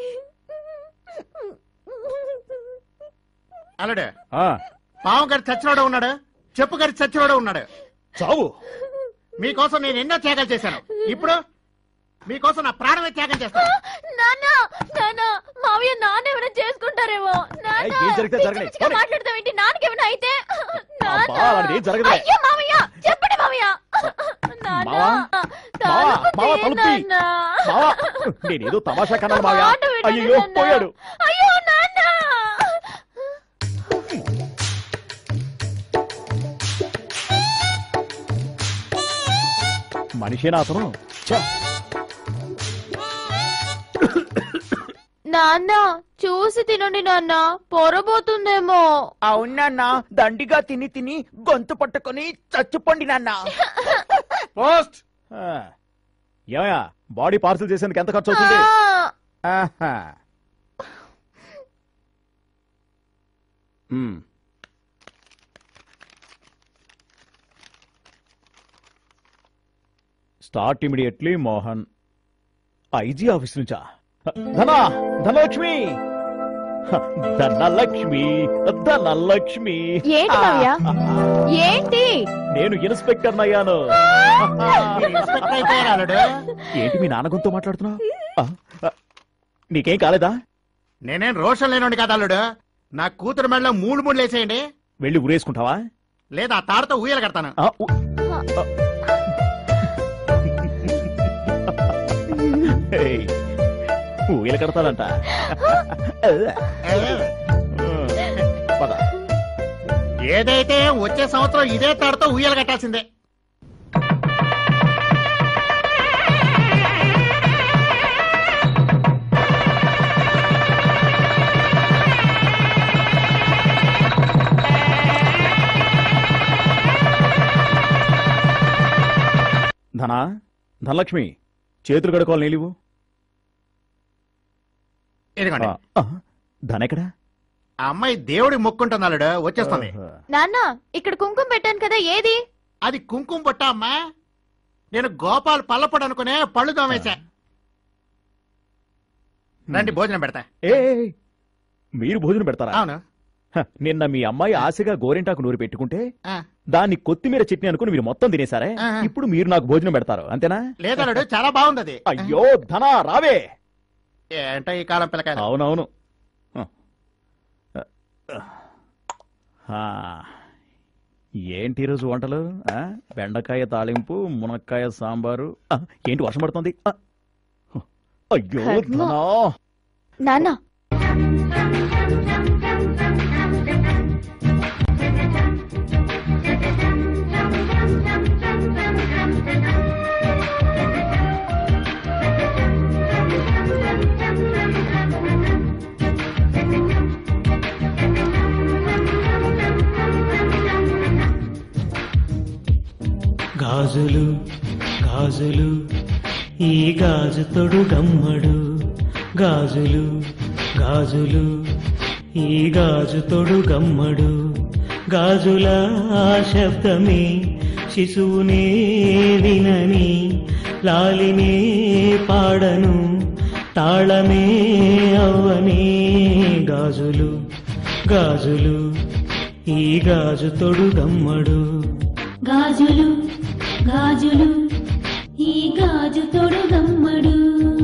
అల్లుడు ఆ, పాము గారి చచ్చినోడు ఉన్నాడు చెప్పు గారి చచ్చినోడు ఉన్నాడు చావు మీకోసం నేను ఎన్నో త్యాగాలు చేశాను ఇప్పుడు మీకోసం నా ప్రాణమే త్యాగం చేస్తాను నాన్న నాన్న మావయ్య నాన్న ఏమైనా చేసుకుంటారేమో నాన్న ఏయ్, ఏం జరిగితే పిచ్చి జరగని. పిచ్చిగా మాట్లాడతావేంటి నాన్నకేమైనా అయితే నాన్న అబ్బా, అలాంటిది ఏం జరగదులే. అయ్యో మావయ్య చెప్పండి మావయ్య నాన్న మావా? మావా, తలుపు మావా, తీ, తలుపు తీ. నాన్న. మావా నేనేదో తమాషా కన్నాను మావా మాట వినండి, అయ్యో నాన్న. పోయాడు అయ్యో నాన్న మనిషేనా అతను ఛ, నాన్న చూసి తినండి నాన్న పొరబోతుందేమో అవునన్నా దండిగా తిని తిని గొంతు పట్టుకొని చచ్చిపోండి నాన్న పోస్ట్ ఆ, ఏమయ్యా బాడీ పార్సల్ చేసేందుకు ఎంత ఖర్చు అవుతుంది ఆ. ఆహా. మ్మ్. Start immediately Mohan IG office నుంచా ధనా ధనలక్ష్మి ధనలక్ష్మి ధనలక్ష్మి ఏంటి మావయ్య ఏంటి నేను ఇన్స్పెక్టర్ అయ్యాను ఇన్స్పెక్టర్ అయిపోయారు అల్లుడు ఏంటి మీ నాన్న గొంతు మాట్లాడుతున్నావు ఆ, ఆ, నీకేం కాలేదా నేనేం రోషన్ లేనుండి కదా అల్లుడు నా కూతురు మెడలో మూడు మూడు లేసేయండి వెళ్ళి ఊరేసుకుంటావా లేదా ఆ తాడుతో ఊయలు కడతాను ఆ, ఊ- ఏయ్, ఊయలు కడతానంట పద ఏదైతే వచ్చే సంవత్సరం ఇదే తాడుతో ఊయలు కట్టాల్సిందే ధనా ధనలక్ష్మి చేతులు కడుకోవాలి నీలివు ఇదిగోండి ధన ఎక్కడా ఆ అమ్మాయి దేవుడి మొక్కుంటున్నాడు వచ్చేస్తుంది నాన్న ఇక్కడ కుంకుమ పెట్టాను కదా ఏది అది కుంకుమ బుట్ట అమ్మా నేను గోపాల్ పల్లపడు అనుకునే పళ్ళు దోమేశా రండి భోజనం పెడతా ఏ మీరు భోజనం పెడతారా అవును హ, నిన్న మీ అమ్మాయి ఆశగా గోరింటాకు నూరి పెట్టుకుంటే ఆ. దాన్ని కొత్తిమీర చట్నీ అనుకుని మీరు మొత్తం తినేసారే ఆహా. ఇప్పుడు మీరు నాకు భోజనం పెడతారు అంతేనా లేదలుడు చాలా బాగుంది అది అయ్యో ధనా రావే ఏంటో ఈ కాలం పిల్లకాయ అవునవును ఆ. ఏంటి ఈరోజు వంటలు ఆ? బెండకాయ తాలింపు మునక్కాయ సాంబారు ఆ, ఏంటి వర్షం పడుతుంది ఆ. అయ్యో కర్మ. ధనా నాన్న గాజులు గాజులు ఈ గాజు తొడు గమ్మడు గాజులు గాజులు ఈ గాజు తొడు గమ్మడు గాజుల ఆ శబ్దమే శిశువునే వినని లాలినే పాడను తాళమే అవ్వనే గాజులు గాజులు ఈ గాజు తొడు గమ్మడు గాజులు గాజులు ఈ గాజు తొడుగమ్మడు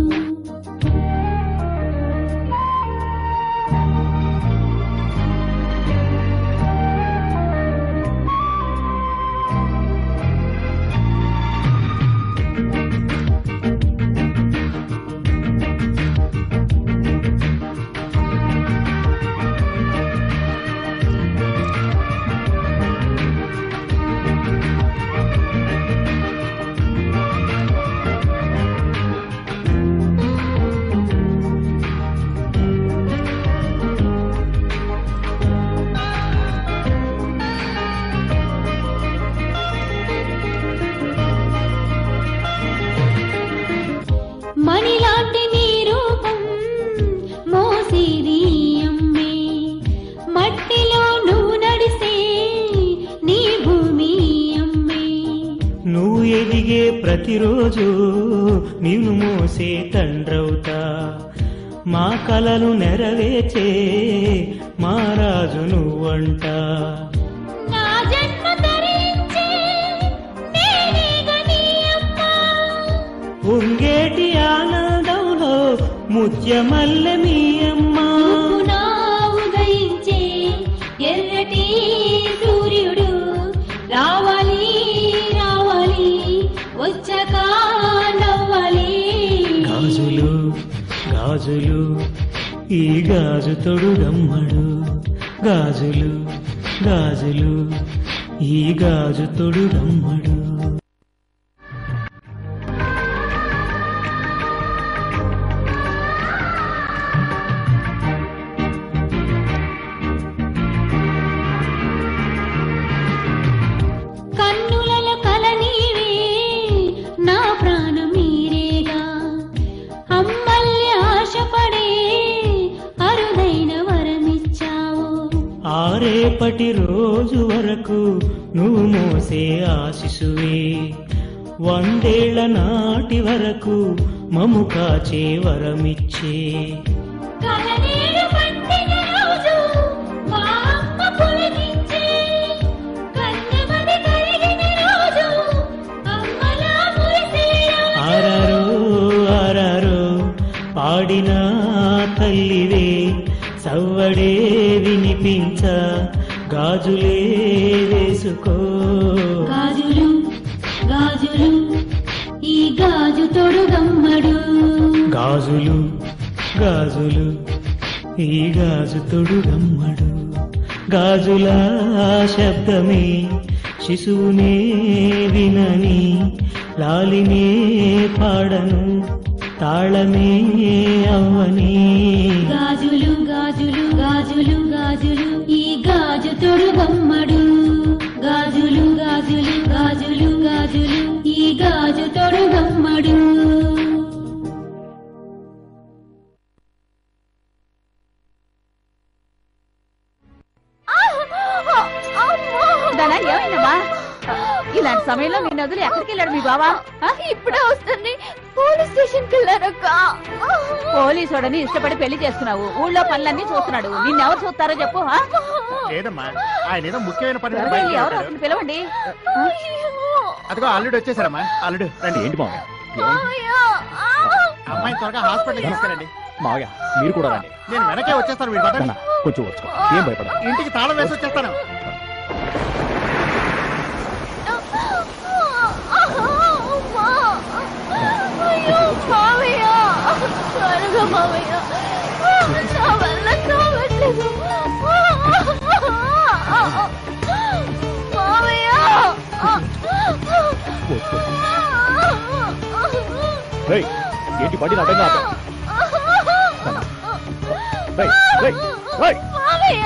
మణిలాంటి నీ రూపం మోసేది అమ్మే మట్టిలో నువ్వు నడిసే నీ భూమి అమ్మే నువ్వు ఎదిగే ప్రతిరోజు నేను మోసే తండ్రవుతా మా కలలు నెరవేర్చే మా రాజు నువ్వంట నా జన్మ తరించే నేనేగ నీ అమ్మ పొంగేటి ఆనందంలో ముత్యమల్లె మీ అమ్మ నా ఉదయించే ఎర్రటి సూర్యుడు రావాలి రావాలి వచ్చాక నవ్వాలి గాజులు గాజులు ఈ గాజు తొడుగమ్మడు గాజులు గాజులు ఈ గాజు తొడుగమ్మడు కన్నులలో కల నీవే నా ప్రాణం మీరేగా అమ్మల్ని ఆశపడే అరుదైన వరమిచ్చావు ఆరేపటి రోజు వరకు నువ్వు మోసే ఆశిసువే వందేళ్ల నాటి వరకు మము కాచే వరమిచ్చే కలనేడు పండిన రోజు మా అమ్మ పులకించే కన్నెమది కరిగిన రోజు అమ్మలా మురిసే ఆరారో ఆరారో పాడిన తల్లివే సవ్వడే వినిపించ గాజులే వేసుకో గాజులు గాజులు ఈ గాజు తొడుగమ్మడు గాజులు గాజులు ఈ గాజు తొడుగమ్మడు గాజుల శబ్దమే శిశువునే వినని లాలినే పాడను తాళమే అవ్వని గాజులు గాజులు గాజులు గాజులు ఈ గాజు తొడుగమ్మడు గాజులు గాజులు గాజులు గాజులు ఈ గాజు తొడుగమ్మడు ఏమైందమ్మా ఇలాంటి సమయంలో మీ నదులు ఎక్కడికి వెళ్ళాడు మీ బావా ఇప్పుడే వస్తుంది పోలీస్ స్టేషన్ కి వెళ్ళారక్క పోలీసుడని ఇష్టపడి పెళ్లి చేసుకున్నావు ఊళ్ళో పనులన్నీ చూస్తున్నాడు నిన్నెవరు చూస్తారో చెప్పు ఆ? లేదమ్మా ఆయన ఏదో ముఖ్యమైన పని మీద ఎవరు బయటికి ఎవరు వెళ్తాడు. అతను పిలవండి అదిగో అల్లుడు వచ్చేసారమ్మా అల్లుడు రండి ఏంటి మావయ్య అమ్మాయి త్వరగా హాస్పిటల్ తీసుకురండి మావయ్య మీరు కూడా రండి నేను వెనకే వచ్చేస్తాను మీరు పదండి. నాన్న, కొంచెం వచ్చుకో ఏం భయపడ ఇంటికి తాళం వేసి వచ్చేస్తాను అయ్యో మావయ్య త్వరగా మావయ్య నా వల్ల కావట్లేదు మావయ్య రేయ్, ఏంటి బండి అడ్డంగా ఆపావు? రేయ్, రేయ్, రేయ్. మావయ్య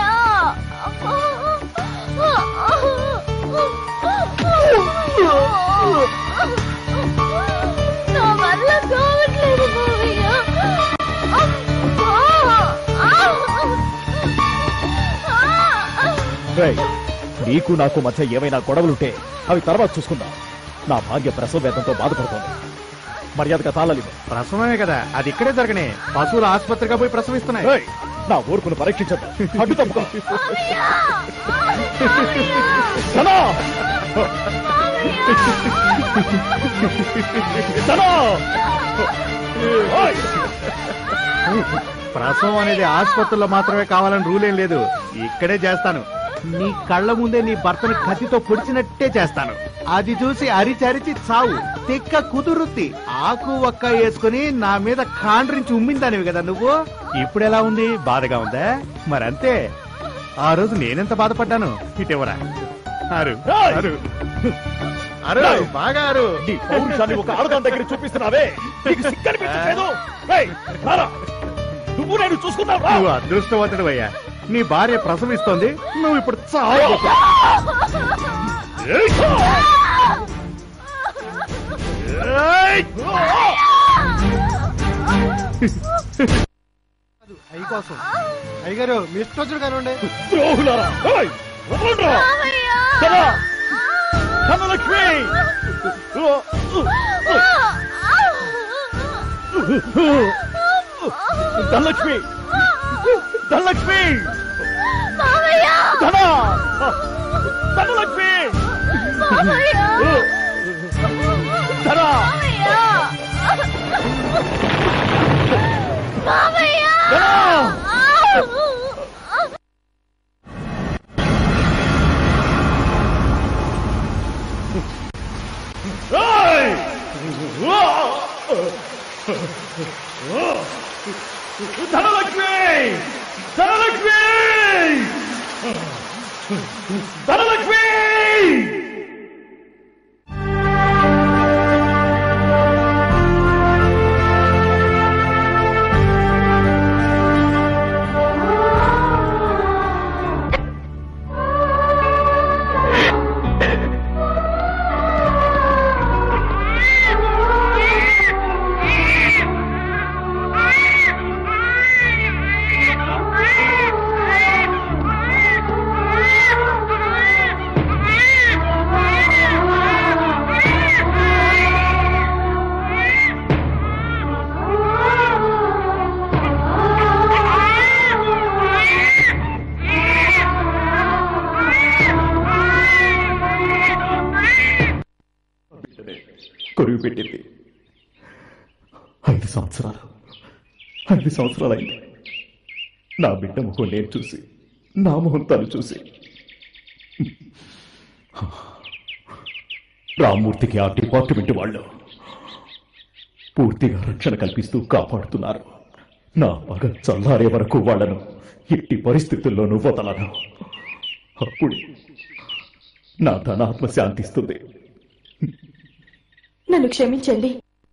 నా వల్ల కావట్లేదు మావయ్య రేయ్, నీకు నాకు మధ్య ఏమైనా గొడవలుంటే అవి తర్వాత చూసుకుందాం నా భార్య ప్రసవ వేదంతో బాధపడుతోంది మర్యాదగా తాళలివ్వు ప్రసవమే కదా అది ఇక్కడే జరగనే పశువుల ఆసుపత్రిగా పోయి ప్రసవిస్తున్నాయి రేయ్, నా ఓర్పును పరీక్షించద్దు అడ్డు తప్పుకో ధనా! ధనా! ఓయ్! ప్రసవం అనేది ఆసుపత్రుల్లో మాత్రమే కావాలని రూల్ ఏం లేదు ఇక్కడే చేస్తాను నీ కళ్ళ ముందే నీ భర్తని కత్తితో పొడిచినట్టే చేస్తాను అది చూసి అరిచరిచి చావు తిక్క కుదురుత్తి ఆకు ఒక్క వేసుకుని నా మీద కాండ్రించి ఉమ్మిందానివి కదా నువ్వు ఇప్పుడు ఎలా ఉంది బాధగా ఉందా మరంతే ఆ రోజు నేనెంత బాధపడ్డాను ఇటెవరా అరు అరు అరు బాగా అరు నీ పౌరుషాన్ని ఒక ఆడదాని దగ్గర చూపిస్తున్నావే నీకు సిగ్గనిపించట్లేదు రేయ్, రారా. నువ్వు నేను చూసుకుందాం నువ్వు అదృష్టవంతుడు అయ్యా నీ భార్య ప్రసవిస్తోంది నువ్వు ఇప్పుడు చావు అయ్యి కోసం అయ్యగారు మీ ఇష్టం వచ్చిన కానివ్వండి ద్రోహులారా ఏయ్, వదలండ్రా. ధనా! ధనలక్ష్మి ధనలక్ష్మి ధనలక్ష్మి ధనా ధనలక్ష్మి ధనా ఏయ్! ధనలక్ష్మి ధనలక్ష్మి ధనలక్ష్మి కొరుగు పెట్టింది ఐదు సంవత్సరాలు ఐదు సంవత్సరాలు అయింది నా బిడ్డ ముఖం నేను చూసి నా మొహం తను చూసి రామ్మూర్తికి ఆ డిపార్ట్మెంట్ వాళ్ళు పూర్తిగా రక్షణ కల్పిస్తూ కాపాడుతున్నారు నా పగ చల్లారే వరకు వాళ్లను ఎట్టి పరిస్థితుల్లోనూ వదలను అప్పుడు నా ధనాత్మ శాంతిస్తుంది నన్ను క్షమించండి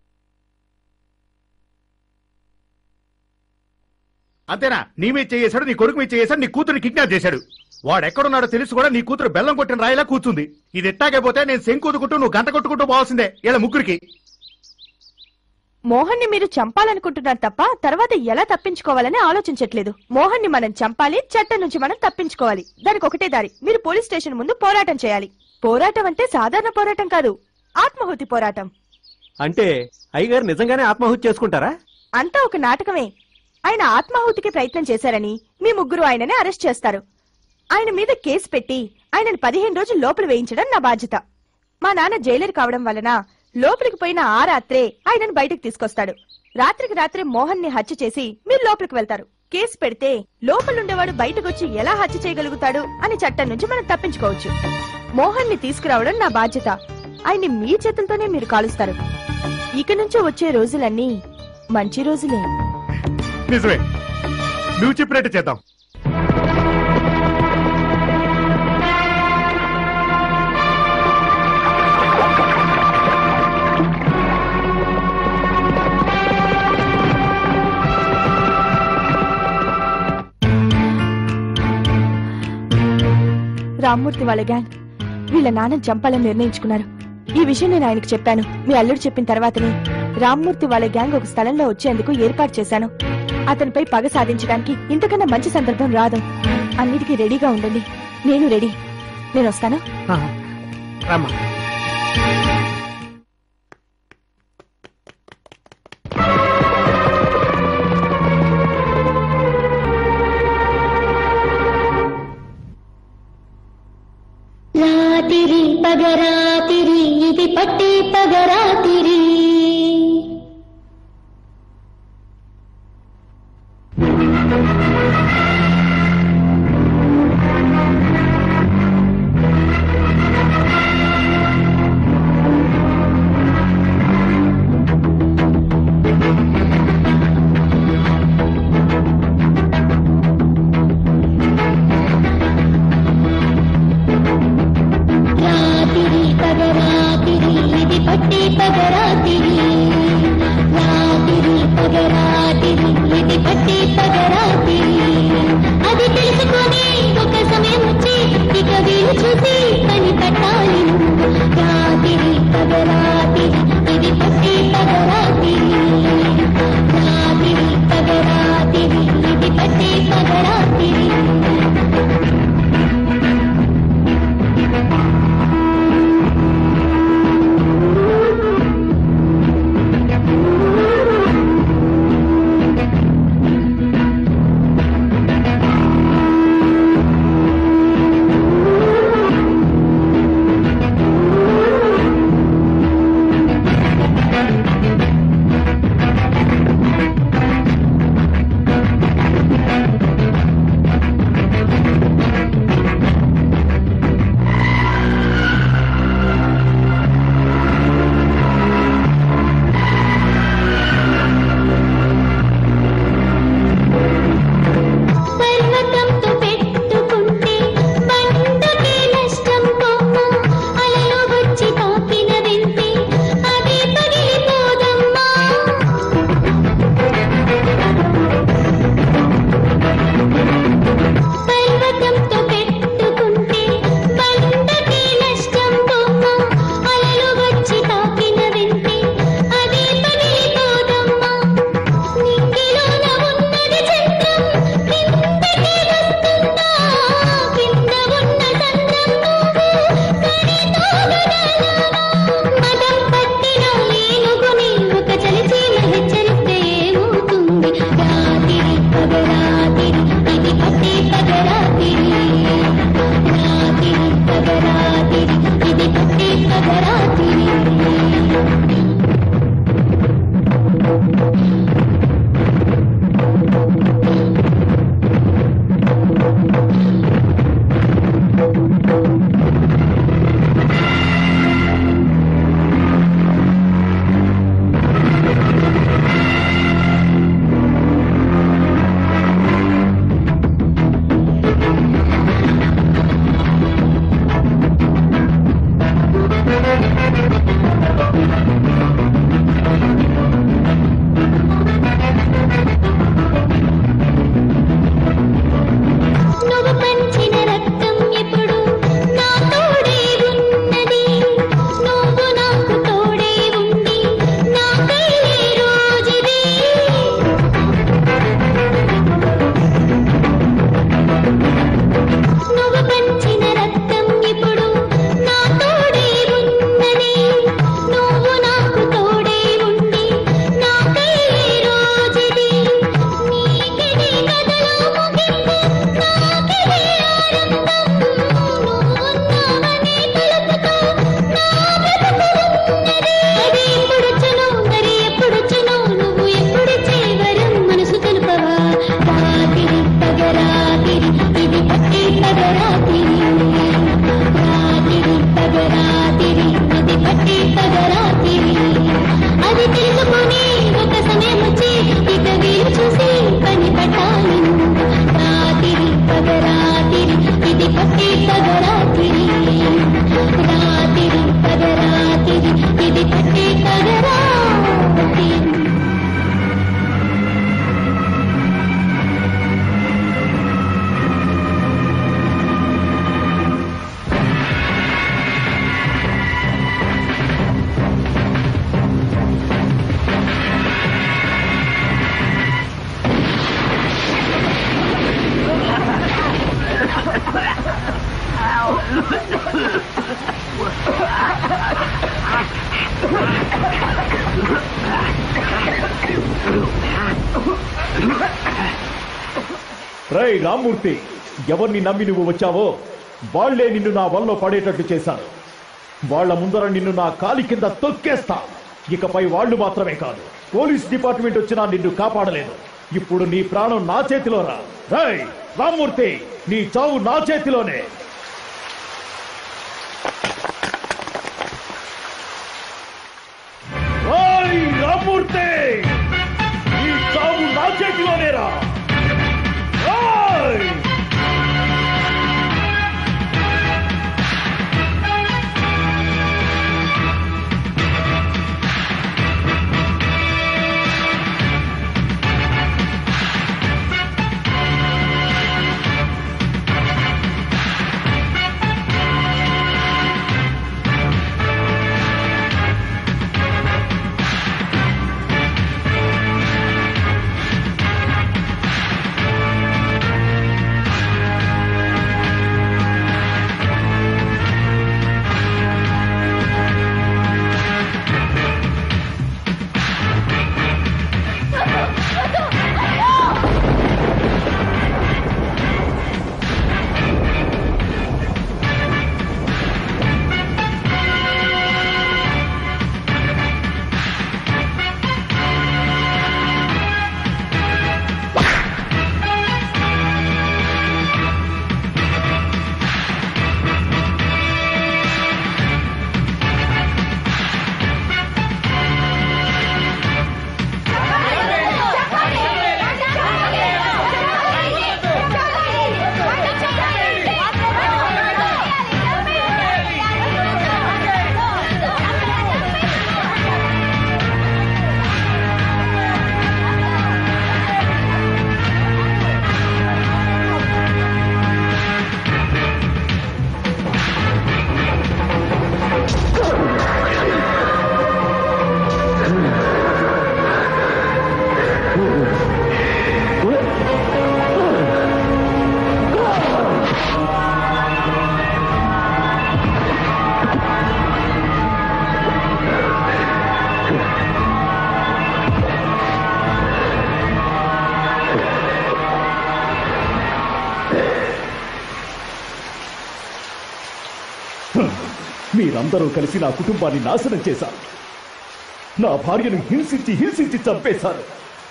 అంతేనా నీ మీద చేశాడు నీ కొడుకు మీద చేశాడు నీ కూతురు కిడ్నాప్ చేశాడు వాడు ఎక్కడున్నాడో తెలిసి కూడా నీ కూతురు బెల్లం కొట్టిన రాయిలా కూర్చుంది ఇది ఎట్టాగే పోతే నేను శంకుదుకుంటూ నువ్వు గంట కొట్టుకుంటూ పోవాల్సిందే ఇలా ముగ్గురికి మోహన్ ని మీరు చంపాలనుకుంటున్నారు తప్ప తర్వాత ఎలా తప్పించుకోవాలని ఆలోచించట్లేదు మోహన్ ని మనం చంపాలి చట్టం నుంచి మనం తప్పించుకోవాలి దానికి ఒకటే దారి మీరు పోలీస్ స్టేషన్ ముందు పోరాటం చేయాలి పోరాటం అంటే సాధారణ పోరాటం కాదు ఆత్మాహుతి పోరాటం అంటే అయ్యగారు నిజంగానే ఆత్మాహుతి చేసుకుంటారా అంతా ఒక నాటకమే ఆయన ఆత్మాహుతికి ప్రయత్నం చేశారని మీ ముగ్గురు ఆయనని అరెస్ట్ చేస్తారు ఆయన మీద కేసు పెట్టి ఆయనని పదిహేను రోజులు లోపల వేయించడం నా బాధ్యత మా నాన్న జైలర్ కావడం వలన లోపలికి పోయిన ఆ రాత్రే ఆయనను బయటకు తీసుకొస్తాడు రాత్రికి రాత్రే మోహన్ ని హత్య చేసి మీరు లోపలికి వెళ్తారు కేసు పెడితే లోపలుండేవాడు బయటకొచ్చి ఎలా హత్య చేయగలుగుతాడు అని చట్టం నుంచి మనం తప్పించుకోవచ్చు మోహన్ ని తీసుకురావడం నా బాధ్యత ఆయన్ని మీ చేతులతోనే మీరు కాలుస్తారు ఇక నుంచి వచ్చే రోజులన్నీ మంచి రోజులే నిజమే నువ్వు చెప్పినట్టు చేద్దాం రామ్మూర్తి వాళ్ళ గ్యాంగ్ వీళ్ళ నాన్న చంపాలని నిర్ణయించుకున్నారు ఈ విషయం నేను ఆయనకు చెప్పాను మీ అల్లుడు చెప్పిన తర్వాతనే రామ్మూర్తి వాళ్ళ గ్యాంగ్ ఒక స్థలంలో వచ్చేందుకు ఏర్పాటు చేశాను అతనిపై పగ సాధించడానికి ఇంతకన్నా మంచి సందర్భం రాదు అన్నిటికీ రెడీగా ఉండండి నేను రెడీ నేను వస్తాను రమ్మా రాతిరి పగరాతిరి ఇది పట్టి పగరాతిరి రాతిరి పగరాతిరి ఇది పట్టి పగరాతిరి రాతిరి పగరాతిరి ఇది పట్టి పగరాతిరి అది తెలుసుకొని ఒక సమయం వచ్చి ఇక వీలు చూసి పని పట్టాలి రాతిరి పగరాతిరి ఇది పట్టి పగరాతిరి రాతిరి పగరాతిరి ఇది పట్టి పగరాతిరి రై రామ్మూర్తి ఎవరిని నమ్మి నువ్వు వచ్చావో వాళ్లే నిన్ను నా వల్ల పడేటట్టు చేశారు వాళ్ళ ముందర నిన్ను నా కాలి కింద తొక్కేస్తా ఇకపై వాళ్ళు మాత్రమే కాదు పోలీస్ డిపార్ట్మెంట్ వచ్చినా నిన్ను కాపాడలేదు ఇప్పుడు నీ ప్రాణం నా చేతిలో రా రై రామ్మూర్తి నీ చావు నా చేతిలోనే రై రామ్మూర్తి నీ చావు నా చేతిలోనే రా రై మీరందరూ కలిసి నా కుటుంబాన్ని నాశనం చేశారు నా భార్యను హింసించి హింసించి చంపేశారు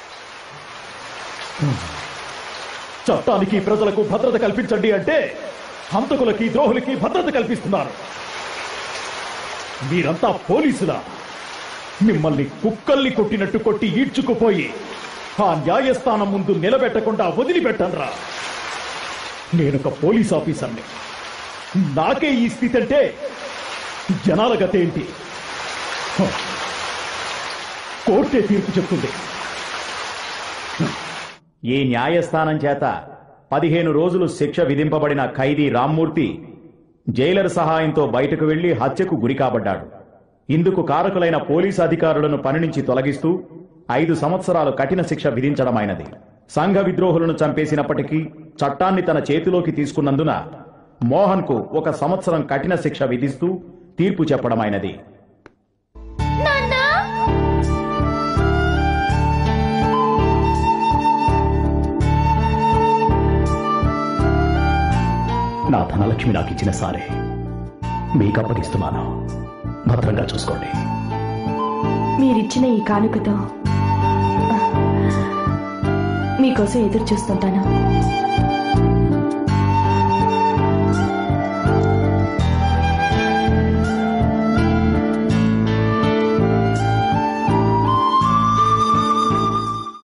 చట్టానికి ప్రజలకు భద్రత కల్పించండి అంటే హంతకులకి ద్రోహులకి భద్రత కల్పిస్తున్నారు మీరంతా పోలీసులా మిమ్మల్ని కుక్కల్ని కొట్టినట్టు కొట్టి ఈడ్చుకుపోయి ఆ న్యాయస్థానం ముందు నిలబెట్టకుండా వదిలిపెట్టనరా నేనొక పోలీస్ ఆఫీసర్ని నాకే ఈ స్థితి అంటే జనాల గతేంటి హ. కోర్టే తీర్పు చెప్తుంది ఈ న్యాయస్థానం చేత పదిహేను రోజులు శిక్ష విధింపబడిన ఖైదీ రామ్మూర్తి జైలర్ సహాయంతో బయటకు వెళ్లి హత్యకు గురి కాబడ్డాడు ఇందుకు కారకులైన పోలీసు అధికారులను పని నుంచి తొలగిస్తూ ఐదు సంవత్సరాలు కఠిన శిక్ష విధించడమైనది సంఘ విద్రోహులను చంపేసినప్పటికీ చట్టాన్ని తన చేతిలోకి తీసుకున్నందున మోహన్ కు ఒక సంవత్సరం కఠిన శిక్ష విధిస్తూ తీర్పు చెప్పడమైనది నా ధనలక్ష్మి నాకు ఇచ్చిన సారే మీకు అప్పగిస్తున్నాను భద్రంగా చూసుకోండి మీరిచ్చిన ఈ కానుకతో మీకోసం ఎదురు చూస్తుంటాను